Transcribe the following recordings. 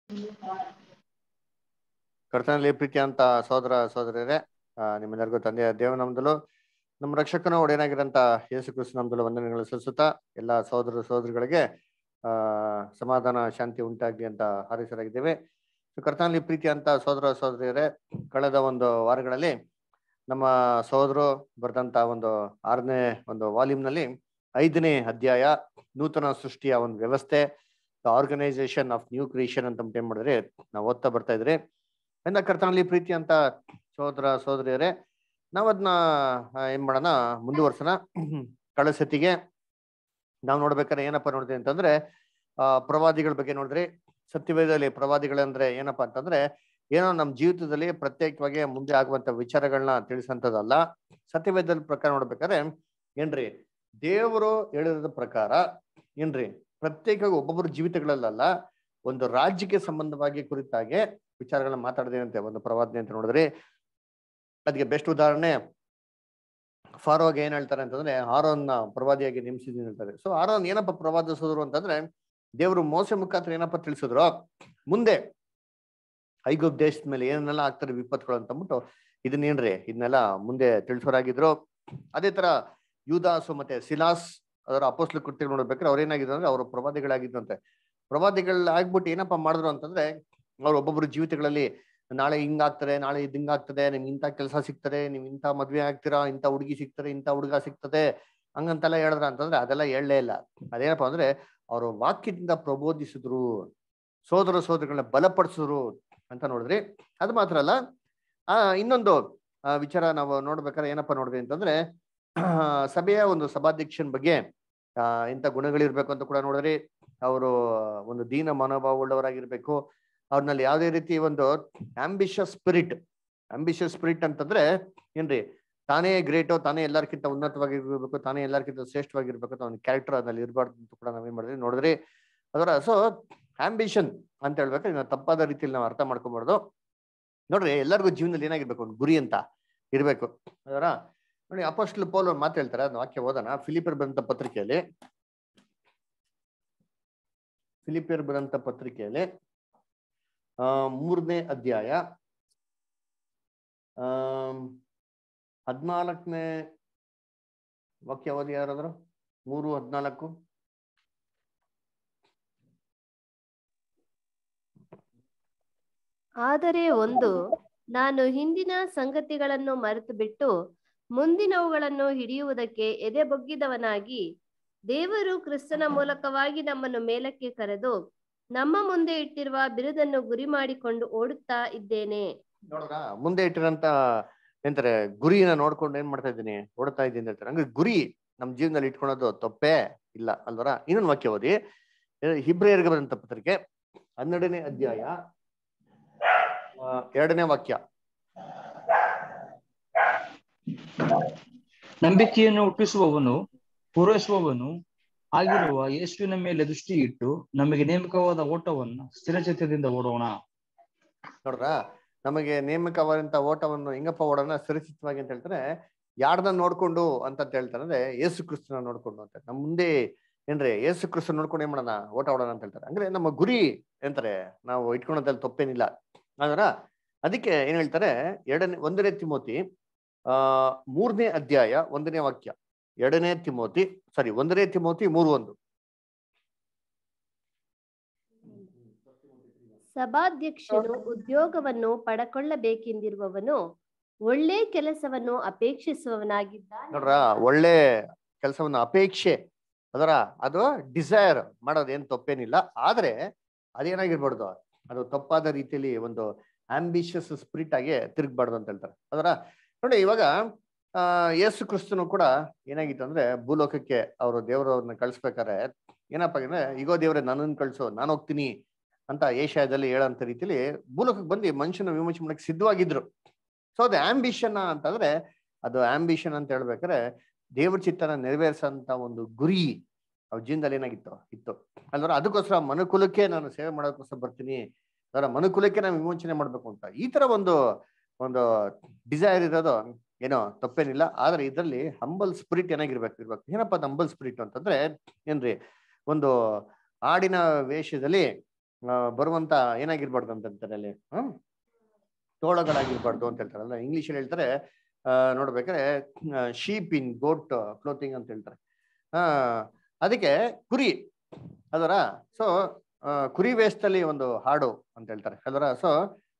ಕರ್ತನಲ್ಲಿ ಪ್ರೀತಿ ಅಂತ ಸಹೋದರ ಸಹೋದರರೇ ಆ, ನಿಮ್ಮೆಲ್ಲರಿಗೂ ತಂದೆಯ ದೇವನಾಮದಲ್ಲೂ ನಮ್ಮ ರಕ್ಷಕನ ಒಡೆಯನಾಗಿರಂತ ಯೇಸು ಕ್ರಿಸ್ತ ನಾಮದಲ್ಲೂ ವಂದನೆಗಳು ಸಲ್ಲಿಸುತ್ತಾ ಎಲ್ಲ ಸಹೋದರ ಸಹೋದರಿಗಳಿಗೆ ಆ ಸಮಾಧಾನ ಶಾಂತಿ ಉಂಟಾಗ್ಲಿ ಅಂತ ಹಾರೈಸಲಾಗಿದ್ದೇವೆ ಸೊ ಕರ್ತನಲ್ಲಿ ಪ್ರೀತಿ ಅಂತ ಸಹೋದರ ಸಹೋದರಿಯರೇ ಕಳೆದ ಒಂದು ವಾರಗಳಲ್ಲಿ ನಮ್ಮ ಸಹೋದರು ಬರೆದಂತ ಒಂದು ಆರನೇ ಒಂದು ವಾಲ್ಯೂಮ್ನಲ್ಲಿ ಐದನೇ ಅಧ್ಯಾಯ ನೂತನ ಸೃಷ್ಟಿಯ ಒಂದು ವ್ಯವಸ್ಥೆ ಆರ್ಗನೈಸೇಷನ್ ಆಫ್ ನ್ಯೂ ಕ್ರಿಯೇಷನ್ ಅಂತ ಏನ್ ಮಾಡಿದ್ರೆ ನಾವು ಓದ್ತಾ ಬರ್ತಾ ಇದ್ರಿ ಎಂದ ಕರ್ತನಲ್ಲಿ ಪ್ರೀತಿ ಅಂತ ಸಹೋದರ ಸಹೋದರಿಯರೇ ನಾವು ಅದನ್ನ ಏನ್ ಮಾಡೋಣ ಮುಂದುವರ್ಸೋಣ ಕಳಸತಿಗೆ ನಾವು ನೋಡ್ಬೇಕಾದ್ರೆ ಏನಪ್ಪಾ ನೋಡಿದ್ವಿ ಅಂತಂದ್ರೆ ಆ ಪ್ರವಾದಿಗಳ ಬಗ್ಗೆ ನೋಡಿದ್ರಿ ಸತ್ಯವೇದದಲ್ಲಿ ಪ್ರವಾದಿಗಳಂದ್ರೆ ಏನಪ್ಪಾ ಅಂತಂದ್ರೆ ಏನೋ ನಮ್ಮ ಜೀವಿತದಲ್ಲಿ ಪ್ರತ್ಯೇಕವಾಗಿ ಮುಂದೆ ಆಗುವಂತ ವಿಚಾರಗಳನ್ನ ತಿಳಿಸಂತದಲ್ಲ ಸತ್ಯವೇದದ ಪ್ರಕಾರ ನೋಡ್ಬೇಕಾದ್ರೆ ಏನ್ರಿ ದೇವರು ಹೇಳಿದ ಪ್ರಕಾರ ಏನ್ರಿ ಪ್ರತ್ಯೇಕವಾಗಿ ಒಬ್ಬೊಬ್ಬರ ಜೀವಿತಗಳಲ್ಲ ಒಂದು ರಾಜ್ಯಕ್ಕೆ ಸಂಬಂಧವಾಗಿ ಕುರಿತಾಗೆ ವಿಚಾರಗಳನ್ನ ಮಾತಾಡಿದೇನಂತೆ ಒಂದು ಪ್ರವಾದನೆ ಅಂತ ನೋಡಿದ್ರಿ ಅದಕ್ಕೆ ಬೆಸ್ಟ್ ಉದಾಹರಣೆ ಫಾರೋಗೆ ಏನ್ ಹೇಳ್ತಾರೆ ಅಂತಂದ್ರೆ ಆರೋನ್ನ ಪ್ರವಾದಿಯಾಗಿ ನೇಮಿಸಿದೀನಿ ಹೇಳ್ತಾರೆ ಸೊ ಆರೋನ್ ಏನಪ್ಪ ಪ್ರವಾದಿಸಿದ್ರು ಅಂತಂದ್ರೆ ದೇವರು ಮೋಸ ಮುಖಾಂತರ ಏನಪ್ಪ ತಿಳಿಸಿದ್ರು ಮುಂದೆ ಐಗುಪ್ ದೇಶದ ಮೇಲೆ ಏನೆಲ್ಲ ಆಗ್ತಾರೆ ವಿಪತ್ತುಗಳು ಅಂತ ಅಂದ್ಬಿಟ್ಟು ಇದನ್ನೇನ್ರಿ ಇದನ್ನೆಲ್ಲ ಮುಂದೆ ತಿಳಿಸೋರಾಗಿದ್ರು ಅದೇ ತರ ಯೂದಾಸು ಮತ್ತೆ ಸಿಲಾಸ್ ಅದರ ಅಪೋಸ್ಲು ಕೃತ್ಯ ನೋಡ್ಬೇಕಾದ್ರೆ ಅವ್ರು ಏನಾಗಿದ್ರು ಅಂದ್ರೆ ಅವರು ಪ್ರವಾದಿಗಳಾಗಿದ್ದಂತೆ ಪ್ರವಾದಿಗಳು ಆಗ್ಬಿಟ್ಟು ಏನಪ್ಪ ಮಾಡಿದ್ರು ಅಂತಂದ್ರೆ ಅವ್ರು ಒಬ್ಬೊಬ್ಬರ ಜೀವಿತಗಳಲ್ಲಿ ನಾಳೆ ಹಿಂಗಾಗ್ತದೆ ನಾಳೆ ಇದು ಹಿಂಗಾಗ್ತದೆ ನಿಮ್ಗೆ ಇಂಥ ಕೆಲಸ ಸಿಗ್ತದೆ ನೀವ್ ಇಂಥ ಮದ್ವೆ ಆಗ್ತೀರಾ ಇಂಥ ಹುಡುಗಿ ಸಿಗ್ತಾರೆ ಇಂಥ ಹುಡುಗ ಸಿಗ್ತದೆ ಹಂಗಂತೆಲ್ಲ ಹೇಳಿದ್ರ ಅಂತಂದ್ರೆ ಅದೆಲ್ಲ ಹೇಳಲೇ ಇಲ್ಲ ಅದೇನಪ್ಪ ಅಂದ್ರೆ ಅವರು ವಾಕ್ಯದಿಂದ ಪ್ರಬೋಧಿಸಿದ್ರು ಸೋದರ ಸೋದರಿಗಳನ್ನ ಬಲಪಡಿಸಿದ್ರು ಅಂತ ನೋಡಿದ್ರಿ ಅದು ಮಾತ್ರ ಅಲ್ಲ ಆ ಇನ್ನೊಂದು ಆ, ವಿಚಾರ ನಾವು ನೋಡ್ಬೇಕಾದ್ರೆ ಏನಪ್ಪಾ ನೋಡಿದ್ವಿ ಅಂತಂದ್ರೆ ಸಭೆಯ ಒಂದು ಸಭಾಧ್ಯಕ್ಷನ ಬಗ್ಗೆ ಆ ಇಂಥ ಗುಣಗಳಿರ್ಬೇಕು ಅಂತ ಕೂಡ ನೋಡಿದ್ರಿ ಅವರು ಒಂದು ದೀನ ಮನೋಭಾವ ಉಳ್ಳವರಾಗಿರ್ಬೇಕು ಅವ್ರನಲ್ಲಿ ಯಾವುದೇ ರೀತಿ ಒಂದು ಆಂಬಿಷಸ್ ಸ್ಪಿರಿಟ್ ಆಂಬಿಷಸ್ ಸ್ಪಿರಿಟ್ ಅಂತಂದ್ರೆ ಏನ್ರಿ ತಾನೇ ಗ್ರೇಟು ತಾನೇ ಎಲ್ಲರಿಗಿಂತ ಉನ್ನತವಾಗಿರ್ಬೇಕು ತಾನೇ ಎಲ್ಲರಿಗಿಂತ ಶ್ರೇಷ್ಠವಾಗಿರ್ಬೇಕು ಅಂತ ಒಂದು ಕ್ಯಾರೆಕ್ಟರ್ ಅದ್ರಲ್ಲಿ ಇರಬಾರ್ದು ಅಂತ ಕೂಡ ನಾವೇನ್ ಮಾಡಿದ್ರಿ ನೋಡಿದ್ರಿ ಅದರ ಸೊ ಆಂಬಿಷನ್ ಅಂತ ಹೇಳ್ಬೇಕಾದ್ರೆ ನಾವು ತಪ್ಪಾದ ರೀತಿಯಲ್ಲಿ ನಾವು ಅರ್ಥ ಮಾಡ್ಕೊಬಾರ್ದು ನೋಡ್ರಿ ಎಲ್ಲರಿಗೂ ಜೀವನದಲ್ಲಿ ಏನಾಗಿರ್ಬೇಕು ಒಂದು ಗುರಿ ಅಂತ ಇರ್ಬೇಕು ಅದರ ನೋಡಿ ಅಪೋಸ್ಟ್ಲ್ ಪೌಲ್ ಒಂದು ಮಾತು ಹೇಳ್ತಾರೆ ಅದನ್ನ ವಾಕ್ಯ ಓದೋಣ ಫಿಲಿಪಿಯರ್ ಬರೆದಂತ ಪತ್ರಿಕೆಯಲ್ಲಿ ಫಿಲಿಪಿಯರ್ ಬರೆದಂತ ಪತ್ರಿಕೆಯಲ್ಲಿ ಆ ಮೂರನೇ ಅಧ್ಯಾಯ ಆ ಹದ್ನಾಲ್ಕನೇ ವಾಕ್ಯ ಓದಿ ಯಾರಾದ್ರು ಮೂರು ಹದ್ನಾಲ್ಕು ಆದರೆ ಒಂದು ನಾನು ಹಿಂದಿನ ಸಂಗತಿಗಳನ್ನು ಮರೆತು ಬಿಟ್ಟು ಮುಂದಿನವುಗಳನ್ನು ಹಿಡಿಯುವುದಕ್ಕೆ ಎದೆ ಬೊಗ್ಗಿದವನಾಗಿ ದೇವರು ಕ್ರಿಸ್ತನ ಮೂಲಕವಾಗಿ ನಮ್ಮನ್ನು ಮೇಲಕ್ಕೆ ಕರೆದು ನಮ್ಮ ಮುಂದೆ ಇಟ್ಟಿರುವ ಬಿರುದನ್ನು ಗುರಿ ಮಾಡಿಕೊಂಡು ಓಡುತ್ತಾ ಇದ್ದೇನೆ ನೋಡ್ರ ಮುಂದೆ ಇಟ್ಟಿರಂತ ಎಂತಾರೆ ಗುರಿನ ನೋಡ್ಕೊಂಡು ಏನ್ ಮಾಡ್ತಾ ಇದ್ದೀನಿ ಓಡ್ತಾ ಇದ್ದೀನಿ ಅಂತ ಹೇಳ್ತಾರೆ ಹಂಗೆ ಗುರಿ ನಮ್ ಜೀವನದಲ್ಲಿ ಇಟ್ಕೊಳೋದು ತಪ್ಪೇ ಇಲ್ಲ ಅಲ್ವರ ಇನ್ನೊಂದು ವಾಕ್ಯ ಓದಿ ಹಿಬ್ರಿಯರ್ಗೆ ಬರೆದಂತ ಪತ್ರಿಕೆ ಹನ್ನೆರಡನೇ ಅಧ್ಯಾಯ ಆ, ಎರಡನೇ ವಾಕ್ಯ ನಂಬಿಕೆಯನ್ನು ಹುಟ್ಟಿಸುವವನು ಪೂರೈಸುವವನು ಆಗಿರುವ ಯೇಸುವಿನ ಮೇಲೆ ದೃಷ್ಟಿ ಇಟ್ಟು ನಮಗೆ ನೇಮಕವಾದ ಓಟವನ್ನು ಸ್ಥಿರಚಿತ್ತದಿಂದ ಓಡೋಣ ನೋಡ್ರ ನಮಗೆ ನೇಮಕವಾದಂತ ಓಟವನ್ನು ಹೆಂಗಪ್ಪ ಓಡೋಣ ಸುರಕ್ಷಿತವಾಗಿ ಅಂತ ಹೇಳ್ತಾರೆ ಯಾರ್ದನ್ನ ನೋಡ್ಕೊಂಡು ಅಂತ ಹೇಳ್ತಾರೆ ಅಂದ್ರೆ ಯೇಸು ಕ್ರಿಸ್ತನ ನೋಡ್ಕೊಂಡು ಅಂತ ನಮ್ ಮುಂದೆ ಏನ್ರಿ ಯೇಸು ಕ್ರಿಸ್ತ ನೋಡ್ಕೊಂಡು ಏನ್ ಮಾಡೋಣ ಓಟ ಓಡೋಣ ಅಂತ ಹೇಳ್ತಾರೆ ಅಂದ್ರೆ ನಮ್ಮ ಗುರಿ ಎಂತಾರೆ ನಾವು ಇಟ್ಕೊಳೋದ್ರಲ್ಲಿ ತಪ್ಪೇನಿಲ್ಲ ಅದರ ಅದಕ್ಕೆ ಏನ್ ಹೇಳ್ತಾರೆ ಎರಡನೇ ಒಂದನೇ ತಿಮೋತಿ ಆ ಮೂರನೇ ಅಧ್ಯಾಯ ಒಂದನೇ ವಾಕ್ಯ ಎರಡನೇ ತಿಮೋತಿ ಸಾರಿ ಒಂದನೇ ತಿಮೋತಿ ಮೂರು ಒಂದು ಸಭಾಧ್ಯಕ್ಷನು ಉದ್ಯೋಗವನ್ನು ಪಡಕೊಳ್ಳಬೇಕೆಂದಿರುವವನು ಒಳ್ಳೆ ಕೆಲಸವನ್ನು ಅಪೇಕ್ಷಿಸುವವನಾಗಿದ್ದಾನೆ ನೋಡ್ರ ಒಳ್ಳೆ ಕೆಲಸವನ್ನ ಅಪೇಕ್ಷೆ ಅದರ ಅದು ಡಿಸೈರ್ ಮಾಡೋದು ಏನ್ ತಪ್ಪೇನಿಲ್ಲ ಆದ್ರೆ ಅದೇನಾಗಿರ್ಬಾರ್ದು ಅದು ತಪ್ಪಾದ ರೀತಿಯಲ್ಲಿ ಒಂದು ಆಂಬಿಷಿಯಸ್ ಸ್ಪಿರಿಟ್ ಆಗಿ ತಿರುಗಬಾರ್ದು ಅಂತ ಹೇಳ್ತಾರೆ ಅದರ ನೋಡಿ ಇವಾಗ ಆ ಯೇಸು ಕ್ರಿಸ್ತನು ಕೂಡ ಏನಾಗಿತ್ತು ಅಂದ್ರೆ ಭೂಲೋಕಕ್ಕೆ ಅವರು ದೇವರವ್ರನ್ನ ಕಳ್ಸ್ಬೇಕಾರೆ ಏನಪ್ಪ ಅಂದ್ರೆ ಈಗೋ ದೇವ್ರೆ ನನ್ನನ್ನು ಕಳ್ಸು ನಾನು ಹೋಗ್ತೀನಿ ಅಂತ ಏಷ್ಯಾದಲ್ಲಿ ಹೇಳೋಂಥ ರೀತಿಯಲ್ಲಿ ಭೂಲೋಕಕ್ಕೆ ಬಂದು ಮನುಷ್ಯನ ವಿಮೋಚನೆ ಮಾಡಕ್ಕೆ ಸಿದ್ಧವಾಗಿದ್ರು ಸೊ ಅದು ಆಂಬಿಷನ್ ಅಂತಂದ್ರೆ ಅದು ಆಂಬಿಷನ್ ಅಂತ ಹೇಳ್ಬೇಕಾದ್ರೆ ದೇವ್ರ ಚಿತ್ತನ ನೆರವೇರಿಸಂತ ಒಂದು ಗುರಿ ಅವ್ರ ಜೀವನದಲ್ಲಿ ಏನಾಗಿತ್ತು ಇತ್ತು ಅಲ್ವರ ಅದಕ್ಕೋಸ್ಕರ ಮನುಕುಲಕ್ಕೆ ನಾನು ಸೇವೆ ಮಾಡೋದಕ್ಕೋಸ್ಕರ ಬರ್ತೀನಿ ಅದರ ಮನುಕುಲಕ್ಕೆ ನಾನು ವಿಮೋಚನೆ ಮಾಡ್ಬೇಕು ಅಂತ ಈ ತರ ಒಂದು ಒಂದು ಡಿಸೈರ್ ಇರೋದು ಏನೋ ತಪ್ಪೇನಿಲ್ಲ ಆದ್ರೆ ಇದರಲ್ಲಿ ಹಂಬಲ್ ಸ್ಪಿರಿಟ್ ಏನಾಗಿರ್ಬೇಕು ಇರ್ಬೇಕು ಏನಪ್ಪ ಅದು ಹಂಬಲ್ ಸ್ಪಿರಿಟ್ ಅಂತಂದ್ರೆ ಏನ್ರಿ ಒಂದು ಆಡಿನ ವೇಷದಲ್ಲಿ ಆ, ಬರುವಂತ ಏನಾಗಿರ್ಬಾರ್ದು ಅಂತ ಅಂತಾರೆ ಅಲ್ಲಿ ಹ್ಮ್ ತೋಳಗಳಾಗಿರ್ಬಾರ್ದು ಅಂತ ಹೇಳ್ತಾರಲ್ಲ ಇಂಗ್ಲಿಷ್ ಅಲ್ಲಿ ಹೇಳ್ತಾರೆ ಆ, ನೋಡ್ಬೇಕಾದ್ರೆ ಶೀಪ್ ಇನ್ ಗೋಟ್ ಕ್ಲೋತಿಂಗ್ ಅಂತ ಹೇಳ್ತಾರೆ ಆ ಅದಕ್ಕೆ ಕುರಿ ಅದರ ಸೊ ಕುರಿ ವೇಷದಲ್ಲಿ ಒಂದು ಹಾಡು ಅಂತ ಹೇಳ್ತಾರೆ ಅದರ ಸೊ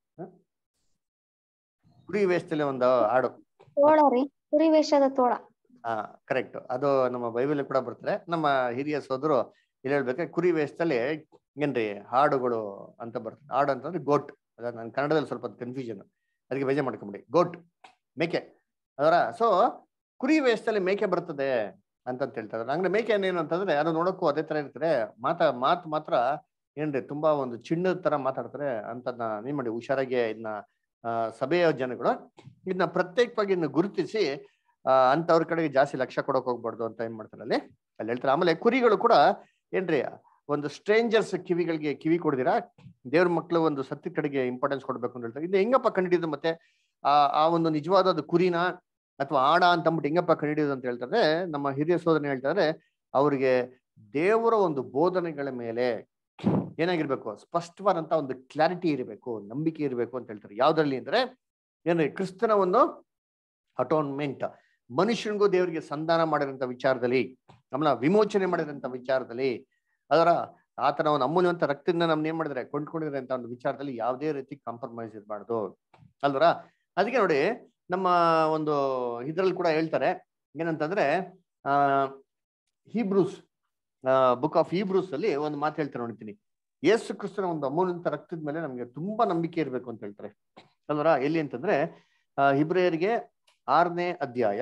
ಕುರಿ ವೇಷದಲ್ಲಿ ಒಂದು ಹಾಡು ತೋಳ ರೀ ಕುರಿ ವೇಷದ ತೋಳ ಆ ಕರೆಕ್ಟ್ ಅದು ನಮ್ಮ ಬೈಬಲ್ ಕೂಡ ಬರ್ತಾರೆ ನಮ್ಮ ಹಿರಿಯ ಸೋದರು ಇಲ್ಲಿ ಹೇಳ್ಬೇಕಾದ್ರೆ ಕುರಿ ವೇಷದಲ್ಲಿ ಏನ್ರಿ ಹಾಡುಗಳು ಅಂತ ಬರ್ತದೆ ಹಾಡು ಅಂತಂದ್ರೆ ಗೋಟ್ ಅದ ನನ್ನ ಕನ್ನಡದಲ್ಲಿ ಸ್ವಲ್ಪ ಕನ್ಫ್ಯೂಷನ್ ಅದಕ್ಕೆ ಬೇಜಾರ್ ಮಾಡ್ಕೊಂಬಿಡಿ ಗೋಟ್ ಮೇಕೆ ಅದರ ಸೊ ಕುರಿ ವೇಷದಲ್ಲಿ ಮೇಕೆ ಬರ್ತದೆ ಅಂತಂತ ಹೇಳ್ತಾರೆ ಅಂದ್ರೆ ಮೇಕೆ ಏನೇನು ಅಂತಂದ್ರೆ ಅದು ನೋಡಕ್ಕೂ ಅದೇ ತರ ಇರ್ತಾರೆ ಮಾತಾ ಮಾತು ಮಾತ್ರ ಏನ್ರಿ ತುಂಬಾ ಒಂದು ಚಿನ್ನದ ತರ ಮಾತಾಡ್ತಾರೆ ಅಂತದ್ನ ಏನ್ ಮಾಡಿ ಹುಷಾರಾಗಿ ಇದನ್ನ ಆ, ಸಭೆಯ ಜನಗಳು ಇದನ್ನ ಪ್ರತ್ಯೇಕವಾಗಿ ಇದನ್ನ ಗುರುತಿಸಿ ಆ, ಅಂತವ್ರ ಕಡೆಗೆ ಜಾಸ್ತಿ ಲಕ್ಷ್ಯ ಕೊಡಕ್ ಹೋಗ್ಬಾರ್ದು ಅಂತ ಏನ್ ಮಾಡ್ತಾರೆ ಅಲ್ಲಿ ಅಲ್ಲಿ ಹೇಳ್ತಾರೆ ಆಮೇಲೆ ಕುರಿಗಳು ಕೂಡ ಏನ್ರಿ ಒಂದು ಸ್ಟ್ರೇಂಜರ್ಸ್ ಕಿವಿಗಳಿಗೆ ಕಿವಿ ಕೊಡ್ದಿರಾ ದೇವ್ರ ಮಕ್ಳು ಒಂದು ಸತ್ಯ ಕಡೆಗೆ ಇಂಪಾರ್ಟೆನ್ಸ್ ಕೊಡ್ಬೇಕು ಅಂತ ಹೇಳ್ತಾರೆ ಇದು ಹೆಂಗಪ್ಪ ಕಂಡಿಡಿದು ಮತ್ತೆ ಆ ಆ ಒಂದು ನಿಜವಾದ ಅದು ಕುರಿನ ಅಥವಾ ಆಡ ಅಂತ ಅಂದ್ಬಿಟ್ಟು ಹೆಂಗಪ್ಪ ಕಂಡಿಡಿಯೋದು ಅಂತ ಹೇಳ್ತಾರೆ ನಮ್ಮ ಹಿರಿಯ ಸೋದನೆ ಹೇಳ್ತಾರೆ ಅವ್ರಿಗೆ ದೇವರ ಒಂದು ಬೋಧನೆಗಳ ಮೇಲೆ ಏನಾಗಿರ್ಬೇಕು ಸ್ಪಷ್ಟವಾದಂತ ಒಂದು ಕ್ಲಾರಿಟಿ ಇರಬೇಕು ನಂಬಿಕೆ ಇರಬೇಕು ಅಂತ ಹೇಳ್ತಾರೆ ಯಾವ್ದ್ರಲ್ಲಿ ಅಂದ್ರೆ ಏನ್ರಿ ಕ್ರಿಸ್ತನ ಒಂದು ಅಟೋನ್ಮೆಂಟ್ ಮನುಷ್ಯನಿಗೂ ದೇವರಿಗೆ ಸಂಧಾನ ಮಾಡಿದಂತ ವಿಚಾರದಲ್ಲಿ ನಮ್ಮನ್ನ ವಿಮೋಚನೆ ಮಾಡಿದಂತ ವಿಚಾರದಲ್ಲಿ ಅದರ ಆತನ ಒಂದು ಅಮೂಲ್ಯವಂತ ರಕ್ತದಿಂದ ನಮ್ನ ಏನ್ ಮಾಡಿದ್ರೆ ಕೊಂಡ್ಕೊಂಡಿದ್ರೆ ಅಂತ ಒಂದು ವಿಚಾರದಲ್ಲಿ ಯಾವುದೇ ರೀತಿ ಕಾಂಪ್ರಮೈಸ್ ಇರಬಾರ್ದು ಅಲ್ವರ ಅದಕ್ಕೆ ನೋಡಿ ನಮ್ಮ ಒಂದು ಇದ್ರಲ್ಲಿ ಕೂಡ ಹೇಳ್ತಾರೆ ಏನಂತಂದ್ರೆ ಆ ಹೀಬ್ರೂಸ್ ಬುಕ್ ಆಫ್ ಹೀಬ್ರೂಸ್ ಅಲ್ಲಿ ಒಂದು ಮಾತು ಹೇಳ್ತಾರೆ ನೋಡ್ತೀನಿ ಯೇಸು ಕ್ರಿಸ್ತನ ಒಂದು ಅಮೂಲ್ಯಂತ ರಕ್ತದ ಮೇಲೆ ನಮ್ಗೆ ತುಂಬಾ ನಂಬಿಕೆ ಇರಬೇಕು ಅಂತ ಹೇಳ್ತಾರೆ ಅಲ್ವರ ಎಲ್ಲಿ ಅಂತಂದ್ರೆ ಆ, ಹಿಬ್ರಿಯರಿಗೆ ಆರನೇ ಅಧ್ಯಾಯ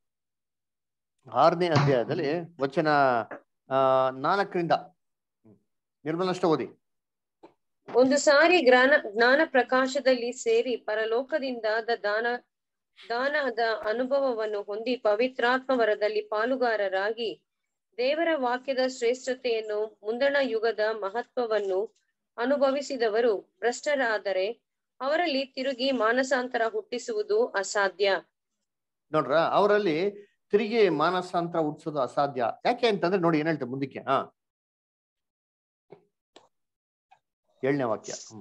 ಆರನೇ ಅಧ್ಯಾಯದಲ್ಲಿ ವಚನ ಆ ನಾಲ್ಕರಿಂದ ನಿರ್ಮಲಷ್ಟ ಓದಿ ಒಂದು ಸಾರಿ ಜ್ಞಾನ ಜ್ಞಾನ ಪ್ರಕಾಶದಲ್ಲಿ ಸೇರಿ ಪರಲೋಕದಿಂದಾದ ದಾನ ದಾನದ ಅನುಭವವನ್ನು ಹೊಂದಿ ಪವಿತ್ರಾತ್ಮ ವರದಲ್ಲಿ ಪಾಲುಗಾರರಾಗಿ ದೇವರ ವಾಕ್ಯದ ಶ್ರೇಷ್ಠತೆಯನ್ನು ಮುಂದಣ ಯುಗದ ಮಹತ್ವವನ್ನು ಅನುಭವಿಸಿದವರು ಭ್ರಷ್ಟರಾದರೆ ಅವರಲ್ಲಿ ತಿರುಗಿ ಮಾನಸಾಂತರ ಹುಟ್ಟಿಸುವುದು ಅಸಾಧ್ಯ ನೋಡ್ರ ಅವರಲ್ಲಿ ತಿರುಗಿ ಮಾನಸಾಂತರ ಹುಟ್ಟಿಸೋದು ಅಸಾಧ್ಯ ಯಾಕೆ ಅಂತಂದ್ರೆ ನೋಡಿ ಏನ್ ಹೇಳ್ತಾರೆ ಮುಂದಕ್ಕೆ ಹಾ ಏಳನೇ ವಾಕ್ಯ ಹ್ಮ್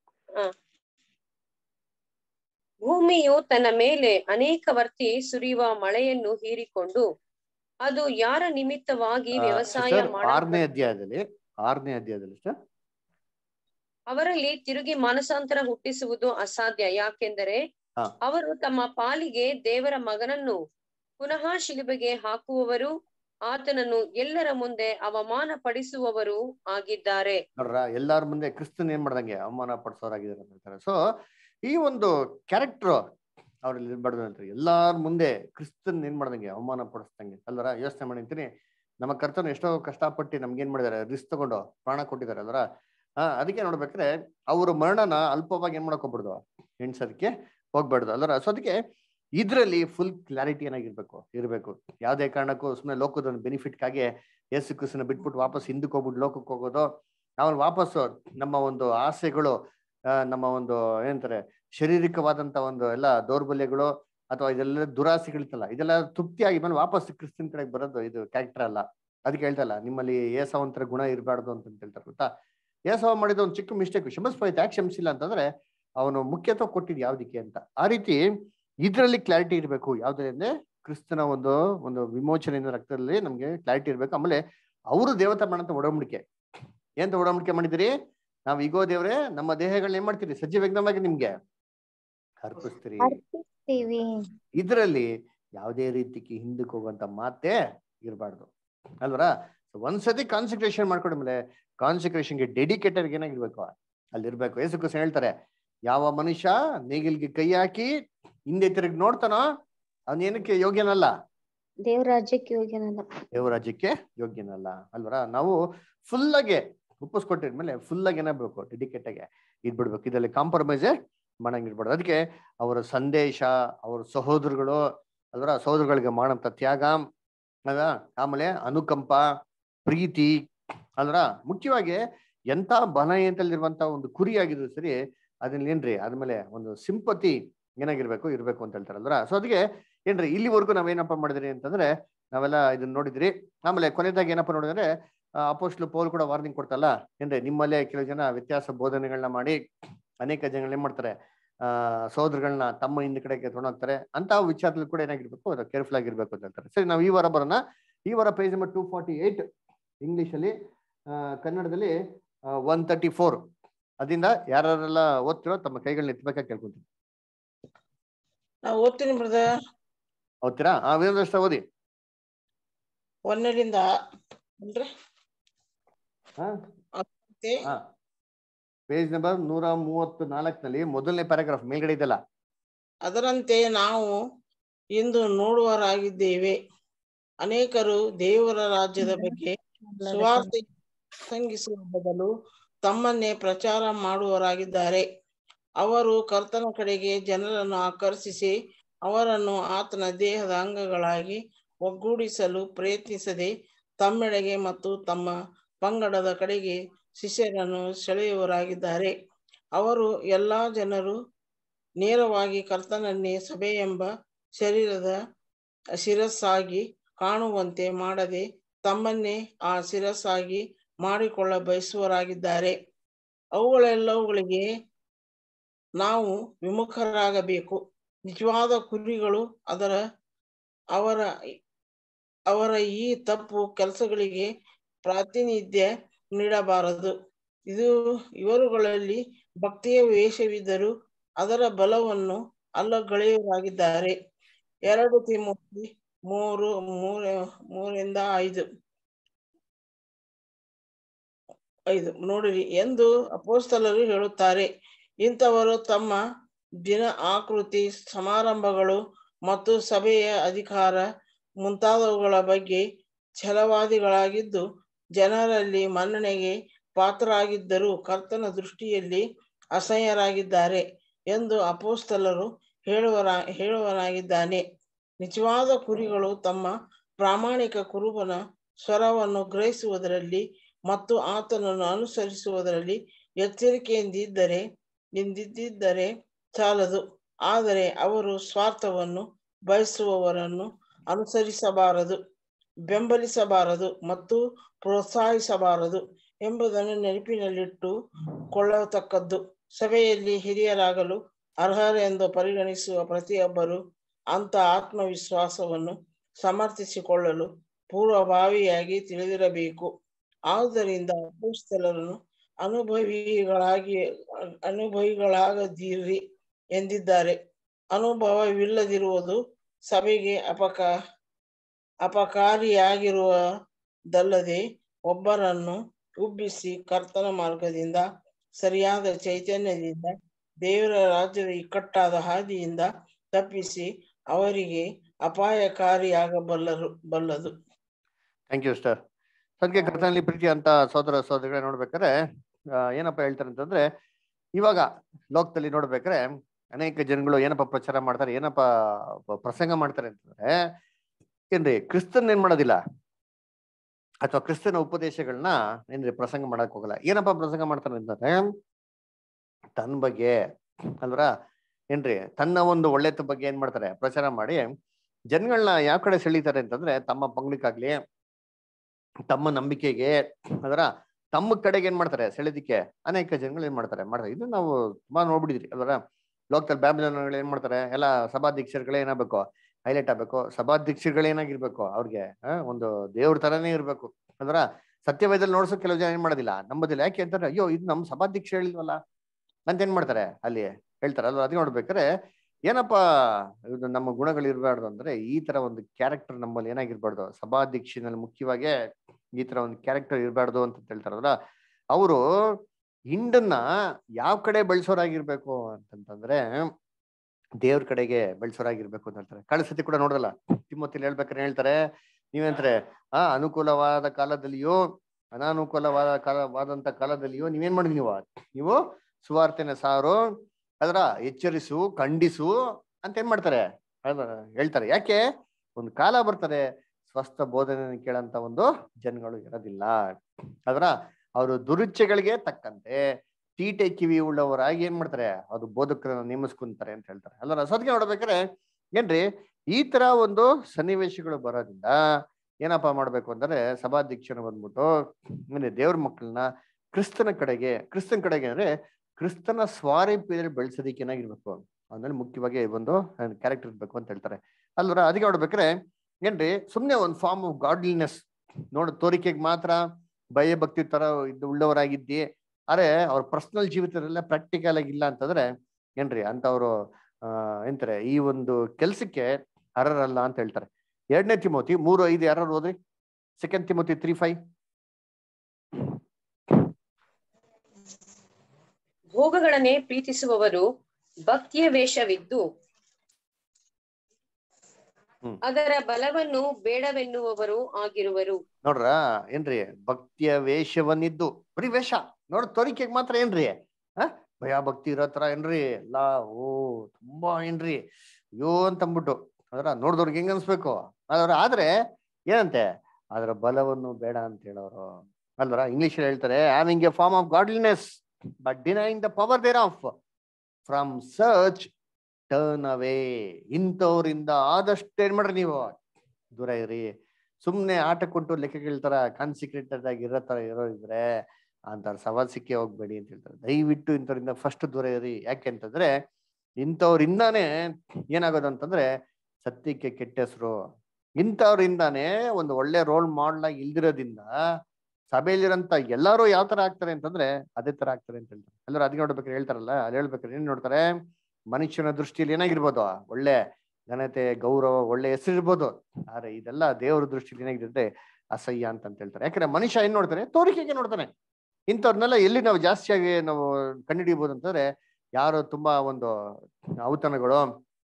ಭೂಮಿಯು ತನ್ನ ಮೇಲೆ ಅನೇಕ ವರ್ತಿ ಸುರಿಯುವ ಮಳೆಯನ್ನು ಹೀರಿಕೊಂಡು ಅದು ಯಾರ ನಿಮಿತ್ತವಾಗಿ ಆ, ವ್ಯವಸಾಯ sister, ಮಾಡ ಆರನೇ ಅಧ್ಯಾಯದಲ್ಲಿ ಆರನೇ ಅಧ್ಯಾಯದಲ್ಲಿ sister, ಅವರಲ್ಲಿ ತಿರುಗಿ ಮಾನಸಾಂತರ ಹುಟ್ಟಿಸುವುದು ಅಸಾಧ್ಯ ಯಾಕೆಂದರೆ ಹಾ. ಅವರು ತಮ್ಮ ಪಾಲಿಗೆ ದೇವರ ಮಗನನ್ನು ಪುನಃ ಶಿಲುಬೆಗೆ ಹಾಕುವವರು ಆತನನ್ನು ಎಲ್ಲರ ಮುಂದೆ ಅವಮಾನ ಪಡಿಸುವವರು ಆಗಿದ್ದಾರೆ ನೋಡ್ರ ಎಲ್ಲಾರ ಮುಂದೆ ಕ್ರಿಸ್ತನ್ ಏನ್ ಮಾಡ್ದಂಗೆ ಅವಮಾನ ಪಡಿಸೋರಾಗಿದ್ದಾರೆ ಅಂತ ಹೇಳ್ತಾರೆ ಸೊ ಈ ಒಂದು ಕ್ಯಾರೆಕ್ಟರ್ ಅವ್ರಲ್ಲಿ ಇರ್ಬಾರ್ದು ಅಂತಾರೆ ಎಲ್ಲಾರ ಮುಂದೆ ಕ್ರಿಸ್ತನ್ ಏನ್ ಮಾಡ್ದಂಗೆ ಅವಮಾನ ಪಡಿಸ್ದಂಗೆ ಅಲ್ವರ ಯೋಚನೆ ಮಾಡಿರ್ತೀನಿ ನಮ್ಮ ಕರ್ತನ ಎಷ್ಟೋ ಕಷ್ಟಪಟ್ಟು ನಮ್ಗೆ ಏನ್ ಮಾಡಿದಾರೆ ರಿಸ್ಕ್ ತಗೊಂಡು ಪ್ರಾಣ ಕೊಟ್ಟಿದ್ದಾರೆ ಅಲ್ವರ ಹಾ ಅದಕ್ಕೆ ನೋಡ್ಬೇಕಾದ್ರೆ ಅವ್ರ ಮರಣನ ಅಲ್ಪವಾಗಿ ಏನ್ ಮಾಡಕ್ ಹೋಗ್ಬಿಡ್ದು ಎಣ್ಸೋದಕ್ಕೆ ಹೋಗ್ಬಾರ್ದು ಅಲ್ವರ ಸೊ ಅದಕ್ಕೆ ಇದ್ರಲ್ಲಿ ಫುಲ್ ಕ್ಲಾರಿಟಿ ಏನಾಗಿರ್ಬೇಕು ಇರ್ಬೇಕು ಯಾವ್ದೇ ಕಾರಣಕ್ಕೂ ಸುಮ್ಮನೆ ಲೋಕದ ಒಂದು ಬೆನಿಫಿಟ್ಗಾಗಿ ಯೇಸು ಕ್ರಿಸ್ತನ ಬಿಟ್ಬಿಟ್ಟು ವಾಪಸ್ ಹಿಂದಕ್ಕೆ ಹೋಗ್ಬಿಟ್ಟು ಲೋಕಕ್ಕೆ ಹೋಗೋದು ನಾವು ವಾಪಸ್ ನಮ್ಮ ಒಂದು ಆಸೆಗಳು ಆ, ನಮ್ಮ ಒಂದು ಏನಂತಾರೆ ಶಾರೀರಿಕವಾದಂತ ಒಂದು ಎಲ್ಲ ದೌರ್ಬಲ್ಯಗಳು ಅಥವಾ ಇದೆಲ್ಲ ದುರಾಸೆಗಳಿತ್ತಲ್ಲ ಇದೆಲ್ಲ ತೃಪ್ತಿ ಆಗಿ ಮೇಲೆ ವಾಪಸ್ ಕ್ರಿಸ್ತನ್ ಕಡೆಗೆ ಬರೋದು ಇದು ಕ್ಯಾರೆಕ್ಟರ್ ಅಲ್ಲ ಅದಕ್ಕೆ ಹೇಳ್ತಲ್ಲ ನಿಮ್ಮಲ್ಲಿ ಏಸವಂತರ ಗುಣ ಇರಬಾರ್ದು ಅಂತ ಹೇಳ್ತಾರೆ ಗೊತ್ತಾ ಏಸವ ಮಾಡಿದ ಒಂದು ಚಿಕ್ಕ ಮಿಸ್ಟೇಕ್ ಕ್ಷಮಿಸ್ಬೋಯ್ತು ಯಾಕೆ ಕ್ಷಮಿಸಿಲ್ಲ ಅಂತಂದ್ರೆ ಅವನು ಮುಖ್ಯತ್ವ ಕೊಟ್ಟಿದ್ದು ಯಾವ್ದಕ್ಕೆ ಅಂತ ಆ ರೀತಿ ಇದ್ರಲ್ಲಿ ಕ್ಲಾರಿಟಿ ಇರಬೇಕು ಯಾವ್ದ್ರಲ್ಲಿ ಕ್ರಿಸ್ತನ ಒಂದು ಒಂದು ವಿಮೋಚನೆಯಿಂದ ರಕ್ತದಲ್ಲಿ ನಮ್ಗೆ ಕ್ಲಾರಿಟಿ ಇರ್ಬೇಕು ಆಮೇಲೆ ಅವರು ದೇವತಾ ಮಾಡಂತ ಒಡಂಬಡಿಕೆ ಎಂತ ಒಡಂಬಡಿಕೆ ಮಾಡಿದಿರಿ ನಾವು ಈಗೋ ದೇವ್ರೆ ನಮ್ಮ ದೇಹಗಳನ್ನ ಏನ್ ಮಾಡ್ತೀರಿ ಸಜ್ಜೆ ವಿಘ್ನವಾಗಿ ನಿಮ್ಗೆ ಅರ್ಪಿಸ್ತೀರಿ ಅರ್ಪಿಸ್ತೀವಿ ಇದರಲ್ಲಿ ಯಾವುದೇ ರೀತಿಗೆ ಹಿಂದಕ್ಕೆ ಹೋಗುವಂತ ಮಾತೇ ಇರಬಾರ್ದು ಅಲ್ವರಾ ಒಂದ್ಸತಿ ಕಾನ್ಸಂಟ್ರೇಷನ್ ಮಾಡ್ಕೊಂಡ್ಮೇಲೆ ಕಾನ್ಸಂಟ್ರೇಷನ್ಗೆ ಡೆಡಿಕೇಟೆಡ್ ಏನಾಗಿರ್ಬೇಕು ಅಲ್ಲಿರ್ಬೇಕು ಯೇಸು ಕ್ರಿಸ್ತ ಹೇಳ್ತಾರೆ ಯಾವ ಮನುಷ್ಯ ನೇಗಿಲ್ಗೆ ಕೈ ಹಾಕಿ ಹಿಂದೆ ತಿರುಗಿ ನೋಡ್ತಾನೋ ಅವನ್ ಏನಕ್ಕೆ ಯೋಗ್ಯನಲ್ಲ ದೇವ್ರ ರಾಜ್ಯಕ್ಕೆ ಯೋಗ್ಯನಲ್ಲ ದೇವರಾಜ್ಯಕ್ಕೆ ಯೋಗ್ಯನಲ್ಲ ಅಲ್ವರ ನಾವು ಫುಲ್ ಆಗಿ ಒಪ್ಪಿಸ್ಕೊಟ್ಟಿದ್ಮೇಲೆ ಫುಲ್ ಆಗಿ ಏನಾಗ್ಬೇಕು ಡೆಡಿಕೇಟ್ ಆಗಿ ಇದ್ಬಿಡ್ಬೇಕು ಇದರಲ್ಲಿ ಕಾಂಪ್ರಮೈಸೇ ಮಾಡಂಗಿರ್ಬಾರ್ದು ಅದಕ್ಕೆ ಅವರ ಸಂದೇಶ ಅವ್ರ ಸಹೋದರಗಳು ಅಲ್ವರ ಸಹೋದರಗಳಿಗೆ ಮಾಡಂತ ತ್ಯಾಗ ಅದ ಆಮೇಲೆ ಅನುಕಂಪ ಪ್ರೀತಿ ಅಲ್ವರ ಮುಖ್ಯವಾಗಿ ಎಂತ ಬಲಹೀನತೆಯಲ್ಲಿರುವಂತ ಒಂದು ಕುರಿ ಆಗಿದ್ರು ಸರಿ ಅದನ್ನ ಏನ್ರಿ ಅದ್ಮೇಲೆ ಒಂದು ಸಿಂಪತಿ ಏನಾಗಿರ್ಬೇಕು ಇರ್ಬೇಕು ಅಂತ ಹೇಳ್ತಾರಲ್ವರ ಸೊ ಅದಕ್ಕೆ ಏನ್ರಿ ಇಲ್ಲಿವರೆಗೂ ನಾವೇನಪ್ಪ ಮಾಡಿದ್ರಿ ಅಂತಂದ್ರೆ ನಾವೆಲ್ಲ ಇದನ್ನ ನೋಡಿದ್ರಿ ಆಮೇಲೆ ಕೊನೆಯದಾಗಿ ಏನಪ್ಪ ನೋಡಿದ್ರೆ ಅಪೋಸ್ಟ್ಲು ಪೌಲ್ ಕೂಡ ವಾರ್ನಿಂಗ್ ಕೊಡ್ತಲ್ಲ ಏನ್ರಿ ನಿಮ್ಮಲ್ಲೇ ಕೆಲವು ಜನ ವ್ಯತ್ಯಾಸ ಬೋಧನೆಗಳನ್ನ ಮಾಡಿ ಅನೇಕ ಜನಗಳು ಏನ್ ಮಾಡ್ತಾರೆ ಆ ಸೋದರಗಳನ್ನ ತಮ್ಮ ಹಿಂದ್ ಕಡೆಗೆ ತೊಗೊಂಡೋಗ್ತಾರೆ ಅಂತ ವಿಚಾರದಲ್ಲಿ ಕೂಡ ಏನಾಗಿರ್ಬೇಕು ಅದು ಕೇರ್ಫುಲ್ ಆಗಿರ್ಬೇಕು ಅಂತ ಹೇಳ್ತಾರೆ ಸರಿ ನಾವು ಈ ವಾರ ಬರೋಣ ಈ ವಾರ page number two forty eight English ಅಲ್ಲಿ ಆ, ಕನ್ನಡದಲ್ಲಿ ಒನ್ ತರ್ಟಿ ಫೋರ್ ಅದರಿಂದ ಯಾರೆಲ್ಲ ಓದ್ತಿರೋ ತಮ್ಮ ಕೈಗಳನ್ನ ಎತ್ತಬೇಕಾಗಿ ಕೇಳ್ಕೊಂತೀನಿ ನಾವು ಓದ್ತೀನಿ ಬ್ರದರ್ ಓದ್ತೀರಾ ಆ ವೇದದಷ್ಟ ಓದಿ ಒಂದರಿಂದ ಅಂದ್ರೆ ಹಾ ಮತ್ತೆ ಹಾ ಪೇಜ್ ನಂಬರ್ ನೂರ ಮೂವತ್ತು ನಾಲ್ಕನಲ್ಲಿ ಮೊದಲನೇ ಪ್ಯಾರಾಗ್ರಾಫ್ ಮೇಲ್ಗಡೆ ಇದೆಲ್ಲ ಅದರಂತೆ ನಾವು ಇಂದು ನೋಡುವರಾಗಿದ್ದೇವೆ ಅನೇಕರು ದೇವರ ರಾಜ್ಯದ ಬಗ್ಗೆ ಸುವಾರ್ತೆ ಪ್ರಸಂಗಿಸುವ ಬದಲು ತಮ್ಮನ್ನೇ ಪ್ರಚಾರ ಮಾಡುವರಾಗಿದ್ದಾರೆ ಅವರು ಕರ್ತನ ಕಡೆಗೆ ಜನರನ್ನು ಆಕರ್ಷಿಸಿ ಅವರನ್ನು ಆತನ ದೇಹದ ಅಂಗಗಳಾಗಿ ಒಗ್ಗೂಡಿಸಲು ಪ್ರಯತ್ನಿಸದೆ ತಮ್ಮೆಡೆಗೆ ಮತ್ತು ತಮ್ಮ ಪಂಗಡದ ಕಡೆಗೆ ಶಿಷ್ಯರನ್ನು ಸೆಳೆಯುವರಾಗಿದ್ದಾರೆ ಅವರು ಎಲ್ಲಾ ಜನರು ನೇರವಾಗಿ ಕರ್ತನನ್ನೇ ಸಭೆ ಎಂಬ ಶರೀರದ ಶಿರಸ್ಸಾಗಿ ಕಾಣುವಂತೆ ಮಾಡದೆ ತಮ್ಮನ್ನೇ ಆ ಶಿರಸ್ಸಾಗಿ ಮಾಡಿಕೊಳ್ಳ ಬಯಸುವರಾಗಿದ್ದಾರೆ ಅವುಗಳೆಲ್ಲವುಗಳಿಗೆ ನಾವು ವಿಮುಖರಾಗಬೇಕು ನಿಜವಾದ ಕುರಿಗಳು ಅದರ ಅವರ ಅವರ ಈ ತಪ್ಪು ಕೆಲಸಗಳಿಗೆ ಪ್ರಾತಿನಿಧ್ಯ ನೀಡಬಾರದು ಇದು ಇವರುಗಳಲ್ಲಿ ಭಕ್ತಿಯ ವೇಷವಿದ್ದರೂ ಅದರ ಬಲವನ್ನು ಅಲ್ಲಗಳೆಯುವರಾಗಿದ್ದಾರೆ ಎರಡು ತಿಮೋತಿ ಮೂರು ಮೂರ ಮೂರಿಂದ ಐದು ಐದು ನೋಡಿರಿ ಎಂದು ಅಪೋಸ್ತಲರು ಹೇಳುತ್ತಾರೆ ಇಂಥವರು ತಮ್ಮ ದಿನ ಆಕೃತಿ ಸಮಾರಂಭಗಳು ಮತ್ತು ಸಭೆಯ ಅಧಿಕಾರ ಮುಂತಾದವುಗಳ ಬಗ್ಗೆ ಛಲವಾದಿಗಳಾಗಿದ್ದು ಜನರಲ್ಲಿ ಮನ್ನಣೆಗೆ ಪಾತ್ರರಾಗಿದ್ದರೂ ಕರ್ತನ ದೃಷ್ಟಿಯಲ್ಲಿ ಅಸಹ್ಯರಾಗಿದ್ದಾರೆ ಎಂದು ಅಪೋಸ್ತಲರು ಹೇಳುವರ ಹೇಳುವನಾಗಿದ್ದಾನೆ ನಿಜವಾದ ಕುರಿಗಳು ತಮ್ಮ ಪ್ರಾಮಾಣಿಕ ಕುರುಬನ ಸ್ವರವನ್ನು ಗ್ರಹಿಸುವುದರಲ್ಲಿ ಮತ್ತು ಆತನನ್ನು ಅನುಸರಿಸುವುದರಲ್ಲಿ ಎಚ್ಚರಿಕೆಯಿಂದಿದ್ದರೆ ಇಂದಿದ್ದರೆ ಸಾಲದು ಆದರೆ ಅವರು ಸ್ವಾರ್ಥವನ್ನು ಬಯಸುವವರನ್ನು ಅನುಸರಿಸಬಾರದು ಬೆಂಬಲಿಸಬಾರದು ಮತ್ತು ಪ್ರೋತ್ಸಾಹಿಸಬಾರದು ಎಂಬುದನ್ನು ನೆನಪಿನಲ್ಲಿಟ್ಟು ಕೊಳ್ಳತಕ್ಕದ್ದು ಸಭೆಯಲ್ಲಿ ಹಿರಿಯರಾಗಲು ಅರ್ಹರೆಂದು ಪರಿಗಣಿಸುವ ಪ್ರತಿಯೊಬ್ಬರು ಅಂತ ಆತ್ಮವಿಶ್ವಾಸವನ್ನು ಸಮರ್ಥಿಸಿಕೊಳ್ಳಲು ಪೂರ್ವಭಾವಿಯಾಗಿ ತಿಳಿದಿರಬೇಕು ಆದುದರಿಂದ ಅಪೋಸ್ತಲರನ್ನು ಅನುಭವಿಗಳಾಗಿ ಅನುಭವಿಗಳಾಗದಿರ್ರಿ ಎಂದಿದ್ದಾರೆ ಅನುಭವವಿಲ್ಲದಿರುವುದು ಸಭೆಗೆ ಅಪಕ ಅಪಕಾರಿಯಾಗಿರುವುದಲ್ಲದೆ ಒಬ್ಬರನ್ನು ಉಬ್ಬಿಸಿ ಕರ್ತನ ಮಾರ್ಗದಿಂದ ಸರಿಯಾದ ಚೈತನ್ಯದಿಂದ ದೇವರ ರಾಜ್ಯದ ಇಕ್ಕಟ್ಟಾದ ಹಾದಿಯಿಂದ ತಪ್ಪಿಸಿ ಅವರಿಗೆ ಅಪಾಯಕಾರಿಯಾಗಬಲ್ಲರು ಬಲ್ಲದು ಥ್ಯಾಂಕ್ ಯು ಸರ್ ಸದ್ಯ ಕರ್ತನಲ್ಲಿ ಪ್ರೀತಿ ಅಂತ ಸೋದರ ಸೋದರಿಗಳೇ ನೋಡ್ಬೇಕಾದ್ರೆ ಆ, ಏನಪ್ಪ ಹೇಳ್ತಾರೆ ಅಂತಂದ್ರೆ ಇವಾಗ ಲೋಕದಲ್ಲಿ ನೋಡ್ಬೇಕಾದ್ರೆ ಅನೇಕ ಜನಗಳು ಏನಪ್ಪ ಪ್ರಚಾರ ಮಾಡ್ತಾರೆ ಏನಪ್ಪ ಪ- ಪ್ರಸಂಗ ಮಾಡ್ತಾರೆ ಅಂತಂದ್ರೆ ಏನ್ರಿ ಕ್ರಿಸ್ತನ್ ಏನ್ ಮಾಡೋದಿಲ್ಲ ಅಥವಾ ಕ್ರಿಸ್ತನ ಉಪದೇಶಗಳನ್ನ ಏನ್ರಿ ಪ್ರಸಂಗ ಮಾಡಕ್ ಹೋಗಲ್ಲ ಏನಪ್ಪ ಪ್ರಸಂಗ ಮಾಡ್ತಾರೆ ಅಂತಂದ್ರೆ ತನ್ನ ಬಗ್ಗೆ ಅಲ್ವರ ಏನ್ರಿ ತನ್ನ ಒಂದು ಒಳ್ಳೆತ ಬಗ್ಗೆ ಏನ್ ಮಾಡ್ತಾರೆ ಪ್ರಚಾರ ಮಾಡಿ ಜನಗಳನ್ನ ಯಾವ ಕಡೆ ಸೆಳೀತಾರೆ ಅಂತಂದ್ರೆ ತಮ್ಮ ಪಂಗ್ಲಿಕ್ಕಾಗ್ಲಿ ತಮ್ಮ ನಂಬಿಕೆಗೆ ಅದರ ತಮ್ಮ ಕಡೆಗೆ ಏನ್ ಮಾಡ್ತಾರೆ ಸೆಳೆದಿಕ್ಕೆ ಅನೇಕ ಜನಗಳು ಏನ್ ಮಾಡ್ತಾರೆ ಮಾಡ್ತಾರೆ ಇದು ನಾವು ತುಂಬಾ ನೋಡ್ಬಿಟ್ಟಿದ್ರಿ ಅಲ್ವರ ಲೋಕದಲ್ಲಿ ಬ್ಯಾಬಿಲೋನ್ಗಳು ಏನ್ ಮಾಡ್ತಾರೆ ಎಲ್ಲ ಸಭಾಧ್ಯಕ್ಷರುಗಳೇ ಏನಾಗಬೇಕು ಹೈಲೈಟ್ ಆಗ್ಬೇಕು ಸಭಾಧ್ಯಕ್ಷರುಗಳು ಏನಾಗಿರ್ಬೇಕು ಅವ್ರಿಗೆ ಆ, ಒಂದು ದೇವ್ರ ತರಾನೇ ಇರ್ಬೇಕು ಅಲ್ವರ ಸತ್ಯವೇದಲ್ಲಿ ನೋಡ್ಸೋ ಕೆಲವು ಜನ ಏನ್ ಮಾಡೋದಿಲ್ಲ ನಂಬೋದಿಲ್ಲ ಯಾಕೆ ಅಂತಾರೆ ಅಯ್ಯೋ ಇದು ನಮ್ಮ ಸಭಾಧ್ಯಕ್ಷ ಹೇಳಿಲ್ವಲ್ಲ ಅಂತ ಏನ್ ಮಾಡ್ತಾರೆ ಅಲ್ಲಿ ಹೇಳ್ತಾರೆ ಅಲ್ವಾ ಅದಕ್ಕೆ ನೋಡ್ಬೇಕಾರೆ ಏನಪ್ಪಾ ಇದು ನಮ್ಮ ಗುಣಗಳು ಇರಬಾರ್ದು ಅಂದ್ರೆ ಈ ತರ ಒಂದು ಕ್ಯಾರೆಕ್ಟರ್ ನಮ್ಮಲ್ಲಿ ಏನಾಗಿರ್ಬಾರ್ದು ಸಭಾಧ್ಯಕ್ಷನಲ್ಲಿ ಮುಖ್ಯವಾಗಿ ಈ ತರ ಒಂದು ಕ್ಯಾರೆಕ್ಟರ್ ಇರಬಾರ್ದು ಅಂತ ಹೇಳ್ತಾರಲ್ಲ ಅವರು ಹಿಂಡನ್ನ ಯಾವ ಕಡೆ ಬೆಳೆಸೋರಾಗಿರ್ಬೇಕು ಅಂತಂತಂದ್ರೆ ದೇವ್ರ ಕಡೆಗೆ ಬೆಳೆಸೋರಾಗಿರ್ಬೇಕು ಅಂತ ಹೇಳ್ತಾರೆ ಕಳೆದ ಸತಿ ಕೂಡ ನೋಡಲ್ಲ ತಿಮ್ಮತ್ತಿಲಿ ಹೇಳ್ಬೇಕಾದ್ರೆ ಹೇಳ್ತಾರೆ ನೀವೇಂತಾರೆ ಆ ಅನುಕೂಲವಾದ ಕಾಲದಲ್ಲಿಯೋ ಅನಾನುಕೂಲವಾದ ಕಾಲವಾದಂತ ಕಾಲದಲ್ಲಿಯೋ ನೀವೇನ್ ಮಾಡಿದ್ರಿ ನೀವು ನೀವು ಸುವಾರ್ತೆನ ಸಾರು ಅದರ ಎಚ್ಚರಿಸು ಖಂಡಿಸು ಅಂತ ಏನ್ ಮಾಡ್ತಾರೆ ಅಲ್ವಾ? ಹೇಳ್ತಾರೆ ಯಾಕೆ ಒಂದು ಕಾಲ ಬರ್ತದೆ ಸ್ವಸ್ಥ ಬೋಧನೆ ಕೇಳಂತ ಒಂದು ಜನಗಳು ಇರೋದಿಲ್ಲ ಅದರ ಅವರು ದುರುಚ್ಚೆಗಳಿಗೆ ತಕ್ಕಂತೆ ತೀಟೆ ಕಿವಿ ಉಳ್ಳವರಾಗಿ ಏನ್ ಮಾಡ್ತಾರೆ ಅದು ಬೋಧಕರನ್ನ ನೇಮಿಸ್ಕೊಂತಾರೆ ಅಂತ ಹೇಳ್ತಾರೆ ಅಲ್ವಾ ಸದ್ಗೆ ನೋಡ್ಬೇಕಾದ್ರೆ ಏನ್ರಿ ಈ ತರ ಒಂದು ಸನ್ನಿವೇಶಗಳು ಬರೋದ್ರಿಂದ ಏನಪ್ಪಾ ಮಾಡ್ಬೇಕು ಅಂದ್ರೆ ಸಭಾಧ್ಯಕ್ಷನ ಬಂದ್ಬಿಟ್ಟು ಅಂದ್ರೆ ದೇವ್ರ ಮಕ್ಕಳನ್ನ ಕ್ರಿಸ್ತನ ಕಡೆಗೆ ಕ್ರಿಸ್ತನ ಕಡೆಗೆ ಅಂದ್ರೆ ಕ್ರಿಸ್ತನ ಸ್ವಾರೂಪ್ಯದಲ್ಲಿ ಬೆಳೆಸೋದಕ್ಕೆ ಏನಾಗಿರ್ಬೇಕು ಆಮೇಲೆ ಮುಖ್ಯವಾಗಿ ಒಂದು ಕ್ಯಾರೆಕ್ಟರ್ ಇರ್ಬೇಕು ಅಂತ ಹೇಳ್ತಾರೆ ಅಲ್ವರ ಅದಕ್ಕೆ ನೋಡ್ಬೇಕಾರೆ ಏನ್ರಿ ಸುಮ್ನೆ ಒಂದು ಫಾರ್ಮ್ ಆಫ್ ಗಾಡ್ಲಿನೆಸ್ ನೋಡ ತೋರಿಕೆಗೆ ಮಾತ್ರ ಭಯ ಭಕ್ತಿ ತರ ಇದ್ದು ಉಳ್ಳವರಾಗಿದ್ದಿ ಅರೆ ಅವ್ರ ಪರ್ಸನಲ್ ಜೀವಿತದಲ್ಲ ಪ್ರಾಕ್ಟಿಕಲ್ ಆಗಿ ಇಲ್ಲ ಅಂತಂದ್ರೆ ಏನ್ರಿ ಅಂತವ್ರು ಆ ಎಂತಾರೆ ಈ ಒಂದು ಕೆಲ್ಸಕ್ಕೆ ಅರ್ಹರಲ್ಲ ಅಂತ ಹೇಳ್ತಾರೆ ಎರಡನೇ ತಿಮೋತಿ ಮೂರು ಐದು ಯಾರು ಓದ್ರಿ ಸೆಕೆಂಡ್ ತಿಮೋತಿ ತ್ರೀ ಫೈವ್ ಭೋಗಗಳನ್ನೇ ಪ್ರೀತಿಸುವವರು ಭಕ್ತಿಯ ವೇಷವಿದ್ದು ಹ್ಮ್. ಅದರ ಬಲವನ್ನು ಬೇಡವೆನ್ನುವವರು ಆಗಿರುವರು ನೋಡ್ರ ಏನ್ರಿ ಭಕ್ತಿಯ ವೇಷವನ್ನಿದ್ದು ಬರೀ ವೇಷ ನೋಡ್ ತೋರಿಕೆಗೆ ಮಾತ್ರ ಏನ್ರಿ ಆ ಭಯ ಭಕ್ತಿ ಇರೋ ತರ ಏನ್ರಿ ಎಲ್ಲಾ ಓ ತುಂಬಾ ಏನ್ರಿ ಅಯ್ಯೋ ಅಂತ ಅಂದ್ಬಿಟ್ಟು ಅದ್ರ ನೋಡ್ದವ್ರಿಗೆ ಹೆಂಗ್ ಅನ್ಸ್ಬೇಕು ಅದ್ರ ಆದ್ರೆ ಏನಂತೆ ಅದರ ಬಲವನ್ನು ಬೇಡ ಅಂತ ಹೇಳೋರು ಅಲ್ವರ ಇಂಗ್ಲಿಷ್ ಹೇಳ್ತಾರೆ having a form of godliness but denying the power thereof from ಸರ್ಚ್ ಟರ್ನ್ ಅವೇ ಇಂಥವ್ರಿಂದ ಆದಷ್ಟು ಏನ್ ಮಾಡ್ರಿ ನೀವು ದೂರ ಇರಿ ಸುಮ್ನೆ ಆಟ ಕೊಟ್ಟು ಲೆಕ್ಕ ತರ ಕಾನ್ಸಿಕ್ರೇಟೆಡ್ ಆಗಿ ಇರೋ ತರ ಇರೋ ಇದ್ರೆ ಅಂತ ಸವಾಸಿಕ್ಕೆ ಹೋಗ್ಬೇಡಿ ಅಂತ ಹೇಳ್ತಾರೆ ದಯವಿಟ್ಟು ಇಂಥವ್ರಿಂದ ಫಸ್ಟ್ ದೂರ ಇರಿ ಯಾಕೆ ಅಂತಂದ್ರೆ ಇಂಥವ್ರಿಂದಾನೇ ಏನಾಗೋದು ಅಂತಂದ್ರೆ ಸತ್ಯಕ್ಕೆ ಕೆಟ್ಟ ಹೆಸರು ಇಂಥವ್ರಿಂದಾನೇ ಒಂದು ಒಳ್ಳೆ ರೋಲ್ ಮಾಡಲ್ ಆಗಿ ಇಲ್ದಿರೋದ್ರಿಂದ ಸಭೆಯಲ್ಲಿರಂತ ಎಲ್ಲರೂ ಯಾವ ತರ ಆಗ್ತಾರೆ ಅಂತಂದ್ರೆ ಅದೇ ತರ ಆಗ್ತಾರೆ ಅಂತ ಹೇಳ್ತಾರೆ ಎಲ್ಲರೂ ಅದಕ್ಕೆ ನೋಡ್ಬೇಕಾದ್ರೆ ಹೇಳ್ತಾರಲ್ಲ ಅಲ್ಲಿ ಹೇಳ್ಬೇಕಾದ್ರೆ ಏನ್ ನೋಡ್ತಾರೆ ಮನುಷ್ಯನ ದೃಷ್ಟಿಯಲ್ಲಿ ಏನಾಗಿರ್ಬೋದು ಒಳ್ಳೆ ಘನತೆ ಗೌರವ ಒಳ್ಳೆ ಹೆಸರು ಇರ್ಬೋದು ಆದ್ರೆ ಇದೆಲ್ಲ ದೇವರ ದೃಷ್ಟಿಯಲ್ಲಿ ಏನಾಗಿದೆ ಅಸಹ್ಯ ಅಂತ ಅಂತ ಹೇಳ್ತಾರೆ ಯಾಕಂದ್ರೆ ಮನುಷ್ಯ ಏನ್ ನೋಡ್ತಾನೆ ತೋರಿಕೆಗೆ ನೋಡ್ತಾನೆ ಇಂಥವ್ರನ್ನೆಲ್ಲ ಎಲ್ಲಿ ನಾವು ಜಾಸ್ತಿಯಾಗಿ ನಾವು ಕಂಡುಹಿಡಿಯಬಹುದು ಅಂತಂದ್ರೆ ಯಾರು ತುಂಬಾ ಒಂದು ಔತಣಗಳು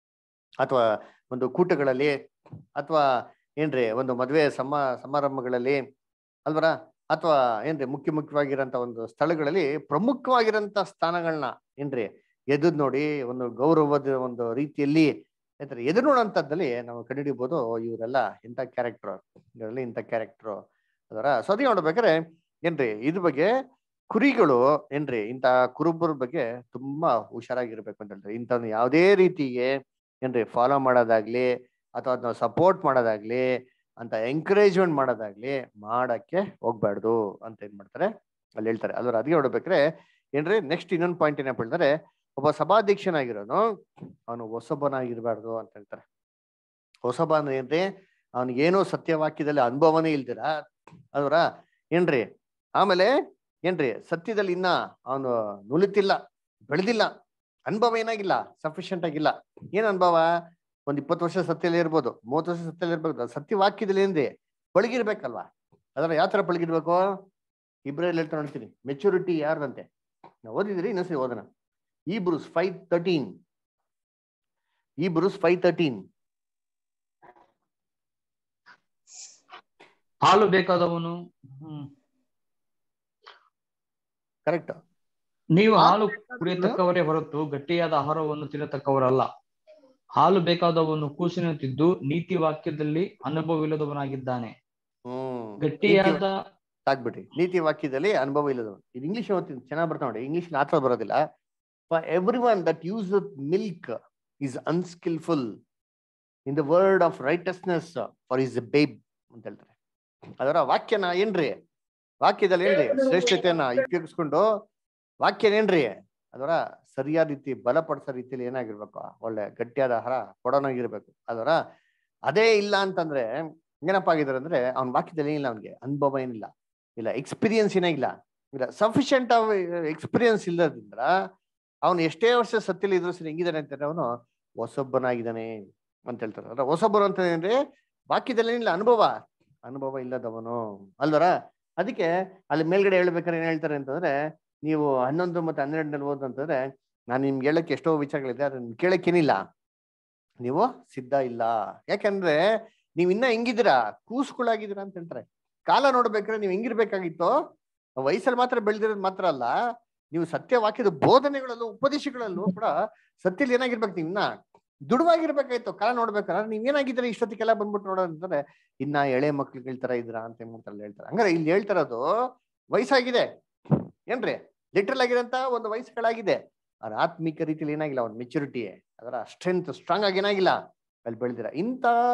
ಅಥವಾ ಒಂದು ಕೂಟಗಳಲ್ಲಿ ಅಥವಾ ಏನ್ರಿ ಒಂದು ಮದುವೆ ಸಮ ಸಮಾರಂಭಗಳಲ್ಲಿ ಅಲ್ವರ ಅಥವಾ ಏನ್ರಿ ಮುಖ್ಯ ಮುಖ್ಯವಾಗಿರೋಂಥ ಒಂದು ಸ್ಥಳಗಳಲ್ಲಿ ಪ್ರಮುಖವಾಗಿರೋಂಥ ಸ್ಥಾನಗಳನ್ನ ಏನ್ರಿ ಎದುರು ನೋಡಿ ಒಂದು ಗೌರವದ ಒಂದು ರೀತಿಯಲ್ಲಿ ಆಯ್ತಾರೆ ಎದುರು ನೋಡೋಂಥದ್ದಲ್ಲಿ ನಾವು ಕಂಡುಹಿಡಿಬಹುದು ಇವರೆಲ್ಲ ಇಂಥ ಕ್ಯಾರೆಕ್ಟರ್ ಇವರೆಲ್ಲ ಇಂಥ ಕ್ಯಾರೆಕ್ಟರ್ ಅದರ ಸದಿ ನೋಡ್ಬೇಕಾದ್ರೆ ಏನ್ರಿ ಇದ್ರ ಬಗ್ಗೆ ಕುರಿಗಳು ಏನ್ರಿ ಇಂಥ ಕುರುಬರ ಬಗ್ಗೆ ತುಂಬಾ ಹುಷಾರಾಗಿರ್ಬೇಕು ಅಂತ ಹೇಳ್ತಾರೆ ಇಂಥ ಯಾವುದೇ ರೀತಿಗೆ ಏನ್ರಿ ಫಾಲೋ ಮಾಡೋದಾಗ್ಲಿ ಅಥವಾ ಅದನ್ನ ಸಪೋರ್ಟ್ ಮಾಡೋದಾಗ್ಲಿ ಅಂತ ಎಂಕರೇಜ್ಮೆಂಟ್ ಮಾಡೋದಾಗ್ಲಿ ಮಾಡಕ್ಕೆ ಹೋಗ್ಬಾರ್ದು ಅಂತ ಏನ್ ಮಾಡ್ತಾರೆ ಅಲ್ಲಿ ಹೇಳ್ತಾರೆ ಅದ್ರ ಅದಕ್ಕೆ ನೋಡ್ಬೇಕ್ರೆ ಏನ್ರಿ ನೆಕ್ಸ್ಟ್ ಇನ್ನೊಂದು ಪಾಯಿಂಟ್ ಏನಪ್ಪ ಹೇಳ್ತಾರೆ ಒಬ್ಬ ಸಭಾಧ್ಯಕ್ಷನಾಗಿರೋನು ಅವನು ಹೊಸಬನಾಗಿರ್ಬಾರ್ದು ಅಂತ ಹೇಳ್ತಾರೆ ಹೊಸಬ ಅಂದ್ರೆ ಏನ್ರಿ ಅವನಿಗೇನೋ ಸತ್ಯವಾಕ್ಯದಲ್ಲಿ ಅನುಭವನೇ ಇಲ್ದಿರ ಅದರ ಏನ್ರಿ ಆಮೇಲೆ ಏನ್ರಿ ಸತ್ಯದಲ್ಲಿ ಇನ್ನ ಅವನು ನುಲಿತಿಲ್ಲ ಬೆಳೆದಿಲ್ಲ ಅನುಭವ ಏನಾಗಿಲ್ಲ ಸಫಿಶಿಯಂಟ್ ಆಗಿಲ್ಲ ಏನ್ ಅನುಭವ ಒಂದ್ ಇಪ್ಪತ್ತು ವರ್ಷ ಸತ್ಯಲ್ಲಿ ಇರ್ಬೋದು ಮೂವತ್ತು ವರ್ಷ ಸತ್ಯಲ್ಲಿ ಇರ್ಬೋದು ಸತ್ಯವಾಕ್ಯದಲ್ಲಿ ಏನ್ರಿ ಪಳಗಿರ್ಬೇಕಲ್ವಾ ಅದರ ಯಾವ ತರ ಪಳಗಿರ್ಬೇಕು ಇಬ್ರಲ್ಲಿ ಹೇಳ್ತಾ ನೋಡ್ತೀನಿ ಮೆಚುರಿಟಿ ಯಾರ್ದಂತೆ ನಾವು ಓದಿದ್ರಿ ಇನ್ನೊಂದ್ಸರಿ ಓದೋಣ Hebrews five thirteen Hebrews five thirteen ಹಾಲು ಬೇಕಾದವನು ಹ್ಮ್ ಕರೆಕ್ಟ್ ನೀವು ಹಾಲು ಕುಡಿಯತಕ್ಕವರೇ ಹೊರತು ಗಟ್ಟಿಯಾದ ಆಹಾರವನ್ನು ತಿನ್ನತಕ್ಕವರಲ್ಲ ಹಾಲು ಬೇಕಾದವನು ಕೂಸಿನಂತಿದ್ದು ನೀತಿ ವಾಕ್ಯದಲ್ಲಿ ಅನುಭವವಿಲ್ಲದವನಾಗಿದ್ದಾನೆ ಹ್ಮ್ ಗಟ್ಟಿಯಾದ ಸಾಕ್ಬಿಟ್ರಿ ನೀತಿ ವಾಕ್ಯದಲ್ಲಿ ಅನುಭವ ಇಲ್ಲದವ ಇದು ಇಂಗ್ಲಿಷ್ ಓದ್ತೀನಿ ಚೆನ್ನಾಗಿ ಬರ್ತಾ ನೋಡಿ ಇಂಗ್ಲಿಷ್ ಆತರ ಬರೋದಿಲ್ಲ for every one that use milk is unskilful in the word of righteousness for is babe ಅಂತ ಹೇಳ್ತಾರೆ ಅದರ ವಾಕ್ಯನ ಏನ್ರಿ ವಾಕ್ಯದಲ್ಲಿ ಏನ್ರಿ ಶ್ರೇಷ್ಠತೆಯನ್ನ ಉಪಯೋಗಿಸ್ಕೊಂಡು ವಾಕ್ಯನ ಏನ್ರಿ ಅದರ ಸರಿಯಾದ ರೀತಿ ಬಲಪಡಿಸೋ ರೀತಿಯಲ್ಲಿ ಏನಾಗಿರ್ಬೇಕು ಒಳ್ಳೆ ಗಟ್ಟಿಯಾದ ಆಹಾರ ಕೊಡೋನಾಗಿರ್ಬೇಕು ಅದರ ಅದೇ ಇಲ್ಲ ಅಂತಂದ್ರೆ ಏನಪ್ಪ ಆಗಿದ್ದಾರೆ ಅಂದ್ರೆ ಅವ್ನ ವಾಕ್ಯದಲ್ಲಿ ಏನಿಲ್ಲ ಅವ್ನಿಗೆ ಅನುಭವ ಏನಿಲ್ಲ ಇಲ್ಲ ಎಕ್ಸ್ಪೀರಿಯನ್ಸ್ ಏನೇ ಇಲ್ಲ ಇಲ್ಲ ಸಫಿಶಿಯಂಟ್ ಎಕ್ಸ್ಪೀರಿಯನ್ಸ್ ಇಲ್ಲದ್ರಿಂದ ಅವನು ಎಷ್ಟೇ ವರ್ಷ ಸತ್ಯಲ್ಲಿ ಇದ್ರು ಸರಿ ಹೆಂಗಿದ್ದಾನೆ ಅಂತಂದ್ರೆ ಅವನು ಹೊಸೊಬ್ಬನಾಗಿದ್ದಾನೆ ಅಂತ ಹೇಳ್ತಾರೆ ಅಂದ್ರೆ ಹೊಸೊಬ್ಬರು ಅಂತ ಅಂದ್ರೆ ವಾಕ್ಯದಲ್ಲಿ ಏನಿಲ್ಲ ಅನುಭವ ಅನುಭವ ಇಲ್ಲದವನು ಅಲ್ವರ ಅದಕ್ಕೆ ಅಲ್ಲಿ ಮೇಲ್ಗಡೆ ಹೇಳ್ಬೇಕಾದ್ರೆ ಏನ್ ಹೇಳ್ತಾರೆ ಅಂತಂದ್ರೆ ನೀವು ಹನ್ನೊಂದು ಮತ್ತೆ ಹನ್ನೆರಡನಲ್ಲಿ ಓದಂತಂದ್ರೆ ನಾನು ನಿಮ್ಗೆ ಹೇಳಕ್ಕೆ ಎಷ್ಟೋ ವಿಚಾರಗಳಿದೆ ಅದನ್ನ ಕೇಳಕ್ಕೇನಿಲ್ಲ ನೀವು ಸಿದ್ಧ ಇಲ್ಲ ಯಾಕಂದ್ರೆ ನೀವ್ ಇನ್ನ ಹೆಂಗಿದ್ದೀರಾ ಕೂಸ್ಗಳಾಗಿದ್ದೀರಾ ಅಂತ ಹೇಳ್ತಾರೆ ಕಾಲ ನೋಡ್ಬೇಕಾದ್ರೆ ನೀವು ಹೆಂಗಿರ್ಬೇಕಾಗಿತ್ತು ವಯಸ್ಸಲ್ಲಿ ಮಾತ್ರ ಬೆಳೆದಿರೋದು ಮಾತ್ರ ಅಲ್ಲ ನೀವು ಸತ್ಯವಾಕ್ಯದ ಬೋಧನೆಗಳಲ್ಲೂ ಉಪದೇಶಗಳಲ್ಲೂ ಕೂಡ ಸತ್ಯದಲ್ಲಿ ಏನಾಗಿರ್ಬೇಕು ನೀವು ಇನ್ನ ದುಡುವಾಗಿರ್ಬೇಕಾಯ್ತು ಕಾಲ ನೋಡ್ಬೇಕಾದ್ರೆ ನೀವ್ ಏನಾಗಿದ್ರೆ ಇಷ್ಟೊತ್ತಿಗೆಲ್ಲ ಬಂದ್ಬಿಟ್ಟು ನೋಡೋದಂದ್ರೆ ಇನ್ನ ಎಳೆ ಮಕ್ಳುಗಳ ತರ ಇದ್ರ ಅಂತ ಏನ್ ಮಾಡ್ತಾರೆ ಹೇಳ್ತಾರೆ ಹಂಗಾರೆ ಇಲ್ಲಿ ಹೇಳ್ತಾರದು ವಯಸ್ಸಾಗಿದೆ ಏನ್ರಿ ಲಿಟ್ರಲ್ ಆಗಿರಂತ ಒಂದು ವಯಸ್ಸುಗಳಾಗಿದೆ ಅದ್ರ ಆತ್ಮಿಕ ರೀತಿಯಲ್ಲಿ ಏನಾಗಿಲ್ಲ ಒಂದು ಮೆಚುರಿಟಿ ಅದರ ಸ್ಟ್ರೆಂತ್ ಸ್ಟ್ರಾಂಗ್ ಆಗಿ ಏನಾಗಿಲ್ಲ ಅಲ್ಲಿ ಬೆಳೆದಿರ ಇಂಥ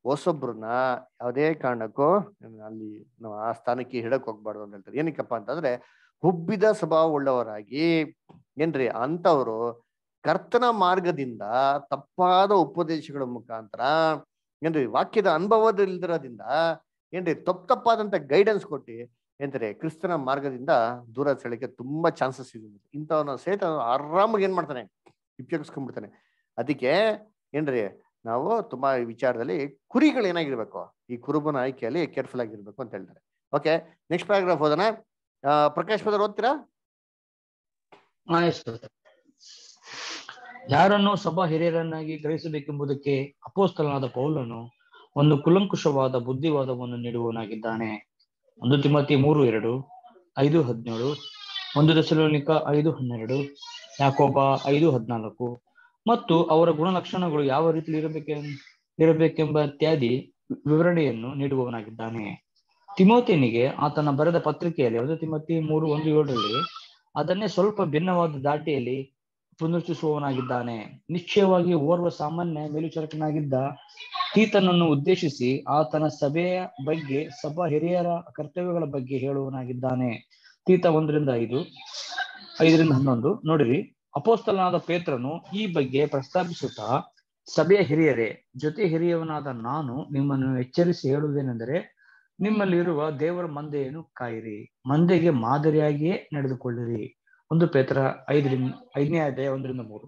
ಹೊಸೊಬ್ರನ್ನ ಯಾವುದೇ ಕಾರಣಕ್ಕೂ ಅಲ್ಲಿ ನಾವು ಆ ಸ್ಥಾನಕ್ಕೆ ಹಿಡಕ್ ಹೋಗ್ಬಾರ್ದು ಅಂತ ಹೇಳ್ತಾರೆ ಏನಕ್ಕಪ್ಪ ಅಂತಂದ್ರೆ ಹುಬ್ಬಿದ ಸ್ವಭಾವ ಉಳ್ಳವರಾಗಿ ಏನ್ರಿ ಅಂತವ್ರು ಕರ್ತನ ಮಾರ್ಗದಿಂದ ತಪ್ಪಾದ ಉಪದೇಶಗಳ ಮುಖಾಂತರ ಏನ್ರಿ ವಾಕ್ಯದ ಅನುಭವದಲ್ಲಿರೋದ್ರಿಂದ ಏನ್ರಿ ತಪ್ಪು ತಪ್ಪಾದಂತ ಗೈಡೆನ್ಸ್ ಕೊಟ್ಟು ಏನ್ರಿ ಕ್ರಿಸ್ತನ ಮಾರ್ಗದಿಂದ ದೂರ ಸೆಳೆಗೆ ತುಂಬಾ ಚಾನ್ಸಸ್ ಇದೆ ಇಂಥವನ್ನ ಸೇತ ಆರಾಮಾಗಿ ಏನ್ ಮಾಡ್ತಾನೆ ಉಪಯೋಗಿಸ್ಕೊಂಡ್ಬಿಡ್ತಾನೆ ಅದಕ್ಕೆ ಏನ್ರಿ ನಾವು ತುಂಬಾ ಈ ವಿಚಾರದಲ್ಲಿ ಕುರಿಗಳು ಏನಾಗಿರ್ಬೇಕು ಈ ಕುರುಬನ ಆಯ್ಕೆಯಲ್ಲಿ ಕೇರ್ಫುಲ್ ಆಗಿರ್ಬೇಕು ಅಂತ ಹೇಳ್ತಾರೆ ಓಕೆ ನೆಕ್ಸ್ಟ್ ಪ್ಯಾರಾಗ್ರಾಫ್ ಓದೋಣ ಆ, ಪ್ರಕಾಶ್ ಪದರ್ ಓದ್ತೀರಾ ಹಾ, yes, sir. ಯಾರನ್ನು ಸಭಾ ಹಿರಿಯರನ್ನಾಗಿ ಗ್ರಹಿಸಬೇಕೆಂಬುದಕ್ಕೆ ಅಪೋಸ್ತಲನಾದ ಪೌಲನು ಒಂದು ಕುಲಂಕುಷವಾದ ಬುದ್ಧಿವಾದವನ್ನು ನೀಡುವವನಾಗಿದ್ದಾನೆ ಒಂದು ತಿಮತಿ ಮೂರು ಎರಡು ಐದು ಹದಿನೇಳು ಒಂದು ದಶಲೋನಿಕ ಐದು ಹನ್ನೆರಡು ಯಾಕೋಬ ಐದು ಹದಿನಾಲ್ಕು ಮತ್ತು ಅವರ ಗುಣಲಕ್ಷಣಗಳು ಯಾವ ರೀತಿ ಇರಬೇಕೆ ಇರಬೇಕೆಂಬ ಇತ್ಯಾದಿ ವಿವರಣೆಯನ್ನು ನೀಡುವವನಾಗಿದ್ದಾನೆ ತಿಮೋತಿಯನಿಗೆ ಆತನ ಬರೆದ ಪತ್ರಿಕೆಯಲ್ಲಿ ಒಂದು ತಿಮತಿ ಮೂರು ಒಂದು ಏಳರಲ್ಲಿ ಅದನ್ನೇ ಸ್ವಲ್ಪ ಭಿನ್ನವಾದ ದಾಟಿಯಲ್ಲಿ ಪುನರುಚ್ಚಿಸುವವನಾಗಿದ್ದಾನೆ ನಿಶ್ಚಯವಾಗಿ ಓರ್ವ ಸಾಮಾನ್ಯ ಮೇಲ್ವಿಚಾರಕನಾಗಿದ್ದ ತೀತನನ್ನು ಉದ್ದೇಶಿಸಿ ಆತನ ಸಭೆಯ ಬಗ್ಗೆ ಸಭಾ ಹಿರಿಯರ ಕರ್ತವ್ಯಗಳ ಬಗ್ಗೆ ಹೇಳುವವನಾಗಿದ್ದಾನೆ ತೀತ ಒಂದರಿಂದ ಐದು ಐದರಿಂದ ಹನ್ನೊಂದು ನೋಡಿರಿ ಅಪೋಸ್ತಲನಾದ ಪೇತ್ರನು ಈ ಬಗ್ಗೆ ಪ್ರಸ್ತಾಪಿಸುತ್ತಾ ಸಭೆಯ ಹಿರಿಯರೇ ಜೊತೆ ಹಿರಿಯವನಾದ ನಾನು ನಿಮ್ಮನ್ನು ಎಚ್ಚರಿಸಿ ಹೇಳುವುದೇನೆಂದರೆ ನಿಮ್ಮಲ್ಲಿರುವ ದೇವರ ಮಂದೆಯನ್ನು ಕಾಯಿರಿ ಮಂದೆಗೆ ಮಾದರಿಯಾಗಿಯೇ ನಡೆದುಕೊಳ್ಳಿರಿ ಒಂದು ಪೇತ್ರ ಐದರಿಂದ ಐದನೇ ಅಧ್ಯಾಯ ಒಂದರಿಂದ ಮೂರು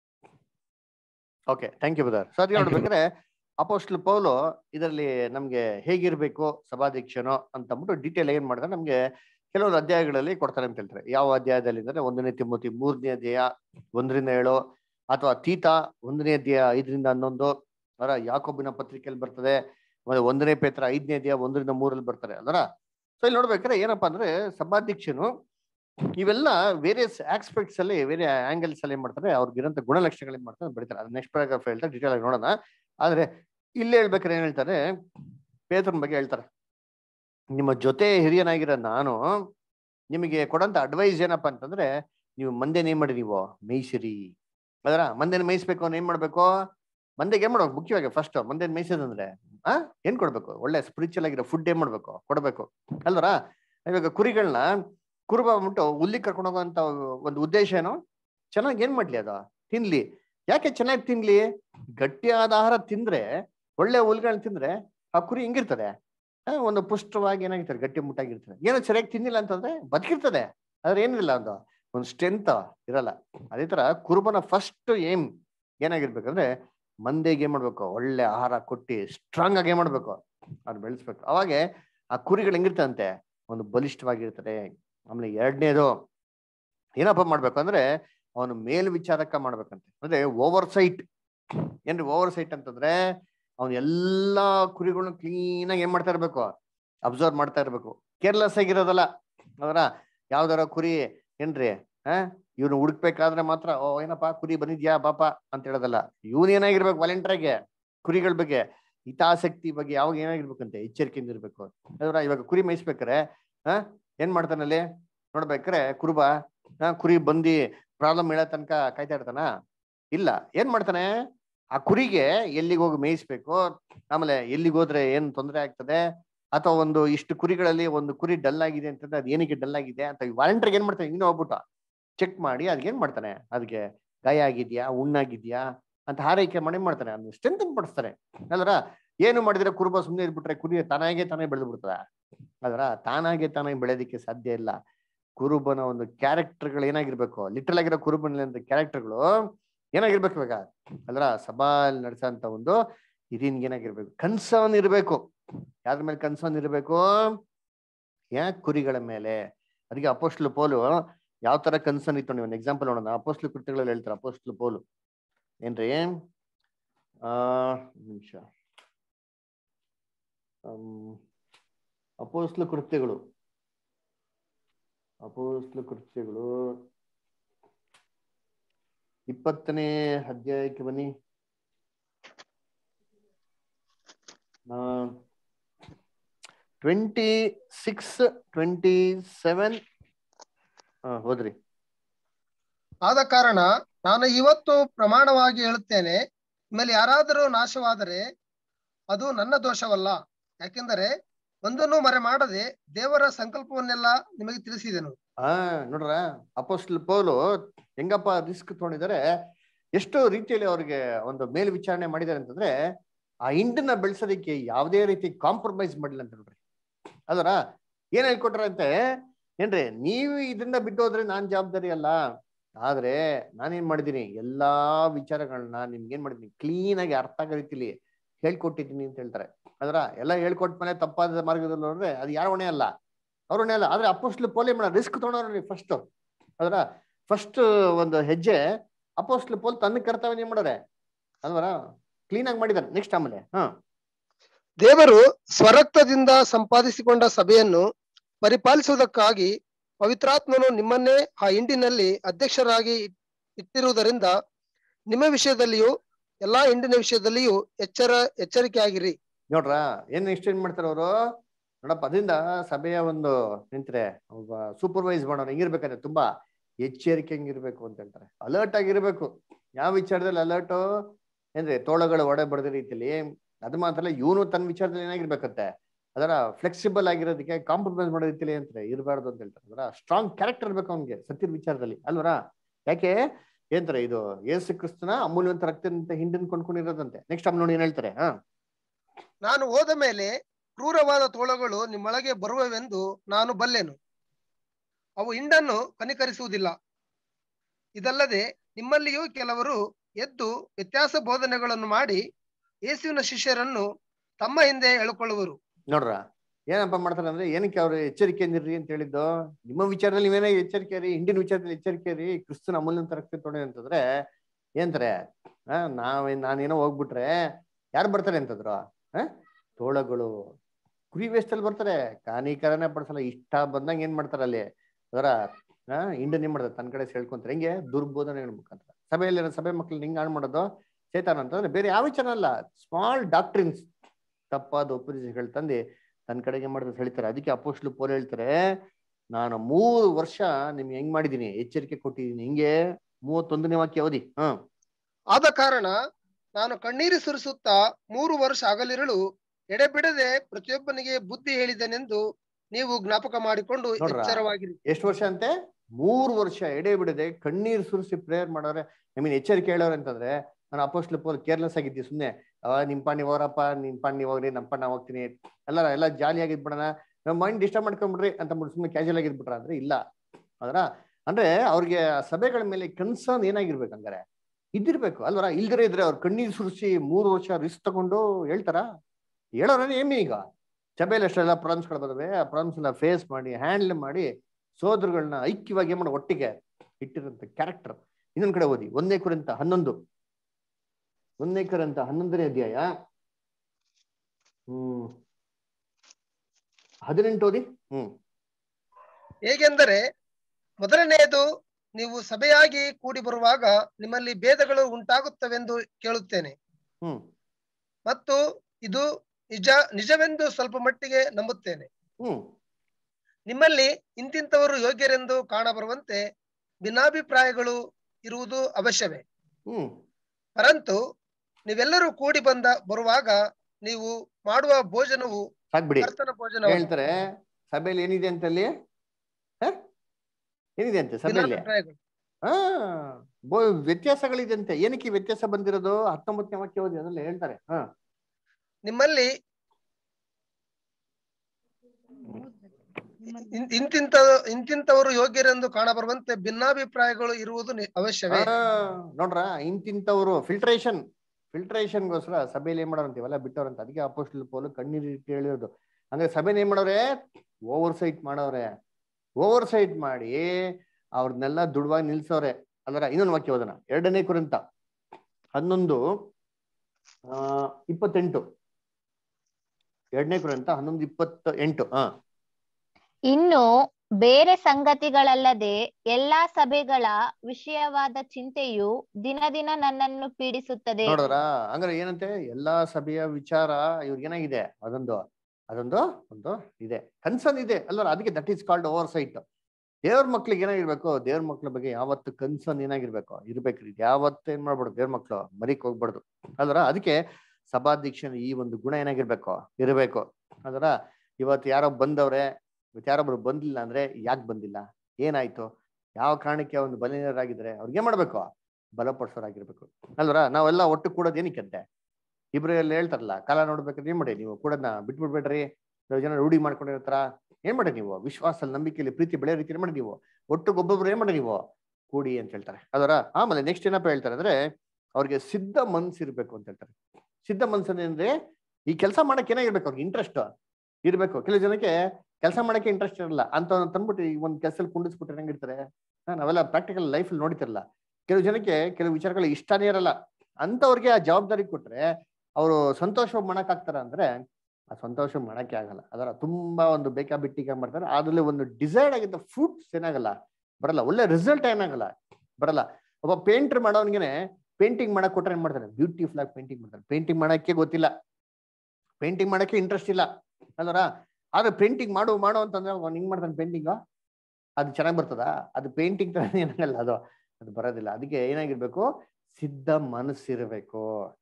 okay thank you brother so ಅದಕ್ಕೆ Thank you. ನೋಡ್ಬೇಕಾದ್ರೆ ಅಪೋಸ್ಟಲ್ ಪೌಲು ಇದರಲ್ಲಿ ನಮ್ಗೆ ಹೇಗಿರ್ಬೇಕು ಸಭಾಧ್ಯಕ್ಷನೋ ಅಂತ ಅಂದ್ಬಿಟ್ಟು ಡೀಟೇಲ್ ಏನ್ ಮಾಡ್ತಾರೆ ನಮ್ಗೆ ಕೆಲವೊಂದು ಅಧ್ಯಾಯಗಳಲ್ಲಿ ಕೊಡ್ತಾರೆ ಅಂತ ಹೇಳ್ತಾರೆ ಯಾವ ಅಧ್ಯಾಯದಲ್ಲಿ ಅಂದ್ರೆ ಒಂದನೇ ತಿಮ್ಮತಿ ಮೂರನೇ ಅಧ್ಯಾಯ ಒಂದರಿಂದ ಏಳು ಅಥವಾ ತೀತ ಒಂದನೇ ಅಧ್ಯಾಯ ಐದರಿಂದ ಹನ್ನೊಂದು ಅವರ ಯಾಕೊಬ್ಬಿನ ಪತ್ರಿಕೆಯಲ್ಲಿ ಬರ್ತದೆ ಮತ್ತೆ ಒಂದನೇ ಪೇತ್ರ ಐದನೇ ಅಧ್ಯಾಯ ಒಂದರಿಂದ ಮೂರಲ್ಲಿ ಬರ್ತಾರೆ ಅಲ್ವರ ಸೊ ಇಲ್ಲಿ ನೋಡ್ಬೇಕಾದ್ರೆ ಏನಪ್ಪಾ ಅಂದ್ರೆ ಸಭಾಧ್ಯಕ್ಷನು ಇವೆಲ್ಲ ವೇರಿಯಸ್ ಆಸ್ಪೆಕ್ಟ್ಸ್ ಅಲ್ಲಿ ಬೇರೆ ಆಂಗಲ್ಸ್ ಅಲ್ಲಿ ಏನ್ ಮಾಡ್ತಾರೆ ಅವ್ರಿಗಿರಂತ ಗುಣಲಕ್ಷಣಗಳು ಏನ್ ಮಾಡ್ತಾರೆ ಬರೀತಾರೆ ಅದು ನೆಕ್ಸ್ಟ್ ಪ್ಯಾರಾಗ್ರಾಫ್ ಹೇಳ್ತಾರೆ ಡೀಟೇಲ್ ಆಗಿ ನೋಡೋಣ ಆದ್ರೆ ಇಲ್ಲಿ ಹೇಳ್ಬೇಕಾದ್ರೆ ಏನ್ ಹೇಳ್ತಾರೆ ಪೇತ್ರನ ಬಗ್ಗೆ ಹೇಳ್ತಾರೆ ನಿಮ್ಮ ಜೊತೆ ಹಿರಿಯನಾಗಿರೋ ನಾನು ನಿಮಗೆ ಕೊಡಂತ ಅಡ್ವೈಸ್ ಏನಪ್ಪಾ ಅಂತಂದ್ರೆ ನೀವು ಮಂದೆನ ಏನ್ ಮಾಡಿ ನೀವು ಮೇಯ್ಸಿರಿ ಅದರ ಮಂದೆನ ಮೇಯಿಸ್ಬೇಕು ಅಂದ್ರೆ ಏನ್ ಮಾಡ್ಬೇಕು ಮಂದೆಗೆ ಏನ್ ಮಾಡ್ಬೇಕು ಮುಖ್ಯವಾಗಿ ಫಸ್ಟ್ ಮಂದೆನ ಮೇಯ್ಸೋದಂದ್ರೆ ಆ ಏನ್ ಕೊಡ್ಬೇಕು ಒಳ್ಳೆ ಸ್ಪಿರಿಚುವಲ್ ಆಗಿರೋ ಫುಡ್ ಏನ್ ಮಾಡ್ಬೇಕು ಕೊಡ್ಬೇಕು ಅಲ್ವರ ಇವಾಗ ಕುರಿಗಳನ್ನ ಕುರುಬ ಬಿಟ್ಟು ಹುಲ್ಲಿಗೆ ಕರ್ಕೊಂಡು ಹೋಗುವಂತ ಒಂದು ಉದ್ದೇಶ ಏನು ಚೆನ್ನಾಗಿ ಏನ್ ಮಾಡ್ಲಿ ಅದು ತಿನ್ಲಿ ಯಾಕೆ ಚೆನ್ನಾಗಿ ತಿನ್ಲಿ ಗಟ್ಟಿಯಾದ ಆಹಾರ ತಿಂದ್ರೆ ಒಳ್ಳೆ ಹುಲ್ಗಳನ್ನ ತಿಂದ್ರೆ ಆ ಕುರಿ ಹೆಂಗಿರ್ತದೆ ಆ, ಒಂದು ಪುಷ್ಟವಾಗಿ ಏನಾಗಿರ್ತದೆ ಗಟ್ಟಿ ಮುಟ್ಟಾಗಿರ್ತದೆ ಏನೋ ಸರಿಯಾಗಿ ತಿನ್ನಿಲ್ಲ ಅಂತಂದ್ರೆ ಬದುಕಿರ್ತದೆ ಆದ್ರೆ ಏನಿಲ್ಲ ಒಂದು ಒಂದು ಸ್ಟ್ರೆಂತ್ ಇರಲ್ಲ ಅದೇ ತರ ಕುರುಬನ ಫಸ್ಟ್ ಏಮ್ ಏನಾಗಿರ್ಬೇಕಂದ್ರೆ ಮಂದೆಗೆ ಏನ್ ಮಾಡ್ಬೇಕು ಒಳ್ಳೆ ಆಹಾರ ಕೊಟ್ಟು ಸ್ಟ್ರಾಂಗ್ ಆಗಿ ಏನ್ ಮಾಡ್ಬೇಕು ಅವ್ರು ಬೆಳೆಸ್ಬೇಕು ಅವಾಗೆ ಆ ಕುರಿಗಳು ಹೆಂಗಿರ್ತಂತೆ ಒಂದು ಬಲಿಷ್ಠವಾಗಿರ್ತದೆ ಆಮೇಲೆ ಎರಡನೇದು ಏನಪ್ಪ ಮಾಡ್ಬೇಕು ಅಂದ್ರೆ ಅವನು ಮೇಲ್ ವಿಚಾರಕ್ಕ ಮಾಡ್ಬೇಕಂತೆ ಅಂದ್ರೆ ಓವರ್ ಸೈಟ್ ಏನ್ರಿ ಓವರ್ ಸೈಟ್ ಅಂತಂದ್ರೆ ಅವನು ಎಲ್ಲಾ ಕುರಿಗಳನ್ನ ಕ್ಲೀನ್ ಆಗಿ ಏನ್ ಮಾಡ್ತಾ ಇರ್ಬೇಕು ಅಬ್ಸರ್ವ್ ಮಾಡ್ತಾ ಇರ್ಬೇಕು ಕೇರ್ಲೆಸ್ ಆಗಿರೋದಲ್ಲ ಅವರ ಯಾವ್ದಾರ ಕುರಿ ಏನ್ರಿ ಹ ಇವ್ನು ಹುಡುಕ್ಬೇಕಾದ್ರೆ ಮಾತ್ರ ಓ ಏನಪ್ಪಾ ಕುರಿ ಬಂದಿದ್ಯಾ ಪಾಪ ಅಂತ ಹೇಳೋದಲ್ಲ ಇವನ್ ಏನಾಗಿರ್ಬೇಕು ವಾಲೆಂಟ್ರಾಗೆ ಕುರಿಗಳ ಬಗ್ಗೆ ಹಿತಾಸಕ್ತಿ ಬಗ್ಗೆ ಯಾವಾಗ ಏನಾಗಿರ್ಬೇಕಂತೆ ಎಚ್ಚರಿಕೆಯಿಂದ ಇರ್ಬೇಕು ಅದರ ಇವಾಗ ಕುರಿ ಮೇಯಿಸ್ಬೇಕಾರೆ ಹ ಏನ್ ಮಾಡ್ತಾನಲ್ಲಿ ನೋಡ್ಬೇಕಾರೆ ಕುರುಬ ಆ, ಕುರಿ ಬಂದಿ ಪ್ರಾಬ್ಲಮ್ ಹೇಳೋ ತನಕ ಕಾಯ್ತಾ ಇರ್ತಾನ ಇಲ್ಲ ಏನ್ ಮಾಡ್ತಾನೆ ಆ ಕುರಿಗೆ ಎಲ್ಲಿಗೆ ಹೋಗಿ ಮೇಯಿಸ್ಬೇಕು ಆಮೇಲೆ ಎಲ್ಲಿಗೆ ಹೋದ್ರೆ ಏನ್ ತೊಂದರೆ ಆಗ್ತದೆ ಅಥವಾ ಒಂದು ಇಷ್ಟು ಕುರಿಗಳಲ್ಲಿ ಒಂದು ಕುರಿ ಡಲ್ ಆಗಿದೆ ಅಂತಂದ್ರೆ ಅದು ಏನಕ್ಕೆ ಡಲ್ ಆಗಿದೆ ಅಂತ ವಾಲಂಟ್ರಿಗೆ ಏನ್ ಮಾಡ್ತಾನೆ ಇನ್ನೂ ಹೋಗ್ಬಿಟ್ಟು ಚೆಕ್ ಮಾಡಿ ಅದಕ್ಕೆ ಏನ್ ಮಾಡ್ತಾನೆ ಅದಕ್ಕೆ ಗಾಯ ಆಗಿದ್ಯಾ ಉಣ್ಣಾಗಿದ್ಯಾ ಅಂತ ಹಾರೈಕೆ ಮಾಡಿ ಏನ್ ಮಾಡ್ತಾನೆ ಅದನ್ನ ಸ್ಟ್ರೆಂತ್ ಪಡಿಸ್ತಾನೆ ಅಲ್ರ ಏನು ಮಾಡಿದ್ರೆ ಕುರುಬ ಸುಮ್ಮನೆ ಇದ್ಬಿಟ್ರೆ ಕುರಿ ತಾನಾಗೆ ತಾನೇ ಬೆಳೆದು ಬಿಡ್ತದ ಅದರ ತಾನಾಗೆ ತಾನಾಗಿ ಬೆಳೆಯೋದಿಕ್ಕೆ ಸಾಧ್ಯ ಇಲ್ಲ ಕುರುಬನ ಒಂದು ಕ್ಯಾರೆಕ್ಟರ್ಗಳು ಏನಾಗಿರ್ಬೇಕು ಲಿಟ್ರಲ್ ಆಗಿರೋ ಕುರುಬನ ಕ್ಯಾರೆಕ್ಟರ್ಗಳು ಏನಾಗಿರ್ಬೇಕು ಇವಾಗ ಅಲ್ರ ಸಭಾಲ್ ನಡೆಸಂತ ಒಂದು ಹಿರಿಯನ್ಗೆ ಏನಾಗಿರ್ಬೇಕು ಕನ್ಸರ್ನ್ ಇರ್ಬೇಕು ಯಾರ ಮೇಲೆ ಕನ್ಸರ್ನ್ ಇರ್ಬೇಕು ಯಾ ಕುರಿಗಳ ಮೇಲೆ ಅದಕ್ಕೆ ಅಪೋಸ್ಟ್ಲು ಪೋಲು ಯಾವ ತರ ಕನ್ಸರ್ನ್ ಇತ್ತು ನೀವು ಒಂದು ಎಕ್ಸಾಂಪಲ್ ನೋಡೋಣ ಅಪೋಸ್ಟ್ಲು ಕೃತ್ಯಗಳಲ್ಲಿ ಹೇಳ್ತಾರೆ ಅಪೋಸ್ಟ್ಲು ಪೋಲು ಏನ್ರಿ ಆ ನಿಮಿಷ ಅಪೋಸ್ಟ್ಲು ಕೃತ್ಯಗಳು ಅಪೋಸ್ಟ್ಲು ಕೃತ್ಯಗಳು ಇಪ್ಪತ್ತನೇ ಅಧ್ಯಾಯಕ್ಕೆ ಬನ್ನಿ ಟ್ವೆಂಟಿ ಸಿಕ್ಸ್ ಟ್ವೆಂಟಿ ಸೆವೆನ್ ಹೋದ್ರಿ ಆದ ಕಾರಣ ನಾನು ಇವತ್ತು ಪ್ರಮಾಣವಾಗಿ ಹೇಳುತ್ತೇನೆ ನಿಮ್ಮಲ್ಲಿ ಯಾರಾದರೂ ನಾಶವಾದರೆ ಅದು ನನ್ನ ದೋಷವಲ್ಲ ಯಾಕೆಂದರೆ ಒಂದನ್ನು ಮರೆ ಮಾಡದೆ ದೇವರ ಸಂಕಲ್ಪವನ್ನೆಲ್ಲ ನಿಮಗೆ ತಿಳಿಸಿದೆನು ಆ ನೋಡ್ರ ಅಪೋಸ್ಟಲ್ ಪೌಲು ಹೆಂಗಪ್ಪ ರಿಸ್ಕ್ ತಗೊಂಡಿದ್ದಾರೆ ಎಷ್ಟು ರೀತಿಯಲ್ಲಿ ಅವ್ರಿಗೆ ಒಂದು ಮೇಲ್ವಿಚಾರಣೆ ಮಾಡಿದ್ದಾರೆ ಅಂತಂದ್ರೆ ಆ ಹಿಂಡನ್ನ ಬೆಳೆಸೋದಕ್ಕೆ ಯಾವುದೇ ರೀತಿ ಕಾಂಪ್ರಮೈಸ್ ಮಾಡಿಲ್ಲ ಅಂತ ನೋಡ್ರಿ ಅದರ ಏನ್ ಹೇಳ್ಕೊಟ್ರಂತೆ ಏನ್ರಿ ನೀವು ಇದನ್ನ ಬಿಟ್ಟು ಹೋದ್ರೆ ನಾನ್ ಜವಾಬ್ದಾರಿ ಅಲ್ಲ ಆದ್ರೆ ನಾನೇನ್ ಮಾಡಿದೀನಿ ಎಲ್ಲಾ ವಿಚಾರಗಳನ್ನ ನಿಮ್ಗೆ ಏನ್ ಮಾಡಿದೀನಿ ಕ್ಲೀನ್ ಆಗಿ ಅರ್ಥ ಆಗೋ ರೀತಿಲಿ ಹೇಳ್ಕೊಟ್ಟಿದ್ದೀನಿ ಅಂತ ಹೇಳ್ತಾರೆ ಅದರ ಎಲ್ಲ ಹೇಳ್ಕೊಟ್ಮೇಲೆ ತಪ್ಪಾದ ಮಾರ್ಗದಲ್ಲಿ ನೋಡ್ರೆ ಅದು ಯಾರ ಹೊಣೆ ಅಲ್ಲ ಅವ್ರ ಹೊಣೆ ಅಲ್ಲ ಆದ್ರೆ ಅಪೋಸ್ಟ್ಲು ಪೋಲೆ ಮಾಡ ರಿಸ್ಕ್ ತಗೊಂಡ್ರಿ ಫಸ್ಟ್ ಅದರ ಫಸ್ಟ್ ಒಂದು ಹೆಜ್ಜೆ ಅಪೋಸ್ಟ್ಲು ಪೋಲ್ ತನ್ನ ಕರ್ತವ್ಯ ಏನ್ ಮಾಡೋರೆ ಅಲ್ವರ ಕ್ಲೀನ್ ಆಗಿ ಮಾಡಿದಾರೆ ನೆಕ್ಸ್ಟ್ ಆಮೇಲೆ ಹಾ ದೇವರು ಸ್ವರಕ್ತದಿಂದ ಸಂಪಾದಿಸಿಕೊಂಡ ಸಭೆಯನ್ನು ಪರಿಪಾಲಿಸುವುದಕ್ಕಾಗಿ ಪವಿತ್ರಾತ್ಮನು ನಿಮ್ಮನ್ನೇ ಆ ಹಿಂಡಿನಲ್ಲಿ ಅಧ್ಯಕ್ಷರಾಗಿ ಇಟ್ಟಿರುವುದರಿಂದ ನಿಮ್ಮ ವಿಷಯದಲ್ಲಿಯೂ ಎಲ್ಲಾ ಹಿಂಡಿನ ವಿಷಯದಲ್ಲಿಯೂ ಎಚ್ಚರ ಎಚ್ಚರಿಕೆಯಾಗಿರಿ ನೋಡ್ರ ಏನ್ ನೆಕ್ಸ್ಟ್ ಏನ್ ಮಾಡ್ತಾರೆ ಅವರು ನೋಡಪ್ಪ ಅದರಿಂದ ಸಭೆಯ ಒಂದು ನಿಂತ್ರೆ ಒಬ್ಬ ಸೂಪರ್ವೈಸ್ ಮಾಡೋರು ಹೆಂಗಿರ್ಬೇಕಂದ್ರೆ ತುಂಬಾ ಎಚ್ಚರಿಕೆ ಹೆಂಗಿರ್ಬೇಕು ಅಂತ ಹೇಳ್ತಾರೆ ಅಲರ್ಟ್ ಆಗಿರ್ಬೇಕು ಯಾವ ವಿಚಾರದಲ್ಲಿ ಅಲರ್ಟ್ ಏನ್ರಿ ತೋಳಗಳು ಒಡೆ ಬಡದ ರೀತಿಯಲ್ಲಿ ಅದು ಮಾತ್ರ ಅಲ್ಲ ಇವನು ತನ್ನ ವಿಚಾರದಲ್ಲಿ ಏನಾಗಿರ್ಬೇಕಂತೆ ಅದರ ಫ್ಲೆಕ್ಸಿಬಲ್ ಆಗಿರೋದಕ್ಕೆ ಕಾಂಪ್ರಮೈಸ್ ಮಾಡೋ ರೀತಿಯಲ್ಲಿ ಅಂತಾರೆ ಇರಬಾರ್ದು ಅಂತ ಹೇಳ್ತಾರೆ ಅದರ ಸ್ಟ್ರಾಂಗ್ ಕ್ಯಾರೆಕ್ಟರ್ ಇರ್ಬೇಕು ಅವ್ನಿಗೆ ಸತ್ಯದ ವಿಚಾರದಲ್ಲಿ ಅಲ್ವರ ಯಾಕೆ ಏನ್ತಾರೆ ಇದು ಯೇಸು ಕ್ರಿಸ್ತನ ಅಮೂಲ್ಯವಂತ ರಕ್ತದಂತ ಹಿಂದಿನ ಕೊಂಡ್ಕೊಂಡಿರೋದಂತೆ ನೆಕ್ಸ್ಟ್ ಆಮೇಲೆ ನೋಡಿ ಏನ್ ಹೇಳ್ತಾರೆ ಹಾ ನಾನು ಹೋದ ಮೇಲೆ ಕ್ರೂರವಾದ ತೋಳಗಳು ನಿಮ್ಮೊಳಗೆ ಬರುವವೆಂದು ನಾನು ಬಲ್ಲೆನು ಅವು ಹಿಂಡನ್ನು ಕನಿಕರಿಸುವುದಿಲ್ಲ ಇದಲ್ಲದೆ ನಿಮ್ಮಲ್ಲಿಯೂ ಕೆಲವರು ಎದ್ದು ವ್ಯತ್ಯಾಸ ಬೋಧನೆಗಳನ್ನು ಮಾಡಿ ಯೇಸುವಿನ ಶಿಷ್ಯರನ್ನು ತಮ್ಮ ಹಿಂದೆ ಎಳ್ಕೊಳ್ಳುವರು ನೋಡ್ರ ಏನಪ್ಪ ಮಾಡ್ತಾರೆ ಅಂದ್ರೆ ಏನಕ್ಕೆ ಅವ್ರು ಎಚ್ಚರಿಕೆಯಿಂದಿರ್ರಿ ಅಂತ ಹೇಳಿದ್ದು ನಿಮ್ಮ ವಿಚಾರದಲ್ಲಿ ನೀವೇನೇ ಎಚ್ಚರಿಕೆ ರೀ ಹಿಂದಿನ ವಿಚಾರದಲ್ಲಿ ಎಚ್ಚರಿಕೆ ರೀ ಕ್ರಿಸ್ತನ ಅಮೂಲ್ಯಂತ ರಕ್ತ ತೊಡೆ ಅಂತಂದ್ರೆ ಏನಂತಾರೆ ಆ ನಾವೇ ನಾನೇನೋ ಹೋಗ್ಬಿಟ್ರೆ ಯಾರು ಬರ್ತಾರೆ ಅಂತಂದ್ರು ಆ ತೋಳಗಳು ಕುರಿ ವೇಷದಲ್ಲಿ ಬರ್ತಾರೆ ಕಾನಿಕರನೇ ಪಡಿಸಲ್ಲ ಇಷ್ಟ ಬಂದಂಗ ಏನ್ ಮಾಡ್ತಾರೆ ಅಲ್ಲಿ ಅದರ ಆ ಹಿಂಡನ್ ಏನ್ ಮಾಡ್ತಾರೆ ತನ್ನ ಕಡೆ ಸೆಳ್ಕೊಂತಾರೆ ಹೆಂಗೆ ದುರ್ಬೋಧನೆ ಮುಖಾಂತರ ಸಭೆಯಲ್ಲಿ ಸಭೆ ಮಕ್ಳನ್ನ ಹಿಂಗ್ ಹಾಳು ಮಾಡೋದು ಚೇತನ ಅಂತಂದ್ರೆ ಬೇರೆ ಯಾವ ವಿಚಾರ ಅಲ್ಲ ಸ್ಮಾಲ್ ಡಾಕ್ಟ್ರಿನ್ಸ್ ತಪ್ಪಾದ ಉಪದೇಶಗಳು ತಂದು ತನ್ನ ಕಡೆಗೆ ಮಾಡಿದ್ರೆ ಹೇಳ್ತಾರೆ ಅದಕ್ಕೆ ಅಪೋಸ್ಟ್ಲು ಪೋಲ್ ಹೇಳ್ತಾರೆ ನಾನು ಮೂರು ವರ್ಷ ನಿಮ್ಗೆ ಹೆಂಗ್ ಮಾಡಿದೀನಿ ಎಚ್ಚರಿಕೆ ಕೊಟ್ಟಿದ್ದೀನಿ ಹಿಂಗೆ ಮೂವತ್ತೊಂದನೇ ವಾಕ್ಯ ಓದಿ ಹಾ ಆದ ಕಾರಣ ನಾನು ಕಣ್ಣೀರು ಸುರಿಸುತ್ತಾ ಮೂರು ವರ್ಷ ಆಗಲಿರಲು ಎಡೆಬಿಡದೆ ಪ್ರತಿಯೊಬ್ಬನಿಗೆ ಬುದ್ಧಿ ಹೇಳಿದನೆಂದು ನೀವು ಜ್ಞಾಪಕ ಮಾಡಿಕೊಂಡು ನೋಡ್ರಾ? ಎಚ್ಚರವಾಗಿರಿ ಎಷ್ಟು ವರ್ಷ ಅಂತೆ ಮೂರು ವರ್ಷ ಎಡೆ ಬಿಡದೆ ಕಣ್ಣೀರ್ ಸುರಿಸಿ ಪ್ರೇಯರ್ ಮಾಡೋರೆ ಐ ಮೀನ್ ಎಚ್ಚರಿಕೆ ಹೇಳೋರೆ ಅಂತಂದ್ರೆ ನಾನು ಅಪೋಸ್ಟ್ಲು ಪೋಲ್ ಕೇರ್ಲೆಸ್ ಆಗಿದ್ದಿ ಸುಮ್ನೆ ಅವ ನಿಮ್ ಪಾಣಿ ಹೋಗ್ರಪ್ಪ ನಿಮ್ ಪಾಣಿ ಹೋಗ್ರಿ ನಮ್ಮ ಪಾಣ ಹೋಗ್ತೀನಿ ಎಲ್ಲ ಎಲ್ಲ ಜಾಲಿ ಆಗಿದ್ಬಿಡಣ ನಮ್ಮ ಮೈಂಡ್ ಡಿಸ್ಟರ್ಬ್ ಮಾಡ್ಕೊಂಡ್ಬಿಡ್ರಿ ಅಂತ ಬಿಟ್ಟು ಸುಮ್ಮನೆ ಕ್ಯಾಶುವಲ್ ಆಗಿದ್ಬಿಟ್ರ ಅಂದ್ರೆ ಇಲ್ಲ ಅದರ ಅಂದ್ರೆ ಅವ್ರಿಗೆ ಆ ಸಭೆಗಳ ಮೇಲೆ ಕನ್ಸರ್ನ್ ಏನಾಗಿರ್ಬೇಕು ಹಂಗಾರೆ ಇದ್ದಿರ್ಬೇಕು ಅಲ್ವರ ಇಲ್ದಿರ ಇದ್ರೆ ಅವ್ರು ಕಣ್ಣೀರ್ ಸುರಿಸಿ ಮೂರು ವರ್ಷ ರಿಸ್ಕ್ ತಗೊಂಡು ಹೇಳ್ತಾರ ಹೇಳೋರೇ ಏಮಿ ಈಗ ಸಭೆಯಲ್ಲಿ ಎಷ್ಟೆಲ್ಲ ಪ್ರಾಬ್ಲಮ್ಸ್ಗಳು ಬರ್ತವೆ ಆ ಪ್ರಾಬ್ಲಮ್ಸ್ ಎಲ್ಲ ಫೇಸ್ ಮಾಡಿ ಹ್ಯಾಂಡಲ್ ಮಾಡಿ ಸೋದರಗಳನ್ನ ಐಕ್ಯವಾಗಿ ಏನ್ ಮಾಡೋ ಒಟ್ಟಿಗೆ ಇಟ್ಟಿರೋಂಥ ಕ್ಯಾರೆಕ್ಟರ್ ಇನ್ನೊಂದ್ ಕಡೆ ಓದಿ ಒಂದನೇ ಕುರಿತ ಹನ್ನೊಂದು ಒಂದನೇ ಕುರಿತ ಹನ್ನೊಂದನೇ ಅಧ್ಯಾಯ ಹ್ಮ್ ಹದಿನೆಂಟು ಓದಿ ಹ್ಮ್ ಹೇಗೆಂದರೆ ಮೊದಲನೆಯದು ನೀವು ಸಭೆಯಾಗಿ ಕೂಡಿ ಬರುವಾಗ ನಿಮ್ಮಲ್ಲಿ ಭೇದಗಳು ಉಂಟಾಗುತ್ತವೆಂದು ಕೇಳುತ್ತೇನೆ ಹ್ಮ್ ಮತ್ತು ಇದು ನಿಜ ನಿಜವೆಂದು ಸ್ವಲ್ಪ ಮಟ್ಟಿಗೆ ನಂಬುತ್ತೇನೆ ಹ್ಮ್ ನಿಮ್ಮಲ್ಲಿ ಇಂತಿಂತವರು ಯೋಗ್ಯರೆಂದು ಕಾಣಬರುವಂತೆ ಭಿನ್ನಾಭಿಪ್ರಾಯಗಳು ಇರುವುದು ಅವಶ್ಯವೇ ಹ್ಮ್ ಪರಂತು ನೀವೆಲ್ಲರೂ ಕೂಡಿ ಬಂದ ಬರುವಾಗ ನೀವು ಮಾಡುವ ಭೋಜನವು ಸಾಕ್ಬಿಡಿ ಕರ್ತನ ಭೋಜನವಲ್ಲ ಹೇಳ್ತಾರೆ ಸಭೆಯಲ್ಲಿ ಏನಿದೆ ಅಂತ ಅಲ್ಲಿ ಹ? ಏನಿದೆ ಅಂತೆ ಸಭೆಯಲ್ಲಿ ಭಿನ್ನಾಭಿಪ್ರಾಯಗಳು ಹಾ ಬೋ ವ್ಯತ್ಯಾಸಗಳಿದೆ ಅಂತೆ ಏನಕ್ಕೆ ಈ ವ್ಯತ್ಯಾಸ ಬಂದಿರೋದು ಹತ್ತೊಂಬತ್ತನೇ ವಾಕ್ಯ ಓದಿ ಅದ್ರಲ್ಲಿ ಹೇಳ್ತಾರೆ ಹಾ ನಿಮ್ಮಲ್ಲಿ ಇನ್- ಇಂತಿಂತ ಇಂತಿಂತವರು ಯೋಗ್ಯರೆಂದು ಕಾಣಬರುವಂತೆ ಭಿನ್ನಾಭಿಪ್ರಾಯಗಳು ಇರುವುದು ನಿ- ಅವಶ್ಯವೇ ಆ, ನೋಡ್ರ ಇಂತಿಂತವ್ರು ಫಿಲ್ಟ್ರೇಷನ್ ಫಿಲ್ಟ್ರೇಷನ್ಗೋಸ್ಕರ ಸಭೆಯಲ್ಲಿ ಏನ್ ಮಾಡೋರಂತ ಇವೆಲ್ಲ ಬಿಟ್ಟವ್ರಂತ ಅದಕ್ಕೆ ಅಪೋಸ್ಟಲ್ ಪೋಲು ಕಣ್ಣೀರು ಇಟ್ಟು ಹೇಳಿರೋದು ಅಂದ್ರೆ ಸಭೆನ ಏನ್ ಮಾಡವ್ರೆ ಓವರ್ ಸೈಟ್ ಮಾಡವ್ರೆ ಓವರ್ ಸೈಟ್ ಮಾಡಿ ಅವ್ರನ್ನೆಲ್ಲ ದುಡ್ವಾಗಿ ನಿಲ್ಸವ್ರೆ ಅಲ್ಲರ ಇನ್ನೊಂದು ವಾಕ್ಯ ಓದೋಣ ಎರಡನೇ ಕುರಿತ ಹನ್ನೊಂದು ಆ ಇಪ್ಪತ್ತೆಂಟು ಎರಡನೇ ಕುರಿತ ಹನ್ನೊಂದು ಇಪ್ಪತ್ತ ಎಂಟು ಹಾ ಇನ್ನು ಬೇರೆ ಸಂಗತಿಗಳಲ್ಲದೆ ಎಲ್ಲಾ ಸಭೆಗಳ ವಿಷಯವಾದ ಚಿಂತೆಯು ದಿನ ದಿನ ನನ್ನನ್ನು ಪೀಡಿಸುತ್ತದೆ ನೋಡಿದ್ರ ಹಂಗಾರೆ ಏನಂತೆ ಎಲ್ಲಾ ಸಭೆಯ ವಿಚಾರ ಇವ್ರಿಗೆ ಏನಾಗಿದೆ ಅದೊಂದು ಅದೊಂದು ಒಂದು ಇದೆ ಕನ್ಸರ್ನ್ ಇದೆ ಅಲ್ವರ ಅದಕ್ಕೆ that is called oversight ದೇವ್ರ ಮಕ್ಳಿಗೆ ಏನಾಗಿರ್ಬೇಕು ದೇವ್ರ ಮಕ್ಳ ಬಗ್ಗೆ ಯಾವತ್ತು ಕನ್ಸರ್ನ್ ಏನಾಗಿರ್ಬೇಕು ಇರ್ಬೇಕ್ರಿ ಯಾವತ್ತು ಏನ್ ಮಾಡ್ಬಾರ್ದು ದೇವ್ರ ಮಕ್ಳು ಮರಿಕ್ ಹೋಗ್ಬಾರ್ದು ಅಲ್ವರ ಅದಕ್ಕೆ ಸಭಾಧ್ಯಕ್ಷನ ಈ ಒಂದು ಗುಣ ಏನಾಗಿರ್ಬೇಕು ಇರಬೇಕು ಅದರ ಇವತ್ತು ಯಾರೋ ಬಂದವ್ರೆ ಇವತ್ತು ಯಾರೊಬ್ರು ಬಂದಿಲ್ಲ ಅಂದ್ರೆ ಯಾಕೆ ಬಂದಿಲ್ಲ ಏನಾಯ್ತು ಯಾವ ಕಾರಣಕ್ಕೆ ಒಂದು ಬಲಹೀನರಾಗಿದ್ರೆ ಅವ್ರಿಗೆ ಏನ್ ಮಾಡ್ಬೇಕು ಬಲಪಡಿಸೋರಾಗಿರ್ಬೇಕು ಅಲ್ವರ ನಾವೆಲ್ಲ ಒಟ್ಟು ಕೂಡೋದು ಏನಕ್ಕಂತೆ ಇಬ್ರು ಎಲ್ಲ ಹೇಳ್ತಾರಲ್ಲ ಕಾಲ ನೋಡ್ಬೇಕಾದ್ರೆ ಏನ್ ಮಾಡಿ ನೀವು ಕೂಡೋದನ್ನ ಬಿಟ್ಬಿಡ್ಬೇಡ್ರಿ ಕೆಲವು ಜನ ರೂಢಿ ಮಾಡ್ಕೊಂಡಿರ್ತಾರ ಏನ್ ಮಾಡಿ ನೀವು ವಿಶ್ವಾಸ ನಂಬಿಕೆಯಲ್ಲಿ ಪ್ರೀತಿ ಬೆಳೆಯೋ ರೀತಿ ಏನ್ ಮಾಡಿ ನೀವು ಒಟ್ಟುಗೊಬ್ಬೊಬ್ರು ಏನ್ ಮಾಡಿ ನೀವು ಕೂಡಿ ಅಂತ ಹೇಳ್ತಾರೆ ಅದರ ಆಮೇಲೆ ನೆಕ್ಸ್ಟ್ ಏನಪ್ಪ ಹೇಳ್ತಾರೆ ಅಂದ್ರೆ ಅವ್ರಿಗೆ ಸಿದ್ಧ ಮನ್ಸು ಇರ್ಬೇಕು ಅಂತ ಹೇಳ್ತಾರೆ ಸಿದ್ಧ ಮನ್ಸು ಅಂದ್ರೆ ಈ ಕೆಲಸ ಮಾಡಕ್ ಏನಾಗಿರ್ಬೇಕು ಅವ್ರಿಗೆ ಇಂಟ್ರೆಸ್ಟ್ ಇರ್ಬೇಕು ಕೆಲವು ಜನಕ್ಕೆ ಕೆಲಸ ಮಾಡಕ್ಕೆ ಇಂಟ್ರೆಸ್ಟ್ ಇರಲ್ಲ ಅಂತ ತಂದ್ಬಿಟ್ಟು ಈ ಒಂದು ಕೆಲಸದಲ್ಲಿ ಕುಂಡಿಸ್ಬಿಟ್ರೆ ಹೆಂಗಿರ್ತಾರೆ ಹಾ, ನಾವೆಲ್ಲ ಪ್ರಾಕ್ಟಿಕಲ್ ಲೈಫಲ್ಲಿ ನೋಡ್ತಿರಲ್ಲ ಕೆಲವು ಜನಕ್ಕೆ ಕೆಲವು ವಿಚಾರಗಳು ಇಷ್ಟನೇ ಇರಲ್ಲ ಅಂತವ್ರಿಗೆ ಆ ಜವಾಬ್ದಾರಿ ಕೊಟ್ರೆ ಅವರು ಸಂತೋಷ ಮಾಡಕ್ ಆಗ್ತಾರ ಅಂದ್ರೆ ಆ ಸಂತೋಷ ಮಾಡಕ್ಕೆ ಆಗಲ್ಲ ಅದರ ತುಂಬಾ ಒಂದು ಬೇಕಾಬಿಟ್ಟಿಗೆ ಮಾಡ್ತಾರೆ ಅದ್ರಲ್ಲಿ ಒಂದು ಡಿಸೈಡ್ ಆಗಿದ್ದ ಫ್ರೂಟ್ಸ್ ಏನಾಗಲ್ಲ ಬರಲ್ಲ ಒಳ್ಳೆ ರಿಸಲ್ಟ್ ಏನಾಗಲ್ಲ ಬರಲ್ಲ ಒಬ್ಬ ಪೇಂಟರ್ ಮಾಡೋನ್ಗೆನೆ ಪೇಂಟಿಂಗ್ ಮಾಡಕ್ ಕೊಟ್ರೆ ಏನ್ ಮಾಡ್ತಾರೆ ಬ್ಯೂಟಿಫುಲ್ ಆಗಿ ಪೇಂಟಿಂಗ್ ಮಾಡ್ತಾರೆ ಪೇಂಟಿಂಗ್ ಮಾಡಕ್ಕೆ ಗೊತ್ತಿಲ್ಲ ಪೇಂಟಿಂಗ್ ಮಾಡಕ್ಕೆ ಇಂಟ್ರೆಸ್ಟ್ ಇಲ್ಲ ಅಲ್ವರ ಆದ್ರೆ ಪೇಂಟಿಂಗ್ ಮಾಡು ಮಾಡು ಅಂತಂದ್ರೆ ಅವ್ನು ಹಿಂಗ್ ಮಾಡ್ತಾನೆ ಪೇಂಟಿಂಗ್ ಅದು ಚೆನ್ನಾಗಿ ಬರ್ತದ ಅದು ಪೇಂಟಿಂಗ್ ತರ ಏನಾಗಲ್ಲ ಅದು ಅದು ಬರೋದಿಲ್ಲ ಅದಕ್ಕೆ ಏನಾಗಿರ್ಬೇಕು ಸಿದ್ಧ ಮನಸ್ಸಿರ್ಬೇಕು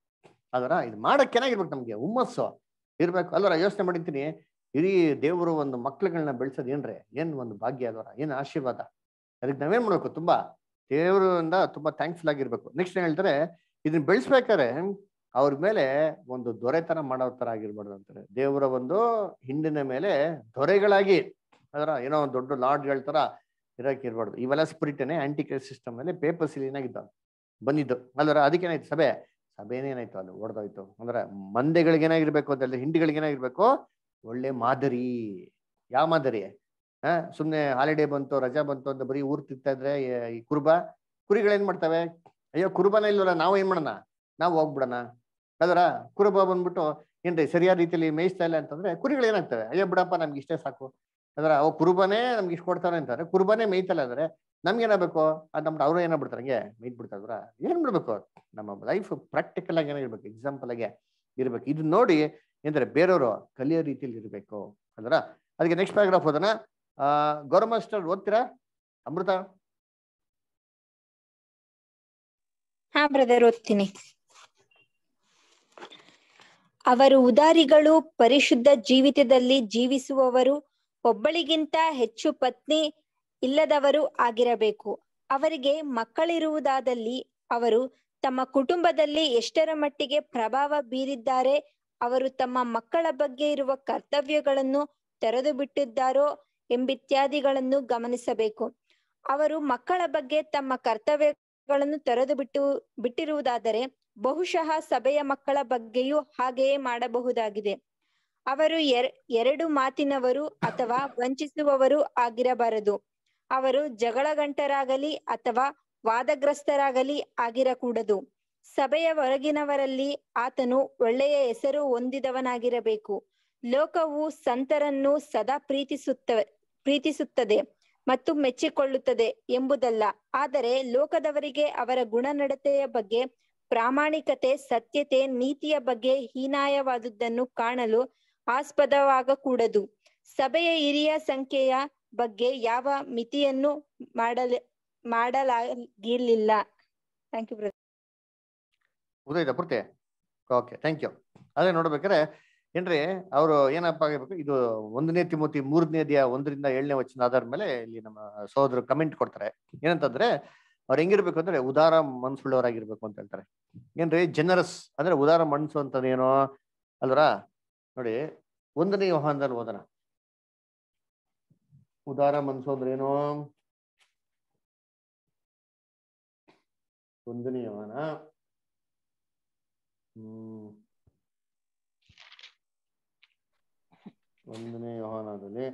ಅದರ ಇದು ಮಾಡಕ್ ಚೆನ್ನಾಗಿರ್ಬೇಕು ನಮ್ಗೆ ಹುಮ್ಮಸ್ಸು ಇರ್ಬೇಕು ಅಲ್ವರ ಯೋಚನೆ ಮಾಡಿರ್ತೀನಿ ಇಡೀ ದೇವರು ಒಂದು ಮಕ್ಳುಗಳನ್ನ ಬೆಳೆಸೋದು ಏನ್ರಿ ಏನ್ ಒಂದು ಭಾಗ್ಯ ಅಲ್ವರ ಏನ್ ಆಶೀರ್ವಾದ ಅದಕ್ಕೆ ನಾವೇನ್ ಮಾಡ್ಬೇಕು ತುಂಬಾ ದೇವರಿಂದ ತುಂಬಾ ಥ್ಯಾಂಕ್ಫುಲ್ ಆಗಿರ್ಬೇಕು ನೆಕ್ಸ್ಟ್ ಏನ್ ಹೇಳ್ತಾರೆ ಇದನ್ನ ಬೆಳೆಸ್ಬೇಕಾದ್ರೆ ಅವ್ರ ಮೇಲೆ ಒಂದು ದೊರೆತನ ಮಾಡೋ ತರ ಆಗಿರ್ಬಾರ್ದು ಅಂತಾರೆ ದೇವರ ಒಂದು ಹಿಂಡಿನ ಮೇಲೆ ದೊರೆಗಳಾಗಿ ಅದರ ಏನೋ ಒಂದು ದೊಡ್ಡ ಲಾರ್ಡ್ಗಳ ತರ ಇರಕ್ಕೆ ಇರ್ಬಾರ್ದು ಇವೆಲ್ಲ ಸ್ಪಿರಿಟನೇ ಆಂಟಿಕಲ್ ಸಿಸ್ಟಮ್ ಮೇಲೆ ಪೇಪರ್ಸ್ ಇಲ್ಲಿ ಏನಾಗಿದ್ದಾವೆ ಬಂದಿದ್ದು ಅಲ್ವರ ಅದಕ್ಕೇನಾಯ್ತು ಸಭೆ ಸಭೆನೇ ಏನಾಯ್ತು ಅದು ಹೊಡೆದೋಯ್ತು ಅಂದ್ರೆ ಮಂದೆಗಳಿಗೆ ಏನಾಗಿರ್ಬೇಕು ಅಂತ ಹೇಳಿದ್ರೆ ಹಿಂಡಿಗಳಿಗೆ ಏನಾಗಿರ್ಬೇಕು ಒಳ್ಳೆ ಮಾದರಿ ಯಾವ ಮಾದರಿ ಹಾ ಸುಮ್ನೆ ಹಾಲಿಡೇ ಬಂತು ರಜಾ ಬಂತು ಅಂತ ಬರೀ ಊರ್ ತಿರ್ತಾ ಇದ್ರೆ ಏ- ಈ ಕುರುಬ ಕುರಿಗಳೇನ್ ಮಾಡ್ತವೆ ಅಯ್ಯೋ ಕುರುಬನ ಇಲ್ವಲ್ಲ ನಾವು ಏನ್ ಮಾಡೋಣ ನಾವು ಹೋಗ್ಬಿಡೋಣ ಅದರ ಕುರುಬ ಬಂದ್ಬಿಟ್ಟು ಏನ್ರಿ ಸರಿಯಾದ ರೀತಿಯಲ್ಲಿ ಮೇಯಿಸ್ತಾ ಇಲ್ಲ ಅಂತಂದ್ರೆ ಕುರಿಗಳು ಏನಾಗ್ತವೆ ಅಯ್ಯೋ ಬಿಡಪ್ಪ ನಮ್ಗೆ ಇಷ್ಟೇ ಸಾಕು ಅದರ ಅವ್ ಕುರುಬನೇ ನಮ್ಗೆ ಇಷ್ಟ ಕೊಡ್ತಾರೆ ಅಂತಂದ್ರೆ ಕುರುಬನೇ ಮೇಯ್ತಲ್ಲ ಅಂದ್ರೆ ನಮ್ಗೆ ಏನಾಗಬೇಕು ಅದ್ ನಮ್ದು ಅವ್ರು ಏನಾಗ್ಬಿಡ್ತಾರೆ ಹಂಗೆ ಮೇಯ್ತ್ ಬಿಡ್ತಾರ ಏನ್ ಬಿಡ್ಬೇಕು ನಮ್ಮ ಲೈಫ್ ಪ್ರಾಕ್ಟಿಕಲ್ ಆಗಿ ಏನಾಗಿರ್ಬೇಕು ಎಕ್ಸಾಂಪಲ್ ಆಗಿ ಇರ್ಬೇಕು ಇದು ನೋಡಿ ಏನಂದ್ರೆ ಬೇರೆಯವರು ಕಲಿಯೋ ರೀತಿಯಲ್ಲಿ ಇರ್ಬೇಕು ಅದರ ಅದಕ್ಕೆ ನೆಕ್ಸ್ಟ್ ಪ್ಯಾರಾಗ್ರಾಫ್ ಓದೋಣ ಆ ಗೌರವ ಮಾಸ್ಟರ್ ಓದ್ತೀರಾ ಅಮೃತ ಹಾ ಬ್ರದರ್ ಓದ್ತೀನಿ ಅವರು ಉದಾರಿಗಳು ಪರಿಶುದ್ಧ ಜೀವಿತದಲ್ಲಿ ಜೀವಿಸುವವರು ಒಬ್ಬಳಿಗಿಂತ ಹೆಚ್ಚು ಪತ್ನಿ ಇಲ್ಲದವರು ಆಗಿರಬೇಕು ಅವರಿಗೆ ಮಕ್ಕಳಿರುವುದಾದಲ್ಲಿ ಅವರು ತಮ್ಮ ಕುಟುಂಬದಲ್ಲಿ ಎಷ್ಟರ ಮಟ್ಟಿಗೆ ಪ್ರಭಾವ ಬೀರಿದ್ದಾರೆ ಅವರು ತಮ್ಮ ಮಕ್ಕಳ ಬಗ್ಗೆ ಇರುವ ಕರ್ತವ್ಯಗಳನ್ನು ತೆರೆದು ಬಿಟ್ಟಿದ್ದಾರೋ ಎಂಬಿತ್ಯಾದಿಗಳನ್ನು ಗಮನಿಸಬೇಕು ಅವರು ಮಕ್ಕಳ ಬಗ್ಗೆ ತಮ್ಮ ಕರ್ತವ್ಯಗಳನ್ನು ತೆರೆದು ಬಿಟ್ಟು ಬಿಟ್ಟಿರುವುದಾದರೆ ಬಹುಶಃ ಸಭೆಯ ಮಕ್ಕಳ ಬಗ್ಗೆಯೂ ಹಾಗೆಯೇ ಮಾಡಬಹುದಾಗಿದೆ ಅವರು ಎರ್ ಎರಡು ಮಾತಿನವರು ಅಥವಾ ವಂಚಿಸುವವರು ಆಗಿರಬಾರದು ಅವರು ಜಗಳಗಂಟರಾಗಲಿ ಅಥವಾ ವಾದಗ್ರಸ್ತರಾಗಲಿ ಆಗಿರಕೂಡದು ಸಭೆಯ ಹೊರಗಿನವರಲ್ಲಿ ಆತನು ಒಳ್ಳೆಯ ಹೆಸರು ಹೊಂದಿದವನಾಗಿರಬೇಕು ಲೋಕವು ಸಂತರನ್ನು ಸದಾ ಪ್ರೀತಿಸುತ್ತ ಪ್ರೀತಿಸುತ್ತದೆ ಮತ್ತು ಮೆಚ್ಚಿಕೊಳ್ಳುತ್ತದೆ ಎಂಬುದಲ್ಲ ಆದರೆ ಲೋಕದವರಿಗೆ ಅವರ ಗುಣನಡತೆಯ ಬಗ್ಗೆ ಪ್ರಾಮಾಣಿಕತೆ ಸತ್ಯತೆ ನೀತಿಯ ಬಗ್ಗೆ ಹೀನಾಯವಾದುದನ್ನು ಕಾಣಲು ಆಸ್ಪದವಾಗಕೂಡದು ಸಭೆಯ ಹಿರಿಯ ಸಂಖ್ಯೆಯ ಬಗ್ಗೆ ಯಾವ ಮಿತಿಯನ್ನು ಮಾಡಲ ಮಾಡಲಾಗಿರ್ಲಿಲ್ಲ ಥ್ಯಾಂಕ್ ಯು ಬ್ರದರ್ ಉದಯದ ಪೂರ್ತಿ ಓಕೆ ಥ್ಯಾಂಕ್ ಯು ಅದೇ ನೋಡ್ಬೇಕಾದ್ರೆ ಏನ್ರಿ ಅವರು ಏನಪ್ಪ ಆಗಿರ್ಬೇಕು ಇದು ಒಂದನೇ ತಿಮೋತಿ ಮೂರನೇ ಅಧ್ಯಾಯ ಒಂದರಿಂದ ಏಳನೇ ವಚನ ಆಧಾರ ಮೇಲೆ ಇಲ್ಲಿ ನಮ್ಮ ಸಹೋದರು ಕಮೆಂಟ್ ಕೊಡ್ತಾರೆ ಏನಂತಂದ್ರೆ ಅವ್ರು ಹೆಂಗಿರ್ಬೇಕು ಅಂದ್ರೆ ಉದಾರ ಮನ್ಸುಳ್ಳವರಾಗಿರ್ಬೇಕು ಅಂತ ಹೇಳ್ತಾರೆ ಏನ್ರಿ ಜನರಸ್ ಅಂದ್ರೆ ಉದಾರ ಮನ್ಸು ಅಂತಂದ್ರೆ ಏನೋ ಅಲ್ವರ ನೋಡಿ ಒಂದನೇ ಯೋಹಾನದಲ್ಲಿ ಓದೋಣ ಉದಾರ ಮನ್ಸು ಅಂದ್ರೆ ಏನು ಒಂದನೇ ಯೋಹಾನ ಹ್ಮ್ ಒಂದನೇ ಯೋಹಾನದಲ್ಲಿ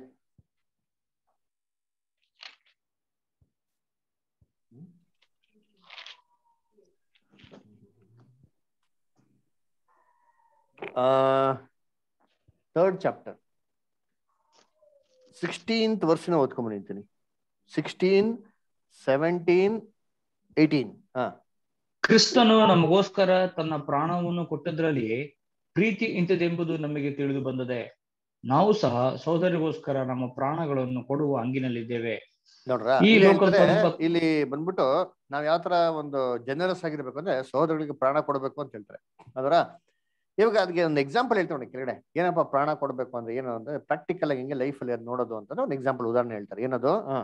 ಥರ್ಡ್ ಚಾಪ್ಟರ್ ಸಿಕ್ಸ್ಟೀನ್ತ್ ವರ್ಷನ ಓದ್ಕೊಂಡ್ಬಂದಿರ್ತೀನಿ ಸಿಕ್ಸ್ಟೀನ್ ಸೆವೆಂಟೀನ್ ಏಯ್ಟೀನ್ ಹಾ ಕ್ರಿಸ್ತನು ನಮಗೋಸ್ಕರ ತನ್ನ ಪ್ರಾಣವನ್ನು ಕೊಟ್ಟದ್ರಲ್ಲಿ ಪ್ರೀತಿ ಇಂಥದೆಂಬುದು ನಮಗೆ ತಿಳಿದು ಬಂದದೆ ನಾವು ಸಹ ಸಹೋದರಿಗೋಸ್ಕರ ನಮ್ಮ ಪ್ರಾಣಗಳನ್ನು ಕೊಡುವ ಹಂಗಿನಲ್ಲಿದ್ದೇವೆ ನೋಡ್ರ ಈ ಇಲ್ಲಿ ಲೋಕದ ಹೇಳ್ತಾರೆ, ಸಂಪತ್- ಇಲ್ಲಿ ಬಂದ್ಬಿಟ್ಟು ನಾವ್ ಯಾವ ತರ ಒಂದು ಜನರಸ್ ಆಗಿರ್ಬೇಕು ಅಂದ್ರೆ ಸಹೋದರಗಳಿಗೆ ಪ್ರಾಣ ಕೊಡಬೇಕು ಅಂತ ಹೇಳ್ತಾರೆ ಅದರ ಇವಾಗ ಅದಕ್ಕೆ ಒಂದು ಎಕ್ಸಾಂಪಲ್ ಹೇಳ್ತಾರೆ ಕೆಳಗಡೆ ಏನಪ್ಪ ಪ್ರಾಣ ಕೊಡ್ಬೇಕು ಅಂದ್ರೆ ಏನು ಅಂದ್ರೆ ಪ್ರಾಕ್ಟಿಕಲ್ ಆಗಿ ಹೆಂಗೆ ಲೈಫಲ್ಲಿ ಅದು ನೋಡೋದು ಅಂತಂದ್ರೆ ಒಂದು ಎಕ್ಸಾಂಪಲ್ ಉದಾಹರಣೆ ಹೇಳ್ತಾರೆ ಏನದು ಹಾ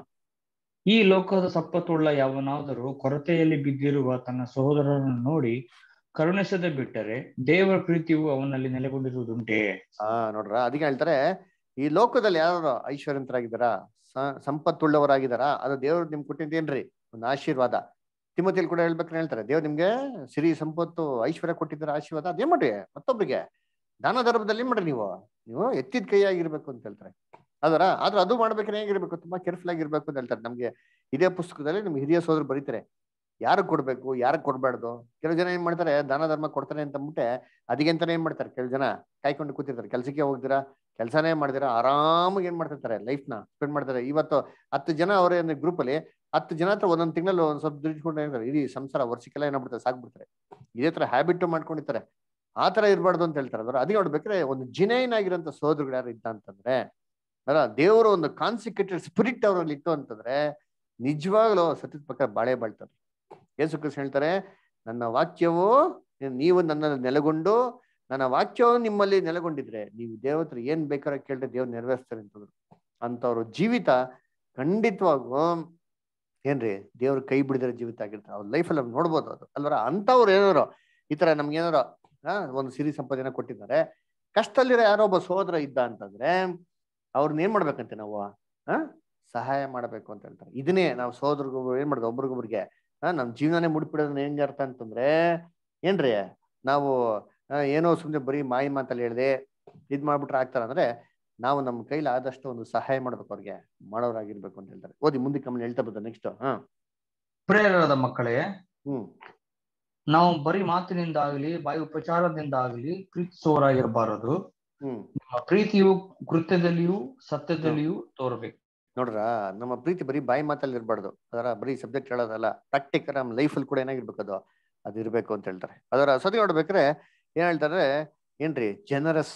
ಈ ಲೋಕದ ಸಂಪತ್ತುಳ್ಳ ಯಾವನಾದರೂ ಕೊರತೆಯಲ್ಲಿ ಬಿದ್ದಿರುವ ತನ್ನ ಸಹೋದರನನ್ನು ನೋಡಿ ಕರುಣಿಸದೆ ಬಿಟ್ಟರೆ ದೇವರ ಪ್ರೀತಿಯು ಅವನಲ್ಲಿ ನೆಲೆಗೊಂಡಿರುವುದುಂಟೆ ಆ ನೋಡ್ರ ಅದಕ್ಕೆ ಹೇಳ್ತಾರೆ ಈ ಲೋಕದಲ್ಲಿ ಯಾರು ಐಶ್ವರ್ಯಂತರಾಗಿದ್ದಾರಾ ಸ- ಸಂಪತ್ತುಳ್ಳವರಾಗಿದ್ದಾರಾ ಅದು ದೇವ್ರು ನಿಮ್ಗೆ ಕೊಟ್ಟಿದ್ದೇನ್ರಿ ಒಂದು ಆಶೀರ್ವಾದ ತಿಮ್ಮತಿಯಲ್ಲಿ ಕೂಡ ಹೇಳ್ಬೇಕ್ರೆ ಹೇಳ್ತಾರೆ ದೇವ್ರು ನಿಮ್ಗೆ ಸಿರಿ ಸಂಪತ್ತು ಐಶ್ವರ್ಯ ಕೊಟ್ಟಿದ್ದಾರೆ ಆಶೀರ್ವಾದ ಅದೇನ್ ಮಾಡ್ರಿ ಮತ್ತೊಬ್ರಿಗೆ ದಾನ ಧರ್ಮದಲ್ಲಿ ಏನ್ ಮಾಡ್ರಿ ನೀವು ನೀವು ಎತ್ತಿದ ಕೈಯಾಗಿರ್ಬೇಕು ಅಂತ ಹೇಳ್ತಾರೆ ಅದರ ಆದ್ರೆ ಅದು ಮಾಡ್ಬೇಕಾದ್ರೆ ಹೇಗಿರ್ಬೇಕು ತುಂಬಾ ಕೇರ್ಫುಲ್ ಆಗಿರ್ಬೇಕು ಅಂತ ಹೇಳ್ತಾರೆ ನಮ್ಗೆ ಇದೇ ಪುಸ್ತಕದಲ್ಲಿ ನಿಮ್ಗೆ ಹಿರಿಯ ಸೋದರು ಬರೀತಾರೆ ಯಾರಿಗೆ ಕೊಡ್ಬೇಕು ಯಾರಿಗೆ ಕೊಡ್ಬಾರ್ದು ಕೆಲವು ಜನ ಏನ್ ಮಾಡ್ತಾರೆ ದಾನ ಧರ್ಮ ಕೊಡ್ತಾರೆ ಅಂತ ಅಂದ್ಬಿಟ್ಟೆ ಅದಕ್ಕೆಂತಾನೆ ಏನ್ ಮಾಡ್ತಾರೆ ಕೆಲವು ಜನ ಕಾಯ್ಕೊಂಡು ಕೂತಿರ್ತಾರೆ ಕೆಲ್ಸಕ್ಕೆ ಹೋಗ್ತೀರಾ ಕೆಲಸನೇ ಮಾಡಿದಿರಾ ಆರಾಮಾಗಿ ಏನ್ ಮಾಡ್ತಿರ್ತಾರೆ ಲೈಫ್ ನ ಸ್ಪೆಂಡ್ ಮಾಡ್ತಾರೆ ಇವತ್ತು ಹತ್ತು ಜನ ಅವರೇ ಗ್ರೂಪ್ ಅಲ್ಲಿ ಹತ್ತು ಜನ ಹತ್ರ ಒಂದೊಂದು ತಿಂಗಳಲ್ಲಿ ಒಂದ್ ಸ್ವಲ್ಪ ದುಡ್ಡು ಇರ್ತಾರೆ ಇಡೀ ಸಂಸಾರ ವರ್ಷಕ್ಕೆಲ್ಲ ಏನಾಗ್ಬಿಡ್ತಾರೆ ಸಾಕ್ಬಿಡ್ತಾರೆ ಇದೇ ತರ ಹ್ಯಾಬಿಟ್ ಮಾಡ್ಕೊಂಡಿರ್ತಾರೆ ಆ ತರ ಇರಬಾರ್ದು ಅಂತ ಹೇಳ್ತಾರೆ ಅದರ ಅದಕ್ಕೆ ನೋಡ್ಬೇಕಾದ್ರೆ ಒಂದು ಜಿನೈನ್ ಆಗಿರೋಂಥ ಸೋದರುಗಳು ಯಾರು ಇದ್ದ ಅಂತಂದ್ರೆ ಅಲ್ಲ ದೇವರು ಒಂದು ಕಾನ್ಸಿಕ್ರೇಟೆಡ್ ಸ್ಪಿರಿಟ್ ಅವರಲ್ಲಿ ಇತ್ತು ಅಂತಂದ್ರೆ ನಿಜವಾಗ್ಲೂ ಸತ್ಯದ ಪ್ರಕಾರ ಬಾಳೆ ಬಾಳ್ತಾರೆ ಯೇಸು ಕ್ರಿಸ್ತ ಹೇಳ್ತಾರೆ ನನ್ನ ವಾಕ್ಯವು ನೀವು ನನ್ನ ನೆಲೆಗೊಂಡು ನನ್ನ ವಾಕ್ಯವು ನಿಮ್ಮಲ್ಲಿ ನೆಲೆಗೊಂಡಿದ್ರೆ ನೀವು ದೇವತ್ರ ಏನ್ ಬೇಕಾದ್ರೆ ಕೇಳಿದ್ರೆ ದೇವ್ರು ನೆರವೇರಿಸ್ತಾರೆ ಅಂತಂದ್ರು ಅಂತವ್ರ ಜೀವಿತ ಖಂಡಿತವಾಗೂ ಏನ್ರಿ ದೇವ್ರ ಕೈ ಬಿಡಿದಿರೋ ಜೀವಿತ ಆಗಿರ್ತಾರೆ ಅವ್ರ ಲೈಫಲ್ಲಿ ಅವ್ರು ನೋಡ್ಬೋದು ಅದು ಅಲ್ವರ ಅಂತವ್ರು ಏನಾರು ಈ ತರ ನಮ್ಗೆ ಏನಾರು ಆ ಒಂದು ಸಿರಿ ಸಂಪದನ ಕೊಟ್ಟಿದ್ದಾರೆ ಕಷ್ಟದಲ್ಲಿರೋ ಯಾರೋ ಒಬ್ಬ ಸೋದರ ಇದ್ದ ಅಂತಂದ್ರೆ ಅವ್ರನ್ನ ಏನ್ ಮಾಡ್ಬೇಕಂತೆ ನಾವು ಆ ಸಹಾಯ ಮಾಡ್ಬೇಕು ಅಂತ ಹೇಳ್ತಾರೆ ಇದನ್ನೇ ನಾವು ಸೋದರಿಗೊಬ್ರು ಏನ್ ಮಾಡೋದು ಒಬ್ರಿಗೊಬ್ರಿಗೆ ಆ ನಮ್ ಜೀವನನೇ ಮುಡ್ಬಿಡೋದನ್ನ ಹೆಂಗ್ ಅರ್ಥ ಅಂತಂದ್ರೆ ಏನ್ರಿ ನಾವು ಆ, ಏನೋ ಸುಮ್ನೆ ಬರೀ ಮಾಯಿ ಮಾತಲ್ಲಿ ಹೇಳ್ದೆ ಇದ್ ಮಾಡ್ಬಿಟ್ರೆ ಆಗ್ತಾರ ಅಂದ್ರೆ ನಾವು ನಮ್ಮ ಕೈಲಿ ಆದಷ್ಟು ಒಂದು ಸಹಾಯ ಮಾಡ್ಬೇಕು ಅವ್ರಿಗೆ ಮಾಡೋರಾಗಿರ್ಬೇಕು ಅಂತ ಹೇಳ್ತಾರೆ ಓದಿ ಮುಂದೆ ಕಮ್ಮಿ ಹೇಳ್ತಾ ಬಂದ ನೆಕ್ಸ್ಟ್ ಹಾ ಪ್ರೇರರದ ಮಕ್ಕಳೇ ಹ್ಮ್ ನಾವು ಬರೀ ಮಾತಿನಿಂದಾಗಲಿ ಬಾಯಿ ಉಪಚಾರದಿಂದಾಗಲಿ ಪ್ರೀತಿಸುವವರಾಗಿರಬಾರದು ಹ್ಮ್ ನಮ್ಮ ಪ್ರೀತಿಯು ಕೃತ್ಯದಲ್ಲಿಯೂ ಸತ್ಯದಲ್ಲಿಯೂ ತೋರಬೇಕು ನೋಡ್ರ ನಮ್ಮ ಪ್ರೀತಿ ಬರೀ ಬಾಯಿ ಮಾತಲ್ಲಿ ಇರಬಾರ್ದು ಅದರ ಬರೀ ಸಬ್ಜೆಕ್ಟ್ ಹೇಳೋದಲ್ಲ ಪ್ರಾಕ್ಟಿಕಲ್ ನಮ್ಮ ಲೈಫಲ್ಲಿ ಕೂಡ ಏನಾಗಿರ್ಬೇಕು ಅದು ಅದು ಇರ್ಬೇಕು ಅಂತ ಹೇಳ್ತಾರೆ ಅದರ ಸತಿ ನೋಡ್ಬೇಕಾದ್ರೆ ಏನ್ ಹೇಳ್ತಾರೆ ಏನ್ರಿ ಜನರಸ್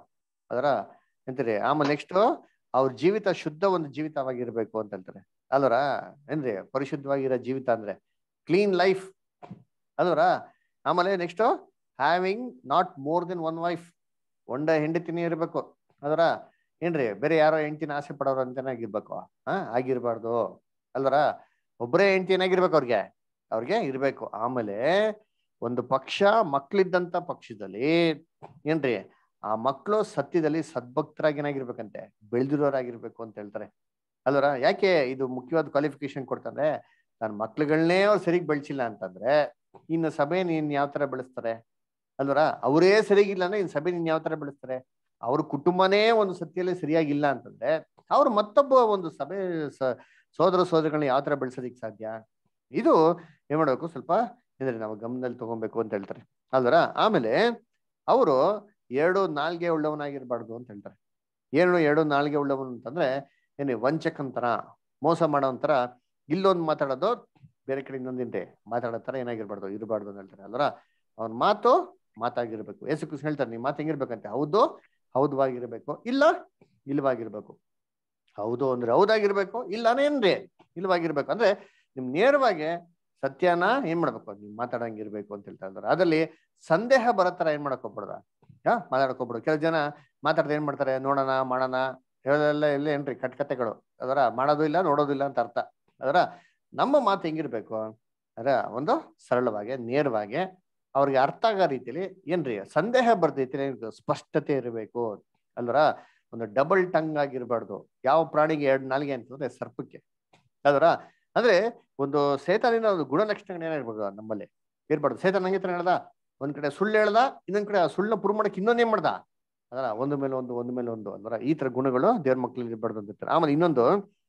ಅದರ ಎಂತೀರಿ ಆಮೇಲೆ ನೆಕ್ಸ್ಟ್ ಅವ್ರ ಜೀವಿತ ಶುದ್ಧ ಒಂದು ಜೀವಿತವಾಗಿರ್ಬೇಕು ಅಂತ ಹೇಳ್ತಾರೆ ಅಲ್ವರ ಏನ್ರಿ ಪರಿಶುದ್ಧವಾಗಿರೋ ಜೀವಿತ ಅಂದ್ರೆ ಕ್ಲೀನ್ ಲೈಫ್ ಅಲ್ವರ ಆಮೇಲೆ next having not more than one wife ಒಂದ ಹೆಂಡತಿನೇ ಇರ್ಬೇಕು ಅದರ ಏನ್ರಿ ಬೇರೆ ಯಾರೋ ಹೆಂಡತಿನ ಆಸೆ ಪಡೋರು ಅಂತಾನೆ ಆಗಿರ್ಬೇಕು ಹಾ ಆಗಿರ್ಬಾರ್ದು ಅಲ್ವರ ಒಬ್ಬರೇ ಹೆಂಡತಿ ಏನಾಗಿರ್ಬೇಕು ಅವ್ರಿಗೆ ಅವ್ರಿಗೆ ಇರ್ಬೇಕು ಆಮೇಲೆ ಒಂದು ಪಕ್ಷ ಮಕ್ಳಿದ್ದಂತ ಪಕ್ಷದಲ್ಲಿ ಏನ್ರಿ ಆ ಮಕ್ಕಳು ಸತ್ಯದಲ್ಲಿ ಸದ್ಭಕ್ತರಾಗಿ ಏನಾಗಿರ್ಬೇಕಂತೆ ಬೆಳೆದಿರೋರಾಗಿರ್ಬೇಕು ಅಂತ ಹೇಳ್ತಾರೆ ಅಲ್ವರ ಯಾಕೆ ಇದು ಮುಖ್ಯವಾದ ಕ್ವಾಲಿಫಿಕೇಶನ್ ಕೊಡ್ತಾರೆ ನನ್ನ ಮಕ್ಳುಗಳನ್ನೇ ಅವ್ರು ಸರಿಗ್ ಬೆಳೆಸಿಲ್ಲ ಅಂತಂದ್ರೆ ಇನ್ನು ಸಭೆ ನೀನ್ ಯಾವ ತರ ಬೆಳೆಸ್ತಾರೆ ಅಲ್ವರ ಅವರೇ ಸರಿಗಿಲ್ಲ ಅಂದ್ರೆ ಇನ್ ಸಭೆ ನೀನ್ ಯಾವ ತರ ಬೆಳೆಸ್ತಾರೆ ಅವ್ರ ಕುಟುಂಬನೇ ಒಂದು ಸತ್ಯದಲ್ಲಿ ಸರಿಯಾಗಿಲ್ಲ ಅಂತಂದ್ರೆ ಅವ್ರು ಮತ್ತೊಬ್ಬ ಒಂದು ಸಭೆ ಸ- ಸೋದರ ಸೋದರಿಗಳನ್ನ ಯಾವ ತರ ಬೆಳೆಸೋದಿಕ್ ಸಾಧ್ಯ ಇದು ಏನ್ ಮಾಡ್ಬೇಕು ಸ್ವಲ್ಪ ಅಂದ್ರೆ ನಾವು ಗಮನದಲ್ಲಿ ತಗೊಬೇಕು ಅಂತ ಹೇಳ್ತಾರೆ ಅಲ್ವರ ಆಮೇಲೆ ಅವರು ಎರಡು ನಾಲ್ಗೆ ಉಳ್ಳವನಾಗಿರ್ಬಾರ್ದು ಅಂತ ಹೇಳ್ತಾರೆ ಏನು ಎರಡು ನಾಲ್ಗೆ ಉಳ್ಳವನು ಅಂತಂದ್ರೆ ಏನೇ ವಂಚಕಂತರ ಮೋಸ ಮಾಡೋಂತರ ಇಲ್ಲೊಂದು ಮಾತಾಡೋದು ಬೇರೆ ಕಡೆ ಇನ್ನೊಂದಿಂದೆ ಮಾತಾಡೋ ತರ ಏನಾಗಿರ್ಬಾರ್ದು ಇರಬಾರ್ದು ಅಂತ ಹೇಳ್ತಾರೆ ಅಲ್ವರ ಅವನ ಮಾತು ಮಾತಾಗಿರ್ಬೇಕು ಯೇಸು ಕ್ರಿಸ್ತ ಹೇಳ್ತಾರೆ ನಿಮ್ಮ ಮಾತು ಹೆಂಗಿರ್ಬೇಕಂತೆ ಹೌದು ಹೌದವಾಗಿರ್ಬೇಕು ಇಲ್ಲ ಇಲ್ವಾಗಿರ್ಬೇಕು ಹೌದು ಅಂದ್ರೆ ಹೌದಾಗಿರ್ಬೇಕು ಇಲ್ಲನೇನ್ರಿ ಇಲ್ವಾಗಿರ್ಬೇಕು ಅಂದ್ರೆ ನಿಮ್ ನೇರವಾಗಿ ಸತ್ಯನ ಏನ್ ಮಾಡ್ಬೇಕು ನೀವು ಮಾತಾಡಂಗಿರ್ಬೇಕು ಅಂತ ಹೇಳ್ತಾ ಇದ್ದಾರೆ ಅದ್ರಲ್ಲಿ ಸಂದೇಹ ಬರೋ ತರ ಏನ್ ಮಾಡಕ್ ಹೋಗ್ಬಿಡ್ದ ಹಾ ಮಾತಾಡಕ್ ಹೋಗ್ಬಿಡು ಕೆಲವು ಜನ ಮಾತಾಡ್ದೆ ಏನ್ ಮಾಡ್ತಾರೆ ನೋಡೋಣ ಮಾಡೋಣ ಹೇಳೋದೆಲ್ಲ ಎಲ್ಲ ಏನ್ರಿ ಕಟ್ಕತೆಗಳು ಅದರ ಮಾಡೋದು ಇಲ್ಲ ನೋಡೋದು ಇಲ್ಲ ಅಂತ ಅರ್ಥ ಅದರ ನಮ್ಮ ಮಾತು ಹೆಂಗಿರ್ಬೇಕು ಅದರ ಒಂದು ಸರಳವಾಗಿ ನೇರವಾಗಿ ಅವ್ರಿಗೆ ಅರ್ಥ ಆಗೋ ರೀತಿಲಿ ಏನ್ರಿ ಸಂದೇಹ ಬರ್ತೈತಿ ಸ್ಪಷ್ಟತೆ ಇರಬೇಕು ಅಲ್ವರ ಒಂದು ಡಬಲ್ ಟಂಗ್ ಆಗಿರ್ಬಾರ್ದು ಯಾವ ಪ್ರಾಣಿಗೆ ಎರಡು ನಾಲಿಗೆ ಅಂತಂದ್ರೆ ಸರ್ಪಕ್ಕೆ ಅದರ ಅಂದ್ರೆ ಒಂದು ಸೇತಾನಿನ ಒಂದು ಗುಣಲಕ್ಷಣಗಳು ಏನಿರ್ಬೋದು ನಮ್ಮಲ್ಲಿ ಇರ್ಬಾರ್ದು ಸೇತಾನ ಹಂಗೆ ಹೇಳ್ದ ಒಂದ್ ಕಡೆ ಸುಳ್ಳು ಹೇಳ್ದ ಇನ್ನೊಂದ್ ಕಡೆ ಆ ಸುಳ್ಳನ್ನ ಪ್ರೂವ್ ಮಾಡಕ್ ಇನ್ನೊಂದ್ ಏನ್ ಮಾಡ್ದ ಅದರ ಒಂದು ಮೇಲೆ ಒಂದು ಒಂದು ಮೇಲೆ ಒಂದು ಅಂದ್ರ ಈ ತರ ಗುಣಗಳು ದೇವ್ರ ಮಕ್ಳಲ್ಲಿ ಇರ್ಬಾರ್ದು ಅಂತ ಹೇಳ್ತಾರೆ ಆಮೇಲೆ ಇನ್ನೊಂದು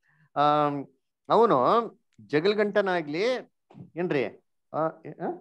ಆ ಅವನು ಜಗಲ್ಗಂಟನಾಗ್ಲಿ ಏನ್ರಿ ಆ, ಏ- ಆ?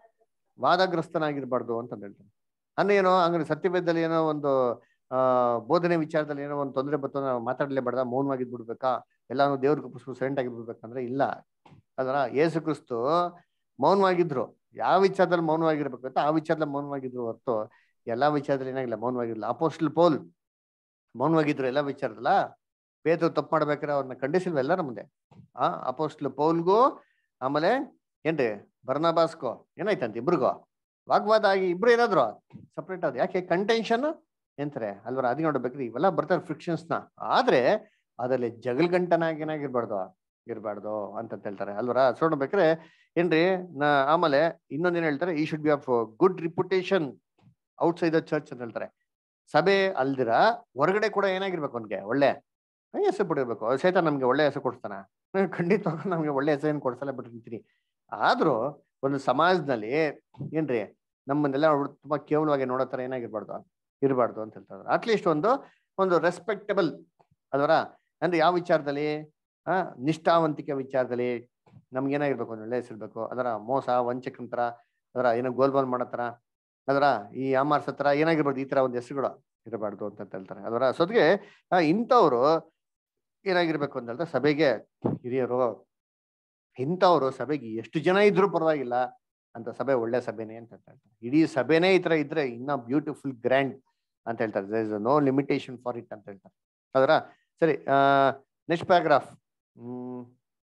ವಾದಗ್ರಸ್ತನಾಗಿರ್ಬಾರ್ದು ಅಂತ ಹೇಳ್ತಾನೆ ಅಂದ್ರೆ ಏನೋ ಹಂಗಾರೆ ಸತ್ಯವೇದದಲ್ಲಿ ಏನೋ ಒಂದು ಆ ಬೋಧನೆ ವಿಚಾರದಲ್ಲಿ ಏನೋ ಒಂದು ತೊಂದರೆ ಬತ್ತು ನಾವು ಮಾತಾಡ್ಲೇಬಾರ್ದ ಮೌನವಾಗಿದ್ ಬಿಡ್ಬೇಕಾ ಎಲ್ಲಾನು ದೇವ್ರಿಗೆ ಒಪ್ಪಿಸ್ಬಿಟ್ಟು ಸೈಲೆಂಟ್ ಆಗಿ ಬಿಡ್ಬೇಕಂದ್ರೆ ಇಲ್ಲ ಅದರ ಯೇಸು ಕ್ರಿಸ್ತು ಮೌನವಾಗಿದ್ರು ಯಾವ ವಿಚಾರದಲ್ಲಿ ಮೌನವಾಗಿರ್ಬೇಕು ಅಂತ ಆ ವಿಚಾರದಲ್ಲಿ ಮೌನವಾಗಿದ್ರು ಹೊರತು ಎಲ್ಲಾ ವಿಚಾರದಲ್ಲಿ ಏನಾಗಿಲ್ಲ ಮೌನವಾಗಿರ್ಲಿಲ್ಲ ಅಪೋಸ್ಟಲ್ ಪೋಲ್ ಮೌನವಾಗಿದ್ರು ಎಲ್ಲಾ ವಿಚಾರದಲ್ಲ ಪೇದ್ರು ತಪ್ಪು ಮಾಡ್ಬೇಕಾದ್ರೆ ಅವ್ರನ್ನ ಖಂಡಿಸಿಲ್ವ ಎಲ್ಲರ ಮುಂದೆ ಆ ಅಪೋಸ್ಟಲ್ ಪೌಲ್ಗೂ ಆಮೇಲೆ ಏನ್ರಿ ಬರ್ನಬಾಸ್ಕೋ ಏನಾಯ್ತಂತ ಇಬ್ರಿಗೋ ವಾಗ್ವಾದ ಆಗಿ ಇಬ್ರು ಏನಾದ್ರು ಸಪ್ರೇಟ್ ಆದ್ರು ಯಾಕೆ ಕಂಟೆನ್ಷನ್ ಎಂತಾರೆ ಅಲ್ವರ ಅದಕ್ಕೆ ನೋಡ್ಬೇಕ್ರಿ ಇವೆಲ್ಲ ಬರ್ತಾರೆ ಫ್ರಿಕ್ಷನ್ಸ್ ನ ಆದ್ರೆ ಅದರಲ್ಲಿ ಜಗಲ್ ಗಂಟನಾಗಿ ಏನಾಗಿರ್ಬಾರ್ದು ಇರಬಾರ್ದು ಅಂತ ಹೇಳ್ತಾರೆ ಅಲ್ವರ ಸೊ ನೋಡ್ಬೇಕ್ರೆ ಏನ್ರಿ ನಾ ಆಮೇಲೆ ಇನ್ನೊಂದೇನ್ ಹೇಳ್ತಾರೆ ಈ should be of good reputation outside the church ಅಂತ ಹೇಳ್ತಾರೆ ಸಭೆ ಅಲ್ದಿರ ಹೊರಗಡೆ ಕೂಡ ಏನಾಗಿರ್ಬೇಕು ಅವ್ನಿಗೆ ಒಳ್ಳೆ ಹೆಸರು ಬಿಟ್ಟಿರ್ಬೇಕು ಸಹಿತ ನಮ್ಗೆ ಒಳ್ಳೆ ಹೆಸರು ಕೊಡ್ತಾನ ಖಂಡಿತವಾಗ ನಮ್ಗೆ ಒಳ್ಳೆ ಹೆಸರು ಏನು ಕೊಡ್ಸಲ್ಲ ಬಿಟ್ಟಿರ್ತೀನಿ ಆದ್ರೂ ಒಂದು ಸಮಾಜದಲ್ಲಿ ಏನ್ರಿ ನಮ್ಮನ್ನೆಲ್ಲ ಅವ್ರು ತುಂಬಾ ಕೇವಲವಾಗಿ ನೋಡೋ ತರ ಏನಾಗಿರ್ಬಾರ್ದು ಇರಬಾರ್ದು ಅಂತ ಹೇಳ್ತಾರೆ ಅಟ್ಲೀಸ್ಟ್ ಒಂದು ಒಂದು ರೆಸ್ಪೆಕ್ಟಬಲ್ ಅದರ ಅಂದ್ರೆ ಯಾವ ವಿಚಾರದಲ್ಲಿ ಆ ನಿಷ್ಠಾವಂತಿಕೆ ವಿಚಾರದಲ್ಲಿ ನಮ್ಗೆ ಏನಾಗಿರ್ಬೇಕು ಒಂದು ಒಳ್ಳೆ ಹೆಸರಿರ್ಬೇಕು ಅದರ ಮೋಸ ವಂಚಕನ ತರ ಅದರ ಏನೋ ಗೋಲ್ಮಾಲ್ ಮಾಡೋ ತರ ಅದರ ಈ ಅಮಾರ್ಸ ತರ ಏನಾಗಿರ್ಬೋದು ಈ ತರ ಒಂದು ಹೆಸರುಗಳು ಇರಬಾರ್ದು ಅಂತ ಹೇಳ್ತಾರೆ ಅದರ ಸೊದ್ಗೆ ಇಂಥವ್ರು ಏನಾಗಿರ್ಬೇಕು ಅಂತ ಹೇಳಿದ್ರೆ ಸಭೆಗೆ ಹಿರಿಯರು ಇಂಥವ್ರು ಸಭೆಗೆ ಎಷ್ಟು ಜನ ಇದ್ರೂ ಪರವಾಗಿಲ್ಲ ಅಂತ ಸಭೆ ಒಳ್ಳೆ ಸಭೆನೇ ಅಂತ ಹೇಳ್ತಾರೆ ಇಡೀ ಸಭೆನೇ ಈ ತರ ಇದ್ರೆ ಇನ್ನ ಬ್ಯೂಟಿಫುಲ್ ಗ್ರ್ಯಾಂಡ್ ಅಂತ ಹೇಳ್ತಾರೆ there is no limitation for it ಅಂತ ಹೇಳ್ತಾರೆ ಅದರ ಸರಿ ನೆಕ್ಸ್ಟ್ ಪ್ಯಾರಾಗ್ರಾಫ್ ಹ್ಮ್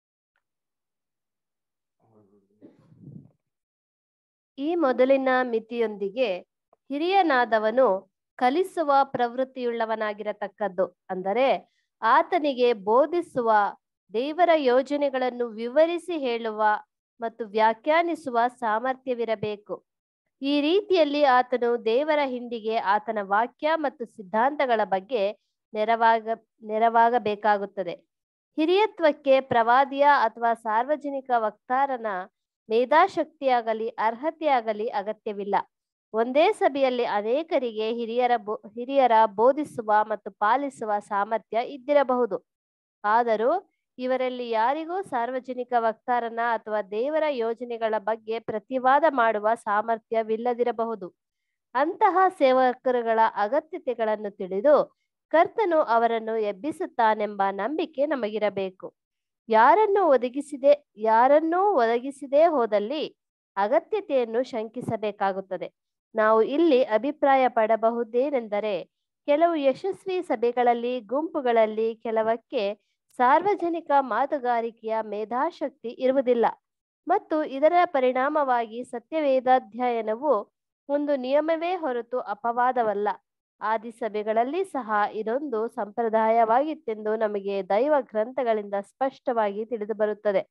ಈ ಮೊದಲಿನ ಮಿತಿಯೊಂದಿಗೆ ಹಿರಿಯನಾದವನು ಕಲಿಸುವ ಪ್ರವೃತ್ತಿಯುಳ್ಳವನಾಗಿರತಕ್ಕದ್ದು ಅಂದರೆ ಆತನಿಗೆ ಬೋಧಿಸುವ ದೇವರ ಯೋಜನೆಗಳನ್ನು ವಿವರಿಸಿ ಹೇಳುವ ಮತ್ತು ವ್ಯಾಖ್ಯಾನಿಸುವ ಸಾಮರ್ಥ್ಯವಿರಬೇಕು ಈ ರೀತಿಯಲ್ಲಿ ಆತನು ದೇವರ ಹಿಂಡಿಗೆ ಆತನ ವಾಕ್ಯ ಮತ್ತು ಸಿದ್ಧಾಂತಗಳ ಬಗ್ಗೆ ನೆರವಾಗ ನೆರವಾಗಬೇಕಾಗುತ್ತದೆ ಹಿರಿಯತ್ವಕ್ಕೆ ಪ್ರವಾದಿಯ ಅಥವಾ ಸಾರ್ವಜನಿಕ ವಕ್ತಾರನ ಮೇಧಾಶಕ್ತಿಯಾಗಲಿ ಅರ್ಹತೆಯಾಗಲಿ ಅಗತ್ಯವಿಲ್ಲ ಒಂದೇ ಸಭೆಯಲ್ಲಿ ಅನೇಕರಿಗೆ ಹಿರಿಯರ ಬೋ ಹಿರಿಯರ ಬೋಧಿಸುವ ಮತ್ತು ಪಾಲಿಸುವ ಸಾಮರ್ಥ್ಯ ಇದ್ದಿರಬಹುದು ಆದರೂ ಇವರಲ್ಲಿ ಯಾರಿಗೂ ಸಾರ್ವಜನಿಕ ವಕ್ತಾರನ ಅಥವಾ ದೇವರ ಯೋಜನೆಗಳ ಬಗ್ಗೆ ಪ್ರತಿವಾದ ಮಾಡುವ ಸಾಮರ್ಥ್ಯವಿಲ್ಲದಿರಬಹುದು ಅಂತಹ ಸೇವಕರುಗಳ ಅಗತ್ಯತೆಗಳನ್ನು ತಿಳಿದು ಕರ್ತನು ಅವರನ್ನು ಎಬ್ಬಿಸುತ್ತಾನೆಂಬ ನಂಬಿಕೆ ನಮಗಿರಬೇಕು ಯಾರನ್ನು ಒದಗಿಸಿದೆ ಯಾರನ್ನೂ ಒದಗಿಸಿದೇ ಹೋದಲ್ಲಿ ಅಗತ್ಯತೆಯನ್ನು ಶಂಕಿಸಬೇಕಾಗುತ್ತದೆ ನಾವು ಇಲ್ಲಿ ಅಭಿಪ್ರಾಯ ಪಡಬಹುದೇನೆಂದರೆ ಕೆಲವು ಯಶಸ್ವಿ ಸಭೆಗಳಲ್ಲಿ ಗುಂಪುಗಳಲ್ಲಿ ಕೆಲವಕ್ಕೆ ಸಾರ್ವಜನಿಕ ಮಾತುಗಾರಿಕೆಯ ಮೇಧಾಶಕ್ತಿ ಇರುವುದಿಲ್ಲ ಮತ್ತು ಇದರ ಪರಿಣಾಮವಾಗಿ ಸತ್ಯವೇದಾಧ್ಯಯನವು ಒಂದು ನಿಯಮವೇ ಹೊರತು ಅಪವಾದವಲ್ಲ ಆದಿ ಸಭೆಗಳಲ್ಲಿ ಸಹ ಇದೊಂದು ಸಂಪ್ರದಾಯವಾಗಿತ್ತೆಂದು ನಮಗೆ ದೈವ ಗ್ರಂಥಗಳಿಂದ ಸ್ಪಷ್ಟವಾಗಿ ತಿಳಿದು ಬರುತ್ತದೆ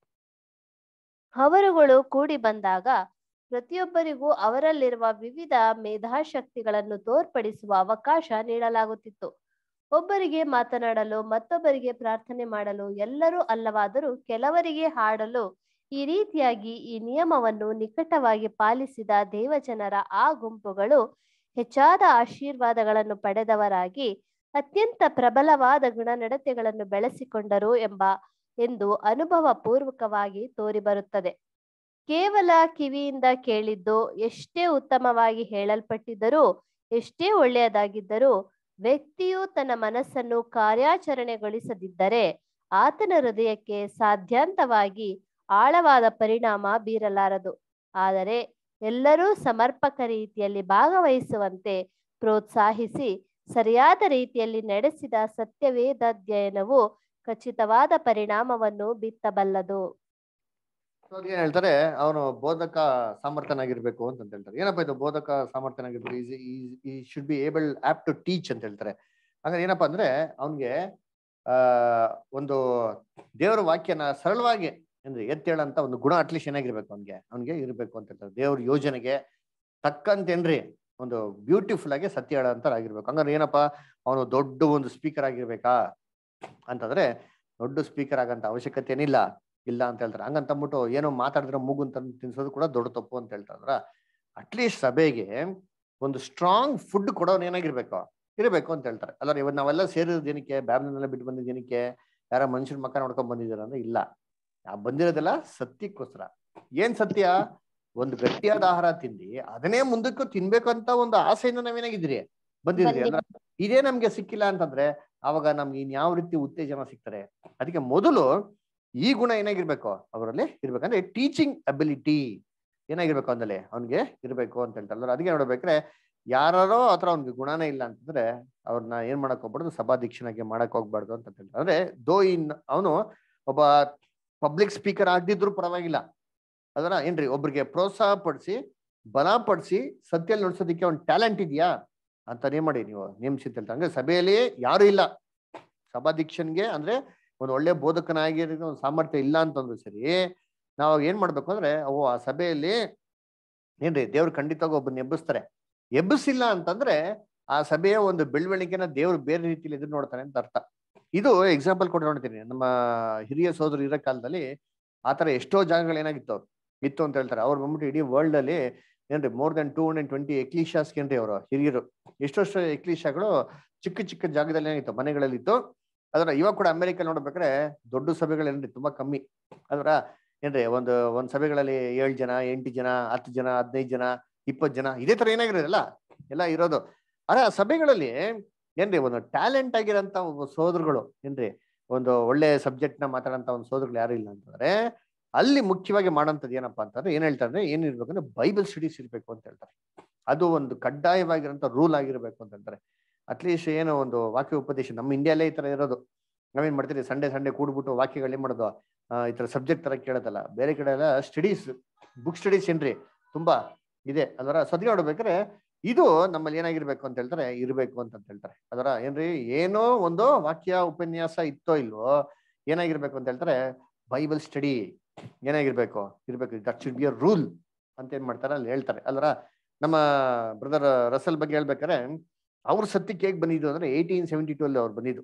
ಅವರುಗಳು ಕೂಡಿ ಬಂದಾಗ ಪ್ರತಿಯೊಬ್ಬರಿಗೂ ಅವರಲ್ಲಿರುವ ವಿವಿಧ ಮೇಧಾಶಕ್ತಿಗಳನ್ನು ತೋರ್ಪಡಿಸುವ ಅವಕಾಶ ನೀಡಲಾಗುತ್ತಿತ್ತು ಒಬ್ಬರಿಗೆ ಮಾತನಾಡಲು ಮತ್ತೊಬ್ಬರಿಗೆ ಪ್ರಾರ್ಥನೆ ಮಾಡಲು ಎಲ್ಲರೂ ಅಲ್ಲವಾದರೂ ಕೆಲವರಿಗೆ ಹಾಡಲು ಈ ರೀತಿಯಾಗಿ ಈ ನಿಯಮವನ್ನು ನಿಕಟವಾಗಿ ಪಾಲಿಸಿದ ದೇವಜನರ ಆ ಗುಂಪುಗಳು ಹೆಚ್ಚಾದ ಆಶೀರ್ವಾದಗಳನ್ನು ಪಡೆದವರಾಗಿ ಅತ್ಯಂತ ಪ್ರಬಲವಾದ ಗುಣನಡತೆಗಳನ್ನು ಬೆಳೆಸಿಕೊಂಡರು ಎಂಬ ಎಂದು ಅನುಭವ ಪೂರ್ವಕವಾಗಿ ತೋರಿಬರುತ್ತದೆ ಕೇವಲ ಕಿವಿಯಿಂದ ಕೇಳಿದ್ದು ಎಷ್ಟೇ ಉತ್ತಮವಾಗಿ ಹೇಳಲ್ಪಟ್ಟಿದ್ದರೂ ಎಷ್ಟೇ ಒಳ್ಳೆಯದಾಗಿದ್ದರೂ ವ್ಯಕ್ತಿಯು ತನ್ನ ಮನಸ್ಸನ್ನು ಕಾರ್ಯಾಚರಣೆಗೊಳಿಸದಿದ್ದರೆ ಆತನ ಹೃದಯಕ್ಕೆ ಸಾಧ್ಯಾಂತವಾಗಿ ಆಳವಾದ ಪರಿಣಾಮ ಬೀರಲಾರದು ಆದರೆ ಎಲ್ಲರೂ ಸಮರ್ಪಕ ರೀತಿಯಲ್ಲಿ ಭಾಗವಹಿಸುವಂತೆ ಪ್ರೋತ್ಸಾಹಿಸಿ ಸರಿಯಾದ ರೀತಿಯಲ್ಲಿ ನಡೆಸಿದ ಸತ್ಯವೇದಾಧ್ಯಯನವು ಖಚಿತವಾದ ಪರಿಣಾಮವನ್ನು ಬಿತ್ತಬಲ್ಲದು ಏನ್ ಹೇಳ್ತಾರೆ ಅವನು ಬೋಧಕ ಸಾಮರ್ಥ್ಯನಾಗಿರ್ಬೇಕು ಅಂತ ಹೇಳ್ತಾರೆ ಏನಪ್ಪ ಇದು ಬೋಧಕ ಸಾಮರ್ಥ್ಯನಾಗಿರ್ಬೇಕು ಈ should be able apt to teach ಅಂತ ಹೇಳ್ತಾರೆ ಹಾಗಾದ್ರೆ ಏನಪ್ಪಾ ಅಂದ್ರೆ ಅವನ್ಗೆ ಆ ಒಂದು ದೇವರ ವಾಕ್ಯನ ಸರಳವಾಗಿ ಅಂದ್ರೆ ಎತ್ತೇಳಂತ ಒಂದು ಗುಣ ಅಟ್ಲೀಸ್ಟ್ ಏನಾಗಿರ್ಬೇಕು ಅವನ್ಗೆ ಅವನ್ಗೆ ಇರ್ಬೇಕು ಅಂತ ಹೇಳ್ತಾರೆ ದೇವ್ರ ಯೋಜನೆಗೆ ತಕ್ಕಂತೇನ್ರಿ ಒಂದು ಬ್ಯೂಟಿಫುಲ್ ಆಗಿ ಸತ್ಯ ಹೇಳಂತ ಆಗಿರ್ಬೇಕು ಹಂಗಾರೆ ಏನಪ್ಪಾ ಅವನು ದೊಡ್ಡ ಒಂದು ಸ್ಪೀಕರ್ ಆಗಿರ್ಬೇಕಾ ಅಂತಂದ್ರೆ ದೊಡ್ಡ ಸ್ಪೀಕರ್ ಆಗಂತ ಅವಶ್ಯಕತೆ ಏನಿಲ್ಲ ಇಲ್ಲ ಅಂತ ಹೇಳ್ತಾರೆ ಹಂಗಂತ ಅಂದ್ಬಿಟ್ಟು ಏನೋ ಮಾತಾಡಿದ್ರೆ ಮೂಗು ಅಂತ ತಿನ್ಸೋದು ಕೂಡ ದೊಡ್ಡ ತಪ್ಪು ಅಂತ ಹೇಳ್ತಾರ ಅಟ್ಲೀಸ್ಟ್ ಸಭೆಗೆ ಒಂದು ಸ್ಟ್ರಾಂಗ್ ಫುಡ್ ಕೊಡೋನ್ ಏನಾಗಿರ್ಬೇಕು ಇರಬೇಕು ಅಂತ ಹೇಳ್ತಾರೆ ಅಲ್ಲ ಇವತ್ತು ನಾವೆಲ್ಲ ಸೇರಿರೋದು ಏನಕ್ಕೆ ಬ್ಯಾಬ್ನೆಲ್ಲ ಬಿಟ್ಟು ಬಂದಿದ್ದು ಏನಕ್ಕೆ ಯಾರ ಮನುಷ್ಯನ ಮಕ್ಕ ನೋಡ್ಕೊಂಡ್ ಬಂದಿದ್ದೀರ ಅಂದ್ರೆ ಇಲ್ಲ ಬಂದಿರೋದೆಲ್ಲ ಸತ್ಯಕ್ಕೋಸ್ಕರ ಏನ್ ಸತ್ಯ ಒಂದು ಗಟ್ಟಿಯಾದ ಆಹಾರ ತಿಂದು ಅದನ್ನೇ ಮುಂದಕ್ಕೂ ತಿನ್ಬೇಕು ಅಂತ ಒಂದು ಆಸೆಯಿಂದ ನಾವೇನಾಗಿದ್ದೀರಿ ಬಂದಿದ್ರಿ ಅಂದ್ರೆ ಇದೇ ನಮ್ಗೆ ಸಿಕ್ಕಿಲ್ಲ ಅಂತಂದ್ರೆ ಅವಾಗ ನಮ್ಗೆ ಇನ್ ಯಾವ ರೀತಿ ಉತ್ತೇಜನ ಸಿಗ್ತಾರೆ ಅದಕ್ಕೆ ಮೊದಲು ಈ ಗುಣ ಏನಾಗಿರ್ಬೇಕು ಅವರಲ್ಲಿ ಇರ್ಬೇಕಂದ್ರೆ ಟೀಚಿಂಗ್ ಅಬಿಲಿಟಿ ಏನಾಗಿರ್ಬೇಕು ಅಂದಲ್ಲಿ ಅವ್ನಿಗೆ ಇರ್ಬೇಕು ಅಂತ ಹೇಳ್ತಾರೆ ಅದಕ್ಕೆ ನೋಡ್ಬೇಕ್ರೆ ಯಾರೋ ಹತ್ರ ಅವ್ನಿಗೆ ಗುಣನೇ ಇಲ್ಲ ಅಂತಂದ್ರೆ ಅವ್ರನ್ನ ಏನ್ ಮಾಡಕ್ ಹೋಗ್ಬಾರ್ದು ಸಭಾಧ್ಯಕ್ಷನಾಗಿ ಮಾಡಕ್ ಹೋಗ್ಬಾರ್ದು ಅಂತ ಹೇಳ್ತಾರೆ ಅಂದ್ರೆ ದೋ ಇನ್ ಅವನು ಒಬ್ಬ ಪಬ್ಲಿಕ್ ಸ್ಪೀಕರ್ ಆಗದಿದ್ರು ಪರವಾಗಿಲ್ಲ ಅದರ ಏನ್ರಿ ಒಬ್ರಿಗೆ ಪ್ರೋತ್ಸಾಹ ಪಡಿಸಿ ಬಲಪಡಿಸಿ ಸತ್ಯಲ್ಲಿ ನಡೆಸೋದಕ್ಕೆ ಒಂದು ಟ್ಯಾಲೆಂಟ್ ಇದೆಯಾ ಅಂತಾನೇ ಮಾಡಿ ನೀವು ನೇಮಿಸಿಅಂತ ಹೇಳ್ತಾರೆ ಹಂಗೆ ಸಭೆಯಲ್ಲಿ ಯಾರು ಇಲ್ಲ ಸಭಾಧ್ಯಕ್ಷನ್ಗೆ ಅಂದ್ರೆ ಒಂದು ಒಳ್ಳೆ ಬೋಧಕನಾಗಿ ಒಂದು ಸಾಮರ್ಥ್ಯ ಇಲ್ಲ ಅಂತಂದ್ರು ಸರಿ ನಾವು ಏನ್ ಮಾಡ್ಬೇಕು ಅಂದ್ರೆ ಅವು ಆ ಸಭೆಯಲ್ಲಿ ಏನ್ರಿ ದೇವ್ರು ಖಂಡಿತವಾಗಿ ಒಬ್ಬನ ಎಬ್ಬಿಸ್ತಾರೆ ಎಬ್ಬಿಸಿಲ್ಲ ಅಂತಂದ್ರೆ ಆ ಸಭೆಯ ಒಂದು ಬೆಳವಣಿಗೆನ ದೇವ್ರು ಬೇರೆ ರೀತಿಯಲ್ಲಿ ಎದುರು ನೋಡ್ತಾನೆ ಅಂತ ಅರ್ಥ ಇದು ಎಕ್ಸಾಂಪಲ್ ಕೊಟ್ಟು ನೋಡ್ತೀನಿ ನಮ್ಮ ಹಿರಿಯ ಸೋದರು ಇರೋ ಕಾಲದಲ್ಲಿ ಆತರ ಎಷ್ಟೋ ಜಾಗಗಳು ಏನಾಗಿತ್ತು ಇತ್ತು ಅಂತ ಹೇಳ್ತಾರೆ ಅವ್ರು ಬಂದ್ಬಿಟ್ಟು ಇಡೀ ವರ್ಲ್ಡ್ ಅಲ್ಲಿ ಏನ್ರಿ more than two hundred twenty ಎಕ್ಲಿಶಾಸ್ ಏನ್ರಿ ಅವರು ಹಿರಿಯರು ಎಷ್ಟೆಷ್ಟು ಎಕ್ಲಿಶಾಗಳು ಚಿಕ್ಕ ಚಿಕ್ಕ ಜಾಗದಲ್ಲಿ ಏನಿತ್ತು ಮನೆಗಳಲ್ಲಿ ಇತ್ತು ಅದರ ಇವಾಗ ಕೂಡ ಅಮೆರಿಕ ನೋಡ್ಬೇಕಾದ್ರೆ ದೊಡ್ಡ ಸಭೆಗಳೇನ್ರಿ ತುಂಬಾ ಕಮ್ಮಿ ಅದರ ಏನ್ರಿ ಒಂದು ಒಂದ್ ಸಭೆಗಳಲ್ಲಿ ಏಳು ಜನ ಎಂಟು ಜನ ಹತ್ತು ಜನ ಹದಿನೈದು ಜನ ಇಪ್ಪತ್ತು ಜನ ಇದೇ ತರ ಏನಾಗಿರೋದಿಲ್ಲ ಎಲ್ಲ ಇರೋದು ಆದ್ರೆ ಆ ಸಭೆಗಳಲ್ಲಿ ಏನ್ರಿ ಒಂದು ಟ್ಯಾಲೆಂಟ್ ಆಗಿರೋಂತ ಒಬ್ಬ ಸೋದರುಗಳು ಏನ್ರಿ ಒಂದು ಒಳ್ಳೆ ಸಬ್ಜೆಕ್ಟ್ ನ ಮಾತಾಡಂತ ಒಂದು ಸೋದರುಗಳು ಯಾರು ಇಲ್ಲ ಅಂತಂದ್ರೆ ಅಲ್ಲಿ ಮುಖ್ಯವಾಗಿ ಮಾಡೋಂಥದ್ದು ಏನಪ್ಪಾ ಅಂತಂದ್ರೆ ಏನ್ ಹೇಳ್ತಾರೆ ಏನಿರ್ಬೇಕು ಅಂದ್ರೆ ಬೈಬಲ್ ಸ್ಟಡೀಸ್ ಇರ್ಬೇಕು ಅಂತ ಹೇಳ್ತಾರೆ ಅದು ಒಂದು ಕಡ್ಡಾಯವಾಗಿರೋಂಥ ರೂಲ್ ಆಗಿರ್ಬೇಕು ಅಂತ ಹೇಳ್ತಾರೆ ಅಟ್ಲೀಸ್ಟ್ ಏನೋ ಒಂದು ವಾಕ್ಯ ಉಪದೇಶ ನಮ್ಮ ಇಂಡಿಯಾಲೇ ಈ ತರ ಇರೋದು ನಾವೇನ್ ಮಾಡ್ತೀವಿ ಸಂಡೇ ಸಂಡೇ ಕೂಡ್ಬಿಟ್ಟು ವಾಕ್ಯಗಳು ಏನ್ ಮಾಡೋದು ಆ, ಈ ತರ ಸಬ್ಜೆಕ್ಟ್ ತರ ಕೇಳೋದಲ್ಲ ಬೇರೆ ಕಡೆ ಎಲ್ಲ ಸ್ಟಡೀಸ್ ಬುಕ್ ಸ್ಟಡೀಸ್ ಏನ್ರಿ ತುಂಬಾ ಇದೆ ಅದರ ಸದ್ಯ ನೋಡ್ಬೇಕಾದ್ರೆ ಇದು ನಮ್ಮಲ್ಲಿ ಏನಾಗಿರ್ಬೇಕು ಅಂತ ಹೇಳ್ತಾರೆ ಇರ್ಬೇಕು ಅಂತ ಹೇಳ್ತಾರೆ ಅದರ ಏನ್ರಿ ಏನೋ ಒಂದು ವಾಕ್ಯ ಉಪನ್ಯಾಸ ಇತ್ತೋ ಇಲ್ವೋ ಏನಾಗಿರ್ಬೇಕು ಅಂತ ಹೇಳ್ತಾರೆ ಬೈಬಲ್ ಸ್ಟಡಿ ಏನಾಗಿರ್ಬೇಕು ಇರ್ಬೇಕು that should be a rule ಅಂತ ಏನ್ ಮಾಡ್ತಾರೆ ಅಲ್ಲಿ ಹೇಳ್ತಾರೆ ಅಲ್ರ ನಮ್ಮ ಬ್ರದರ್ ರಸಲ್ ಬಗ್ಗೆ ಹೇಳ್ಬೇಕಾರೆ ಅವ್ರ ಸತ್ಯಕ್ಕೆ ಹೇಗ್ ಬಂದಿದ್ದು ಅಂದ್ರೆ ಏಯ್ಟೀನ್ ಸೆವೆಂಟಿ ಟೂ ಅಲ್ಲಿ ಅವ್ರು ಬಂದಿದ್ದು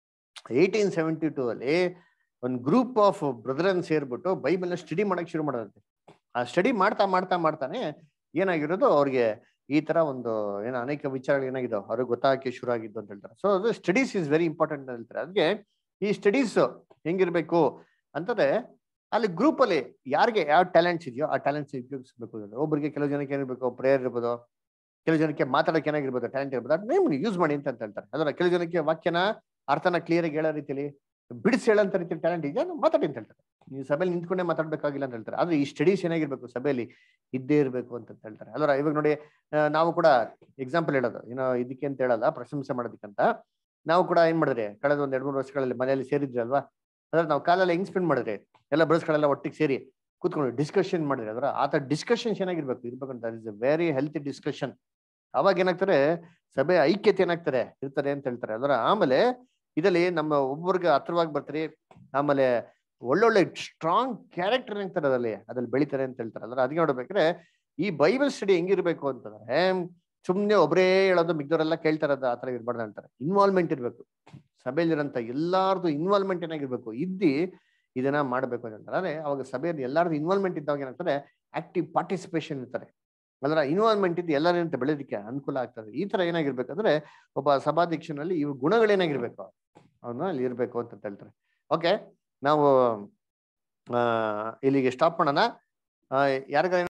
ಏಯ್ಟೀನ್ ಸೆವೆಂಟಿ ಟೂ ಅಲ್ಲಿ ಒಂದು ಗ್ರೂಪ್ ಆಫ್ ಬ್ರದರನ್ ಸೇರ್ಬಿಟ್ಟು ಬೈಬಲ್ನ ಸ್ಟಡಿ ಮಾಡಕ್ ಶುರು ಮಾಡೋದಂತೆ ಆ ಸ್ಟಡಿ ಮಾಡ್ತಾ ಮಾಡ್ತಾ ಮಾಡ್ತಾನೆ ಏನಾಗಿರೋದು ಅವ್ರಿಗೆ ಈ ತರ ಒಂದು ಏನೋ ಅನೇಕ ವಿಚಾರಗಳು ಏನಾಗಿದ್ದಾವೆ ಅವ್ರಿಗೆ ಗೊತ್ತಾಗಕ್ಕೆ ಶುರು ಆಗಿದ್ದು ಅಂತ ಹೇಳ್ತಾರೆ ಸೊ ಅದು ಸ್ಟಡೀಸ್ ಇಸ್ ವೆರಿ ಇಂಪಾರ್ಟೆಂಟ್ ಅಂತ ಹೇಳ್ತಾರೆ ಅದಕ್ಕೆ ಈ ಸ್ಟಡೀಸ್ ಹೆಂಗಿರ್ಬೇಕು ಅಂತಂದ್ರೆ ಅಲ್ಲಿ ಗ್ರೂಪ್ ಅಲ್ಲಿ ಯಾರಿಗೆ ಯಾವ ಟ್ಯಾಲೆಂಟ್ಸ್ ಇದೆಯೋ ಆ ಟ್ಯಾಲೆಂಟ್ಸ್ ಉಪಯೋಗಿಸ್ಬೇಕು ಅಂದ್ರೆ ಒಬ್ಬರಿಗೆ ಕೆಲವು ಜನಕ್ಕೆ ಏನಿರ್ಬೇಕು ಪ್ರೇಯರ್ ಇರ್ಬೋದು ಕೆಲವು ಜನಕ್ಕೆ ಮಾತಾಡಕ್ಕೆ ಏನಾಗಿರ್ಬೋದು ಟ್ಯಾಲೆಂಟ್ ಇರ್ಬೋದು ಅದನ್ನ ಯೂಸ್ ಮಾಡಿ ಅಂತ ಅಂತ ಹೇಳ್ತಾರೆ ಅದರ ಕೆಲವು ಜನಕ್ಕೆ ವಾಕ್ಯನ ಅರ್ಥನ ಕ್ಲಿಯರ್ ಆಗಿ ಹೇಳೋ ರೀತಿಯಲ್ಲಿ ಬಿಡಿಸಿ ಹೇಳೋಂಥ ರೀತಿ ಟ್ಯಾಲೆಂಟ್ ಇದೆಯಾ ಮಾತಾಡಿ ಅಂತ ಹೇಳ್ತಾರೆ ನೀವು ಸಭೆಯಲ್ಲಿ ನಿಂತ್ಕೊಂಡೇ ಮಾತಾಡ್ಬೇಕಾಗಿಲ್ಲ ಅಂತ ಹೇಳ್ತಾರೆ ಆದ್ರೆ ಈ ಸ್ಟಡೀಸ್ ಏನಾಗಿರ್ಬೇಕು ಸಭೆಯಲ್ಲಿ ಇದ್ದೇ ಇರಬೇಕು ಅಂತ ಹೇಳ್ತಾರೆ ಅಲ್ರ ಇವಾಗ ನೋಡಿ ಆ, ನಾವು ಕೂಡ ಎಕ್ಸಾಂಪಲ್ ಹೇಳೋದು ಏನೋ ಇದಕ್ಕೆ ಅಂತ ಹೇಳಲ್ಲ ಪ್ರಶಂಸೆ ಮಾಡೋದಕ್ಕಂತ ನಾವು ಕೂಡ ಏನ್ ಮಾಡಿದ್ರೆ ಕಳೆದ ಒಂದ್ ಎರಡ್ ಮೂರು ವರ್ಷಗಳಲ್ಲಿ ಮನೆಯಲ್ಲಿ ಸೇರಿದ್ರಿ ಅಲ್ವಾ ಅದ್ರ ನಾವು ಕಾಲೆಲ್ಲ ಹೆಂಗ್ ಸ್ಪೆಂಡ್ ಮಾಡಿದ್ರೆ ಎಲ್ಲ ಬ್ರಸ್ಗಳೆಲ್ಲ ಒಟ್ಟಿಗೆ ಸೇರಿ ಕೂತ್ಕೊಂಡು ಡಿಸ್ಕಷನ್ ಮಾಡಿದ್ರೆ ಅದರ ಆತ ಡಿಸ್ಕಷನ್ ಚೆನ್ನಾಗಿರ್ಬೇಕು ಇರ್ಬೇಕಂತ is a very healthy discussion ಅವಾಗ ಏನಾಗ್ತಾರೆ ಸಭೆ ಐಕ್ಯತೆ ಏನಾಗ್ತಾರೆ ಇರ್ತಾರೆ ಅಂತ ಹೇಳ್ತಾರೆ ಅದರ ಆಮೇಲೆ ಇದರಲ್ಲಿ ನಮ್ಮ ಒಬ್ಬರಿಗೆ ಹತ್ರವಾಗಿ ಬರ್ತಾರೆ ಆಮೇಲೆ ಒಳ್ಳೊಳ್ಳೆ ಸ್ಟ್ರಾಂಗ್ ಕ್ಯಾರೆಕ್ಟರ್ ಏನಾಗ್ತಾರೆ ಅದ್ರಲ್ಲಿ ಅದ್ರಲ್ಲಿ ಬೆಳಿತಾರೆ ಅಂತ ಹೇಳ್ತಾರೆ ಅದ್ರ ಅದಕ್ಕೆ ನೋಡ್ಬೇಕಾದ್ರೆ ಈ ಬೈಬಲ್ ಸ್ಟಡಿ ಹೆಂಗಿರ್ಬೇಕು ಅಂತಂದ್ರೆ ಸುಮ್ನೆ ಒಬ್ಬರೇ ಹೇಳೋದು ಮಿಗ್ದವರೆಲ್ಲ ಕೇಳ್ತಾರೆ ಅದು ಆತರ ಇರ್ಬಾರ್ದು ಅಂತಾರೆ ಇನ್ವಾಲ್ವ್ಮೆಂಟ್ ಇರ್ಬೇಕು ಸಭೆಯಲ್ಲಿರಂತ ಎಲ್ಲಾರ್ದು ಇನ್ವಾಲ್ವ್ಮೆಂಟ್ ಏನಾಗಿರ್ಬೇಕು ಇದ್ದಿ ಇದನ್ನ ಮಾಡ್ಬೇಕು ಅಂತ ಹೇಳ್ತಾರೆ ಅಂದ್ರೆ ಅವಾಗ ಸಭೆಯಲ್ಲಿ ಎಲ್ಲಾರ್ದು ಇನ್ವಾಲ್ವ್ಮೆಂಟ್ ಇದ್ದಾಗ ಏನಾಗ್ತಾರೆ ಆಕ್ಟಿವ್ ಪಾರ್ಟಿಸಿಪೇಷನ್ ಇರ್ತಾರೆ ಅದರ ಇನ್ವಾಲ್ವ್ಮೆಂಟ್ ಇದ್ದು ಎಲ್ಲರಿಂದ ಬೆಳೆಯೋದಕ್ಕೆ ಅನುಕೂಲ ಆಗ್ತದೆ ಈ ತರ ಏನಾಗಿರ್ಬೇಕಂದ್ರೆ ಒಬ್ಬ ಸಭಾಧ್ಯಕ್ಷನಲ್ಲಿ ಇವ್ ಗುಣಗಳೇನಾಗಿರ್ಬೇಕು ಅವನು ಅಲ್ಲಿ ಇರ್ಬೇಕು ಅಂತ ಹೇಳ್ತಾರೆ ಓಕೆ ನಾವು ಆ ಇಲ್ಲಿಗೆ ಸ್ಟಾಪ್ ಮಾಡೋಣ ಯಾರಿಗಾರ